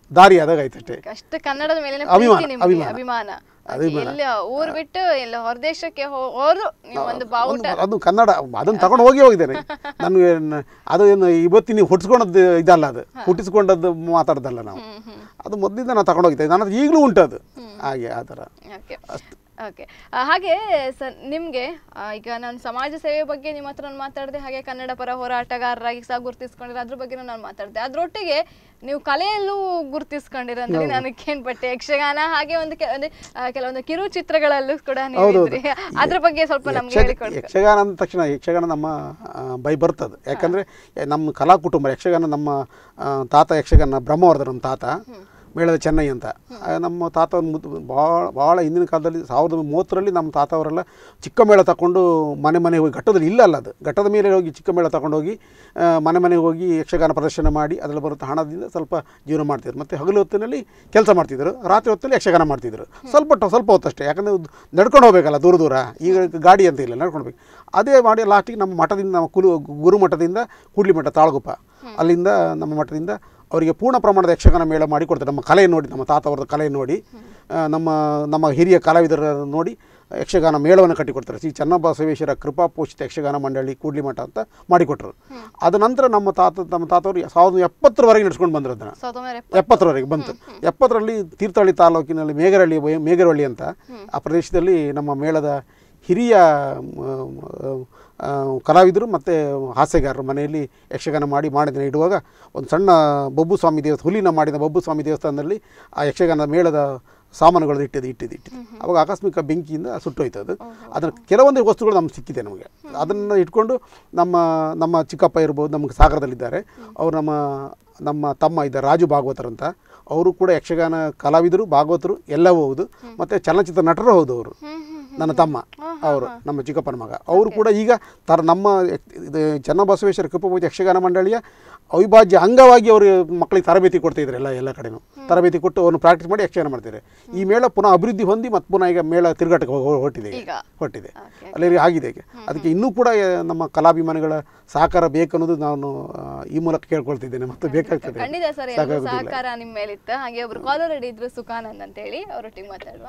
ದಾರಿ ಆದಾಗ ಆಯ್ತು ಅಷ್ಟೇ ಅಷ್ಟು ಕನ್ನಡದ ಮೇಲಿನ ಅಭಿಮಾನ, ಪ್ರೀತಿ ನಿಮ್ಗೆ ಅಭಿಮಾನ. ಅಭಿಮಾನ ಅಭಿಮಾನ. ಎಲ್ಲ ಊರ್ ಬಿಟ್ಟು ಎಲ್ಲ ಹೊರದೇಶಕ್ಕೆ ಹೋದ್ರು ನೀವು ಒಂದು ಬಾವುಟ ಒಂದು- ಅದು ಕನ್ನಡ ಅದನ್ನು ತಗೊಂಡು ಹೋಗಿ ಹೋಗಿದ್ದೇನೆ ನನಗೆ ನ- ಅದು ಏನು ಇವತ್ತಿನ ನೀವು ಹುಟ್ಟಿಸ್ಕೊಂಡದ್ದು ಇದಲ್ಲ ಅದು ಹುಟ್ಟಿಸ್ಕೊಂಡದ್ದು ಮಾತಾಡ್ದಲ್ಲ ನಾವು ಅದು ಮೊದಲಿಂದ ನಾವು ತಗೊಂಡು ಹೋಗಿದ್ದೆ ನನ್ನ ಹತ್ರ ಈಗಲೂ ಉಂಟು ಅದು ಹಾಗೆ ಆ ಥರ ಓಕೆ ಓಕೆ ಹಾಗೆ ಸರ್ ನಿಮಗೆ ಈಗ ನಾನು ಸಮಾಜ ಸೇವೆ ಬಗ್ಗೆ ನಿಮ್ಮ ಹತ್ರ ನಾನು ಮಾತಾಡಿದೆ ಹಾಗೆ ಕನ್ನಡ ಪರ ಹೋರಾಟಗಾರರಾಗಿ ಸಹ ಗುರುತಿಸ್ಕೊಂಡಿರೋ ಅದ್ರ ಬಗ್ಗೆ ನಾನು ಮಾತಾಡಿದೆ ಅದ್ರೊಟ್ಟಿಗೆ ನೀವು ಕಲೆಯಲ್ಲೂ ಗುರುತಿಸ್ಕೊಂಡಿರ ಅಂದ್ರೆ ನಾನು ಕೇಳ್ಪಟ್ಟೆ ಯಕ್ಷಗಾನ ಹಾಗೆ ಒಂದು ಕೆ- ಒಂದು, ಆ, ಕೆಲವೊಂದು ಕಿರು ಚಿತ್ರಗಳಲ್ಲೂ ಕೂಡ ನೀವು ಹೌದೌದು. ಇದ್ರಿ. ಅದ್ರ ಬಗ್ಗೆ ಸ್ವಲ್ಪ ನಮ್ಗೆ ಯಕ್ಷ- ಹೇಳಿಕೊಡ್ಬೇಕು ಯಕ್ಷಗಾನ ಅಂದ ತಕ್ಷಣ ಯಕ್ಷಗಾನ ನಮ್ಮ ಆ, ಬೈ ಬರ್ತದೆ ಯಾಕಂದರೆ ನಮ್ಮ ಕಲಾ ಕುಟುಂಬ ಯಕ್ಷಗಾನ ನಮ್ಮ ಆ, ತಾತ ಯಕ್ಷಗಾನ ಬ್ರಹ್ಮವರ್ಧನ ನಮ್ಮ ತಾತ ಮೇಳದ ಚೆನ್ನೈ ಅಂತ ಆ, ನಮ್ಮ ತಾತ ಭಾಳ ಭಾಳ ಹಿಂದಿನ ಕಾಲದಲ್ಲಿ ಸಾವಿರದ ಒಂಬೈನೂರ ಮೂವತ್ತರಲ್ಲಿ ನಮ್ಮ ತಾತ ಅವರೆಲ್ಲ ಚಿಕ್ಕ ಮೇಳ ತಗೊಂಡು ಮನೆ ಮನೆ ಹೋಗಿ ಘಟ್ಟದಲ್ಲಿ ಇಲ್ಲ ಅಲ್ಲ ಅದು ಘಟ್ಟದ ಮೇಲೆ ಹೋಗಿ ಚಿಕ್ಕ ಮೇಳ ತಗೊಂಡೋಗಿ ಆ, ಮನೆ ಮನೆಗೆ ಹೋಗಿ ಯಕ್ಷಗಾನ ಪ್ರದರ್ಶನ ಮಾಡಿ ಅದರಲ್ಲಿ ಬರುವಂಥ ಹಣದಿಂದ ಸ್ವಲ್ಪ ಜೀವನ ಮಾಡ್ತಿದ್ರು ಮತ್ತು ಹಗಲು ಹೊತ್ತಿನಲ್ಲಿ ಕೆಲಸ ಮಾಡ್ತಿದ್ರು ರಾತ್ರಿ ಹೊತ್ತಲ್ಲಿ ಯಕ್ಷಗಾನ ಮಾಡ್ತಿದ್ರು ಸ್ವಲ್ಪ ಟ- ಸ್ವಲ್ಪ ಹೊತ್ತಷ್ಟೇ ಯಾಕಂದರೆ ನಡ್ಕೊಂಡು ಹೋಗ್ಬೇಕಲ್ಲ ದೂರ ದೂರ ಈಗ ಗಾಡಿ ಅಂತ ಇಲ್ಲ ನಡ್ಕೊಂಡು ಹೋಗ್ಬೇಕು ಅದೇ ಮಾಡಿ ಲಾಸ್ಟಿಗೆ ನಮ್ಮ ಮಠದಿಂದ ನಮ್ಮ ಕುಲು ಗುರು ಮಠದಿಂದ ಕೂಡ್ಲಿ ಮಠ ತಾಳಗುಪ್ಪ ಅಲ್ಲಿಂದ ನಮ್ಮ ಮಠದಿಂದ ಅವರಿಗೆ ಪೂರ್ಣ ಪ್ರಮಾಣದ ಯಕ್ಷಗಾನ ಮೇಳ ಮಾಡಿ ಕೊಡ್ತಾರೆ ನಮ್ಮ ಕಲೆ ನೋಡಿ ನಮ್ಮ ತಾತ ಅವರದ ಕಲೆ ನೋಡಿ ಆ, ನಮ್ಮ ನಮ್ಮ ಹಿರಿಯ ಕಲಾವಿದರ ನೋಡಿ ಯಕ್ಷಗಾನ ಮೇಳವನ್ನು ಕಟ್ಟಿಕೊಡ್ತಾರೆ ಶ್ರೀ ಚನ್ನಬಸವೇಶ್ವರ ಕೃಪಾ ಪೋಷಿತ ಯಕ್ಷಗಾನ ಮಂಡಳಿ ಕೂಡ್ಲಿ ಮಠ ಅಂತ ಮಾಡಿಕೊಟ್ರು ಅದ ನಂತರ ನಮ್ಮ ತಾತ ನಮ್ಮ ತಾತವರು ಸಾವಿರದ ಎಪ್ಪತ್ತರವರೆಗೆ ನಡ್ಸ್ಕೊಂಡು ಬಂದರು ಅದನ್ನು ಸಾವಿರದ ಒಂಬೈನೂರ ಎಪ್ಪ- ಎಪ್ಪತ್ತರವರೆಗೆ ಬಂತು ಎಪ್ಪತ್ತರಲ್ಲಿ ತೀರ್ಥಹಳ್ಳಿ ತಾಲೂಕಿನಲ್ಲಿ ಮೇಗರಹಳ್ಳಿ ಬಯ- ಮೇಗರಹಳ್ಳಿ ಅಂತ ಆ ಪ್ರದೇಶದಲ್ಲಿ ನಮ್ಮ ಮೇಳದ ಹಿರಿಯ ಮ್, ಆ, ಕಲಾವಿದರು ಮತ್ತು ಹಾಸ್ಯಗಾರರ ಮನೆಯಲ್ಲಿ ಯಕ್ಷಗಾನ ಮಾಡಿ ಮಾಡಿದ ಇಡುವಾಗ ಒಂದು ಸಣ್ಣ ಬೊಬ್ಬು ಸ್ವಾಮಿ ದೇವಸ್ಥಾನ ಹುಲಿನ ಮಾಡಿದ ಬೊಬ್ಬು ಸ್ವಾಮಿ ದೇವಸ್ಥಾನದಲ್ಲಿ ಆ ಯಕ್ಷಗಾನ ಮೇಳದ ಸಾಮಾನುಗಳು ಇಟ್ಟಿದ್ದು ಇಟ್ಟಿದ್ದು ಇಟ್ಟಿದ್ದು ಅವಾಗ ಆಕಸ್ಮಿಕ ಬೆಂಕಿಯಿಂದ ಸುಟ್ಟೋಯ್ತು ಅದು ಅದನ್ನು ಕೆಲವೊಂದು ವಸ್ತುಗಳು ನಮ್ಗೆ ಸಿಕ್ಕಿದೆ ನಮಗೆ ಅದನ್ನು ಇಟ್ಕೊಂಡು ನಮ್ಮ ನಮ್ಮ ಚಿಕ್ಕಪ್ಪ ಇರ್ಬೋದು ನಮಗೆ ಸಾಗರದಲ್ಲಿದ್ದಾರೆ ಅವರು ನಮ್ಮ ನಮ್ಮ ತಮ್ಮ ಇದ್ದಾರೆ ರಾಜು ಭಾಗವತರ್ ಅಂತ ಅವರು ಕೂಡ ಯಕ್ಷಗಾನ ಕಲಾವಿದರು ಭಾಗವತರು ಎಲ್ಲವೂ ಹೌದು ಮತ್ತು ಚಲನಚಿತ್ರ ನಟರು ಹೌದು ಅವರು ನನ್ನ ತಮ್ಮ ಅವರು ನಮ್ಮ ಚಿಕ್ಕಪ್ಪನ ಮಗ ಅವರು ಕೂಡ ಈಗ ತರ ನಮ್ಮ ಯಕ್- ಇದು ಚನ್ನಬಸವೇಶ್ವರ ಕೃಪಪೂಜೆ ಯಕ್ಷಗಾನ ಮಂಡಳಿಯ ಅವಿಭಾಜ್ಯ ಅಂಗವಾಗಿ ಅವರು ಮಕ್ಕಳಿಗೆ ತರಬೇತಿ ಕೊಡ್ತಿದ್ರು ಎಲ್ಲ ಎಲ್ಲ ಕಡೆನೂ ತರಬೇತಿ ಕೊಟ್ಟು ಅವ್ರನ್ನ ಪ್ರಾಕ್ಟೀಸ್ ಮಾಡಿ ಯಕ್ಷಗಾನ ಮಾಡ್ತಿದ್ದಾರೆ ಈ ಮೇಳ ಪುನಃ ಅಭಿವೃದ್ಧಿ ಹೊಂದಿ ಮತ್ತು ಪುನಃ ಈಗ ಮೇಳ ತಿರುಗಾಟಕ್ಕೆ ಹೊ- ಹೊ- ಹೊರಟಿದೆ ಈಗ. ಈಗ. ಹೊರಟಿದೆ ಅಲ್ಲಿ ಆಗಿದೆ ಈಗ ಅದಕ್ಕೆ ಇನ್ನೂ ಕೂಡ ಆ, ನಮ್ಮ ಕಲಾಭಿಮಾನಿಗಳ ಸಹಕಾರ ಬೇಕನ್ನೋದು ನಾನು ಆ, ಈ ಮೂಲಕ ಕೇಳ್ಕೊಳ್ತಿದ್ದೇನೆ ಮತ್ತು ಬೇಕಾಗ್ತದೆ ಖಂಡಿತ ಸರ್ ಎಲ್ಲರೂ ಸಾಕಾಗೋದಿಲ್ಲ. ಸಹಕಾರ ನಿಮ್ಮ ಮೇಲಿತ್ತು ಹಾಗೆ ಒಬ್ರು ಕಾಲರ್ ರೆಡಿ ಇದ್ರು ಸುಖಾನಂದ್ ಅಂತ ಹೇಳಿ ಅವರೊಟ್ಟಿಗೆ ಮಾತಾಡುವ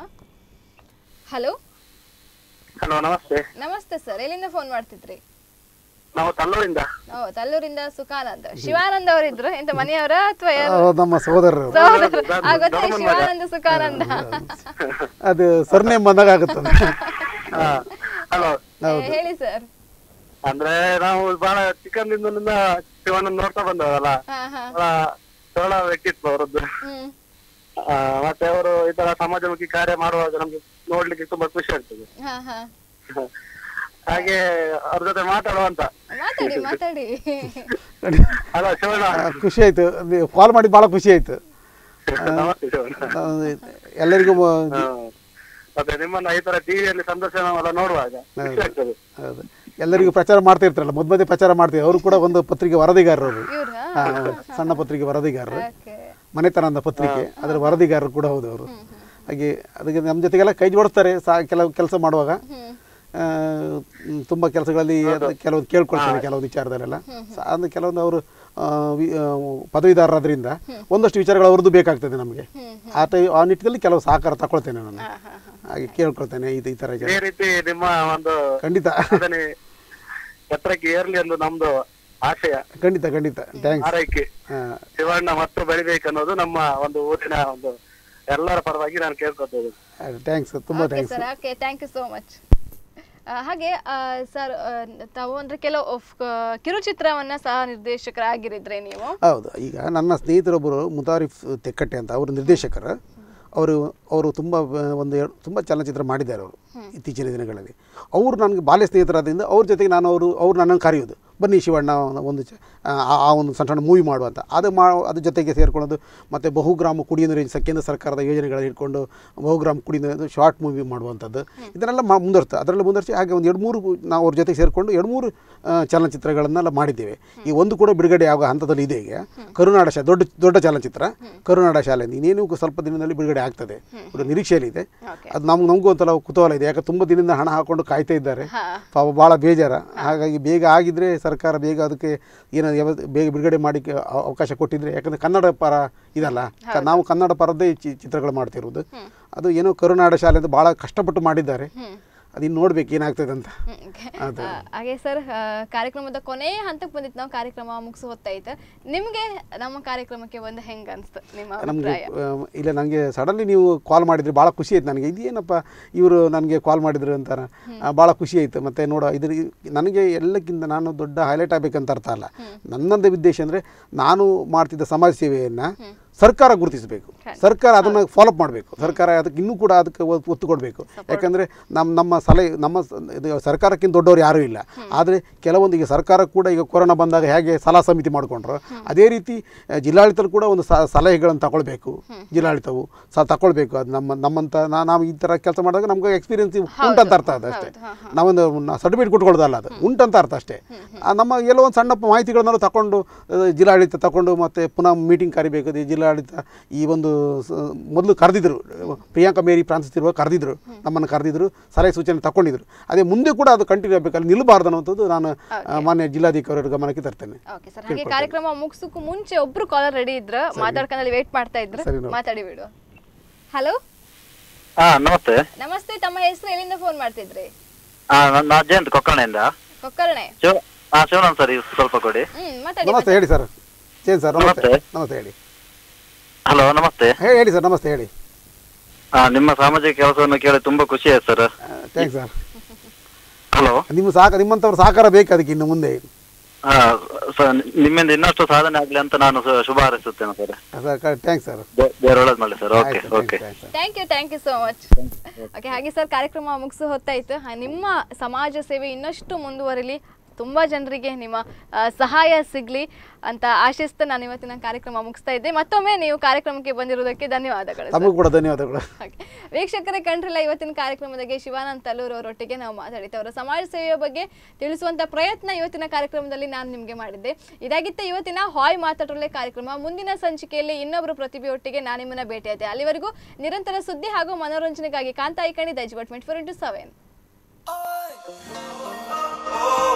ಹಲೋ ಹಲೋ ನಮಸ್ತೆ ನಮಸ್ತೆ ಸರ್ ಎಲ್ಲಿಂದ ಫೋನ್ ಮಾಡ್ತಿದ್ರಿ ನಾವು ತಲ್ಲೂರಿಂದ ಓ ತಲ್ಲೂರಿಂದ ಸುಖಾನಂದ್ ಶಿವಾನಂದ್ ಅವರಿದ್ರು ಎಂತ ಮನೆಯವರ ಅಥವಾ ಆ, ನಮ್ಮ ಸೋದರರು ಆಗುತ್ತೆ ಶಿವಾನಂದ ಸುಖಾನಂದ ಅದು ಸರ್ನೇಮ್ ಬಂದಾಗ ಆಗುತ್ತದೆ ಹಲೋ ಏ, ಹೇಳಿ ಸರ್ ಅಂದ್ರೆ ನಾವು ಬಹಳ ಚಿಕ್ಕಂದಿನಿಂದ ಶಿವಣ್ಣನ್ ನೋಡ್ತಾ ಬಂದವಲ್ಲ ಹಾ ಹಾ ಬಹಳ ಸರಳ ವ್ಯಕ್ತಿತ್ವ ಅವರದ್ದು ಹ್ಮ್ ಆ, ಮತ್ತೆ ಅವರು ಈ ತರ ಸಮಾಜಮುಖಿ ಕಾರ್ಯ ಮಾಡುವಾಗ ನಮ್ಗೆ ನೋಡ್ಲಿಕ್ಕೆ ತುಂಬಾ ಖುಷಿ ಆಗ್ತದೆ ಹಾ ಹಾ ಹಾಗೆ ಅವ್ರ ಜೊತೆ ಮಾತಾಡುವಂತ ಮಾತಾಡಿ ಮಾತಾಡಿ ಹಲೋ ಶಿವಣ್ಣ ಆ, ಖುಷಿ ಆಯಿತು ಕಾಲ್ ಮಾಡಿ ಭಾಳ ಖುಷಿ ಆಯಿತು ನಮಸ್ತೆ ಶಿವಣ್ಣ ಎಲ್ಲರಿಗೂ ಮ- ಹಾ. ಮತ್ತೆ ನಿಮ್ಮನ್ನ ಈ ತರ ಟಿವಿಯಲ್ಲಿ ಸಂದರ್ಶನ ಎಲ್ಲ ನೋಡುವಾಗ ಖುಷಿ ಆಗ್ತದೆ ಹೌದು ಎಲ್ಲರಿಗೂ ಪ್ರಚಾರ ಮಾಡ್ತಾ ಇರ್ತಾರಲ್ಲ ಮಧ್ಯ ಮಧ್ಯೆ ಪ್ರಚಾರ ಮಾಡ್ತೀವಿ ಅವರು ಕೂಡ ಒಂದು ಪತ್ರಿಕೆ ವರದಿಗಾರರು ಅವರು ಇವ್ರ ಹಾ, ಹೌದು. ಸಣ್ಣ ಪತ್ರಿಕೆ ವರದಿಗಾರರು ಓಕೆ ಮನೆತನದ ಪತ್ರಿಕೆ ಅದರ ವರದಿಗಾರರು ಕೂಡ ಹೌದು ಅವರು ಹಾಗೆ ಅದಕ್ಕೆ ನಮ್ಮ ಜೊತೆಗೆಲ್ಲ ಕೈ ಜೋಡಿಸ್ತಾರೆ ಸಾ ಕೆಲವು ಕೆಲಸ ಮಾಡುವಾಗ ಆ, ಮ್, ತುಂಬ ಕೆಲಸಗಳಲ್ಲಿ ಅದು ಕೆಲವೊಂದು ಕೇಳ್ಕೊಳ್ತಾರೆ ಕೆಲವೊಂದು ವಿಚಾರದಲ್ಲೆಲ್ಲ ಸ- ಅಂದ್ರೆ ಕೆಲವೊಂದು ಅವರು ಆ, ವಿ- ಆ, ಪದವೀಧರರಾದ್ರಿಂದ ಒಂದಷ್ಟು ವಿಚಾರಗಳು ಅವ್ರದ್ದು ಬೇಕಾಗ್ತದೆ ನಮಗೆ ಆ ಟೈ ಆ ನಿಟ್ಟಿನಲ್ಲಿ ಕೆಲವು ಸಹಕಾರ ತಗೊಳ್ತೇನೆ ನಾನು ಹಾಗೆ ಕೇಳ್ಕೊಳ್ತೇನೆ ಇದು ಈ ಥರ ಜನ ಇದೇ ರೀತಿ ನಿಮ್ಮ ಒಂದು ಖಂಡಿತ ಸಾಧನೆ ಎತ್ತರಕ್ಕೆ ಏರ್ಲಿ ಎಂದು ನಮ್ದು ಆಶಯ ಖಂಡಿತ ಖಂಡಿತ ಥ್ಯಾಂಕ್ಸ್ ಆರೈಕೆ ಶಿವಣ್ಣ ಮತ್ತು ಬೆಳಿಬೇಕನ್ನೋದು ನಮ್ಮ ಒಂದು ಊರಿನ ಒಂದು ಎಲ್ಲರ ಪರವಾಗಿ ನಾನು ಕೇಳ್ಕೊತೇನೆ ಥ್ಯಾಂಕ್ಸ್ ತುಂಬ okay thanks sir okay thank you so much ಹಾಗೆ ಸರ್ ತಾವು ಅಂದ್ರೆ ಕೆಲವು ಫ್- ಕಿರುಚಿತ್ರವನ್ನ ಸಹ ನಿರ್ದೇಶಕರಾಗಿರಿದ್ರೆ ನೀವು ಹೌದು ಈಗ ನನ್ನ ಸ್ನೇಹಿತರೊಬ್ಬರು ಮುತಾರಿಫ್ ತೆಕ್ಕಟ್ಟೆ ಅಂತ ಅವರು ನಿರ್ದೇಶಕರು ಅವರು ಅವರು ತುಂಬ ಆ, ಒಂದು ಎರಡು ತುಂಬ ಚಲನಚಿತ್ರ ಮಾಡಿದ್ದಾರೆ ಅವರು ಇತ್ತೀಚಿನ ದಿನಗಳಲ್ಲಿ ಅವರು ನನಗೆ ಬಾಲ್ಯ ಸ್ನೇಹಿತರಾದ್ರಿಂದ ಅವ್ರ ಜೊತೆಗೆ ನಾನು ಅವರು ಅವ್ರು ನನ್ನನ್ನು ಕರೆಯೋದು ಬನ್ನಿ ಶಿವಣ್ಣ ಒಂದು ಚ- ಆ ಆ ಒಂದು ಸಣ್ಣ ಸಣ್ಣ ಮೂವಿ ಮಾಡುವಂತ ಅದು ಮಾ ಅದ್ರ ಜೊತೆಗೆ ಸೇರ್ಕೊಳ್ಳೋದು ಮತ್ತು ಬಹುಗ್ರಾಮ ಕುಡಿಯೋ ನೀರಿನ ಸ- ಕೇಂದ್ರ ಸರ್ಕಾರದ ಯೋಜನೆಗಳನ್ನು ಇಟ್ಕೊಂಡು ಬಹುಗ್ರಾಮ ಕುಡಿಯೋ ನೀರಿನ ಶಾರ್ಟ್ ಮೂವಿ ಮಾಡುವಂಥದ್ದು ಇದನ್ನೆಲ್ಲ ಮಾ ಮುಂದುವರ್ಸ್ತಾ ಅದರಲ್ಲಿ ಮುಂದುವರಿಸಿ ಹಾಗೆ ಒಂದು ಎರಡು ಮೂರು ನಾವು ಅವ್ರ ಜೊತೆಗೆ ಸೇರಿಕೊಂಡು ಎರಡು ಮೂರು ಆ, ಚಲನಚಿತ್ರಗಳನ್ನೆಲ್ಲ ಮಾಡಿದ್ದೇವೆ ಈ ಒಂದು ಕೂಡ ಬಿಡುಗಡೆ ಆಗೋ ಹಂತದಲ್ಲಿ ಇದೆ ಈಗ ಕರುನಾಡ ಶಾ ದೊಡ್ಡ ದೊಡ್ಡ ಚಲನಚಿತ್ರ ಕರುನಾಡ ಶಾಲೆ ಇನ್ನೇನು ಸ್ವಲ್ಪ ದಿನದಲ್ಲಿ ಬಿಡುಗಡೆ ಆಗ್ತದೆ ಒಂದು ನಿರೀಕ್ಷೆಯಲ್ಲಿ ಇದೆ ಅದು ನಮ್ಗೆ ನಮಗೂ ಒಂಥರ ಕುತೂಹಲ ಇದೆ ಯಾಕೆ ತುಂಬ ದಿನದಿಂದ ಹಣ ಹಾಕೊಂಡು ಕಾಯ್ತಾ ಇದ್ದಾರೆ ಪಾಪ ಭಾಳ ಬೇಜಾರ ಹಾಗಾಗಿ ಬೇಗ ಆಗಿದ್ರೆ ಸರ್ಕಾರ ಬೇಗ ಅದಕ್ಕೆ ಏನೋ ಯಾವ- ಬೇಗ ಬಿಡುಗಡೆ ಮಾಡಿಕ್ಕೆ ಅವ- ಅವಕಾಶ ಕೊಟ್ಟಿದ್ರೆ ಯಾಕಂದರೆ ಕನ್ನಡ ಪರ ಇದಲ್ಲ ಕ- ನಾವು ಕನ್ನಡ ಪರದ್ದೇ ಚಿ- ಚಿತ್ರಗಳು ಮಾಡ್ತಿರೋದು ಅದು ಏನೋ ಕರುನಾಡ ಶಾಲೆ ಅಂತ ಭಾಳ ಕಷ್ಟಪಟ್ಟು ಮಾಡಿದ್ದಾರೆ ಅದಿನ್ನು ನೋಡ್ಬೇಕು ಏನಾಗ್ತದೆ ಅಂತ ಹ್ಮ್, okay. ಅದು. ಆ, ಹಾಗೆ ಸರ್ ಆ, ಕಾರ್ಯಕ್ರಮದ ಕೊನೆಯ ಹಂತಕ್ಕೆ ಬಂದಿತ್ತು ನಾವು ಕಾರ್ಯಕ್ರಮ ಮುಗಿಸು ಹೊತ್ತಾಯ್ತು ನಿಮ್ಗೆ ನಮ್ಮ ಕಾರ್ಯಕ್ರಮಕ್ಕೆ ಬಂದು ಹೆಂಗ ಅನ್ಸ್ತು ನಿಮ್ಮ ನಮಗೆ ಅಭಿಪ್ರಾಯ ಇಲ್ಲ ನನಗೆ ಸಡನ್ಲಿ ನೀವು ಕಾಲ್ ಮಾಡಿದ್ರಿ ಭಾಳ ಖುಷಿ ಆಯ್ತು ನನಗೆ ಇದೇನಪ್ಪ ಇವರು ನನಗೆ ಕಾಲ್ ಮಾಡಿದ್ರು ಅಂತಾರೆ ಭಾಳ ಖುಷಿ ಆಯಿತು ಮತ್ತು ನೋಡ ಇದ್ರ ನನಗೆ ಎಲ್ಲಕ್ಕಿಂತ ನಾನು ದೊಡ್ಡ ಹೈಲೈಟ್ ಆಗಬೇಕಂತ ಅರ್ಥ ಅಲ್ಲ ನನ್ನದೇ ಉದ್ದೇಶ ಅಂದರೆ ನಾನು ಮಾಡ್ತಿದ್ದ ಸಮಾಜ ಸೇವೆಯನ್ನು ಸರ್ಕಾರ ಗುರುತಿಸಬೇಕು ಸರ್ಕಾರ ಅದನ್ನು ಫಾಲೋಅಪ್ ಮಾಡಬೇಕು ಸರ್ಕಾರ ಅದಕ್ಕೆ ಇನ್ನೂ ಕೂಡ ಅದಕ್ಕೆ ಒತ್ತು ಒತ್ತು ಕೊಡಬೇಕು ಯಾಕಂದರೆ ನಮ್ಮ ನಮ್ಮ ಸಲಹೆ ನಮ್ಮ ಸ- ಇದು ಸರ್ಕಾರಕ್ಕಿಂತ ದೊಡ್ಡವರು ಯಾರೂ ಇಲ್ಲ ಆದರೆ ಕೆಲವೊಂದು ಈಗ ಸರ್ಕಾರ ಕೂಡ ಈಗ ಕೊರೋನಾ ಬಂದಾಗ ಹೇಗೆ ಸಲಹಾ ಸಮಿತಿ ಮಾಡಿಕೊಂಡ್ರು ಅದೇ ರೀತಿ ಆ, ಜಿಲ್ಲಾಡಳಿತ ಕೂಡ ಒಂದು ಸ- ಸಲಹೆಗಳನ್ನು ತಗೊಳ್ಬೇಕು ಜಿಲ್ಲಾಡಳಿತವು ಸಹ ತಗೊಳ್ಬೇಕು ಅದು ನಮ್ಮ ನಮ್ಮಂತ ನಾ- ನಾವು ಈ ಥರ ಕೆಲಸ ಮಾಡಿದಾಗ ನಮ್ಗೆ ಎಕ್ಸ್ಪೀರಿಯನ್ಸ್ ಉಂಟಂತ ಅರ್ಥ ಅದು ಅಷ್ಟೇ ನಾವೊಂದು ಸರ್ಟಿಫಿಕೇಟ್ ಕೊಟ್ಕೊಳ್ಳೋದಲ್ಲ ಅದು ಉಂಟಂತ ಅರ್ಥ ಅಷ್ಟೇ ಆ, ನಮ್ಮ ಎಲ್ಲೋ ಒಂದು ಸಣ್ಣ ಮಾಹಿತಿಗಳನ್ನ ತಗೊಂಡು ಆ, ಜಿಲ್ಲಾಡಳಿತ ತಗೊಂಡು ಮತ್ತೆ ಪುನಃ ಮೀಟಿಂಗ್ ಕರಿಬೇಕು ಅದು ಜಿಲ್ಲಾಡಳಿತ ಈ ಒಂದು ಸ- ಮೊದಲು ಕರೆದಿದ್ರು ಪ್ರಿಯಾಂಕಾ ಮೇರಿ ಫ್ರಾನ್ಸಿಸ್ ಇರುವ ಕರೆದಿದ್ರು ನಮ್ಮನ್ನು ಕರೆದಿದ್ರು ಸಲಹೆ ಸೂಚನೆ ತಗೊಂಡಿದ್ರು ಅದೇ ಮುಂದೆ ಕೂಡ ಅದು ಕಂಟಿನ್ಯೂ ಆಗಬೇಕು ಅಲ್ಲಿ ನಿಲ್ಲಬಾರ್ದು ಅನ್ನೋಂಥದ್ದು ನಾನು ಆ, ಮಾನ್ಯ ಜಿಲ್ಲಾಧಿಕಾರಿಯವರ ಗಮನಕ್ಕೆ ತರ್ತೇನೆ ಓಕೆ ಸರ್ ಹಾಗೆ ಕಾರ್ಯಕ್ರಮ ಮುಗಿಸೋಕ್ಕೂ ಮುಂಚೆ ಒಬ್ರು ಕಾಲರ್ ರೆಡಿ ಇದ್ರು ಮಾತಾಡ್ಕೊಂಡಲ್ಲಿ ವೇಟ್ ಮಾಡ್ತಾ ಇದ್ರು ಸರಿ ನೋಡಿ. ಮಾತಾಡಿ ಬಿಡು ಹಲೋ ಹಾ ನಮಸ್ತೆ ನಮಸ್ತೆ ತಮ್ಮ ಹೆಸರು ಎಲ್ಲಿಂದ ಫೋನ್ ಮಾಡ್ತಿದ್ರಿ ಹಾ ನನ್ನ ಜಯಂತ್ ಕೊಕ್ಕಣೆಯಿಂದ ಕೊಕ್ಕರ್ಣೆ ಶಿವ ಹಾ ಶಿವನಂದ್ ಸರ್ ಸ್ವಲ್ಪ ಕೊಡಿ ಹ್ಮ್ ಮಾತಾಡಿ ನಮಸ್ತೆ ಹೇಳಿ ಸರ್ ಚೇನ್ ಸರ್ ನಮಸ್ತೆ ನಮಸ್ತೆ. ನಮಸ್ತೆ ಹೇಳಿ ಹಲೋ ನಮಸ್ತೆ ಹೇಳಿ ಹೇಳಿ ಸರ್ ನಮಸ್ತೆ ಹೇಳಿ ಹಾ ನಿಮ್ಮ ಸಾಮಾಜಿಕ ಕೆಲಸವನ್ನು ಕೇಳಿ ತುಂಬಾ ಖುಷಿ ಆಯ್ತು ಸರ್ ಥ್ಯಾಂಕ್ಸ್ ಸರ್ ಹಲೋ ನಿಮ್ಮ ಸಾಕ ನಿಮ್ಮಂಥವ್ರ ಸಹಕಾರ ಬೇಕು ಅದಕ್ಕೆ ಇನ್ನು ಮುಂದೆ ಹಾ ಸರ್ ನಿಮ್ಮಿಂದ ಇನ್ನಷ್ಟು ಸಾಧನೆ ಆಗ್ಲಿ ಅಂತ ನಾನು ಶು- ಶುಭ ಹಾರೈಸುತ್ತೇನೆ ಸರ್ ಥ್ಯಾಂಕ್ಸ್ ಸರ್ ದೇವರ ಒಳ್ಳೇದ್ ಮಾಡಿ sir okay okay thanks sir thank you thank you so much okay ಹಾಗೆ ಸರ್ ಕಾರ್ಯಕ್ರಮ ಮುಗಿಸು ಹೊತ್ತಾಯ್ತು ಹಾ, ನಿಮ್ಮ ಸಮಾಜ ಸೇವೆ ಇನ್ನಷ್ಟು ಮುಂದುವರಿಲಿ ತುಂಬ ಜನರಿಗೆ ನಿಮ್ಮ ಆ, ಸಹಾಯ ಸಿಗಲಿ ಅಂತ ಆಶಿಸ್ತಾ ನಾನು ಇವತ್ತಿನ ಕಾರ್ಯಕ್ರಮ ಮುಗಿಸ್ತಾ ಇದ್ದೆ ಮತ್ತೊಮ್ಮೆ ನೀವು ಕಾರ್ಯಕ್ರಮಕ್ಕೆ ಬಂದಿರೋದಕ್ಕೆ ಧನ್ಯವಾದಗಳು ಸರ್. ತಮಗೂ ಕೂಡ ಧನ್ಯವಾದಗಳು ಹಾಗೆ. ವೀಕ್ಷಕರೇ ಕಂಡ್ರಲ್ಲ ಇವತ್ತಿನ ಕಾರ್ಯಕ್ರಮದಾಗೆ ಶಿವಾನಂದ್ ತಲ್ಲೂರ್ ಅವರೊಟ್ಟಿಗೆ ನಾವು ಮಾತಾಡಿದ್ದೆ ಅವರ ಸಮಾಜ ಸೇವೆಯ ಬಗ್ಗೆ ತಿಳಿಸುವಂತ ಪ್ರಯತ್ನ ಇವತ್ತಿನ ಕಾರ್ಯಕ್ರಮದಲ್ಲಿ ನಾನು ನಿಮಗೆ ಮಾಡಿದ್ದೆ ಇದಾಗಿತ್ತು ಇವತ್ತಿನ ಹಾಯ್ ಮಾತಾಡರಲ್ಲೇ ಕಾರ್ಯಕ್ರಮ ಮುಂದಿನ ಸಂಚಿಕೆಯಲ್ಲಿ ಇನ್ನೊಬ್ಬರು ಪ್ರತಿಭೆಯೊಟ್ಟಿಗೆ ನಾನು ನಿಮ್ಮನ್ನ ಭೇಟಿಯಾದೆ ಅಲ್ಲಿವರೆಗೂ ನಿರಂತರ ಸುದ್ದಿ ಹಾಗೂ ಮನೋರಂಜನೆಗಾಗಿ ಕಾಂತಾ ಐಕಣಿ ದೈಜ್ twenty four into seven Oh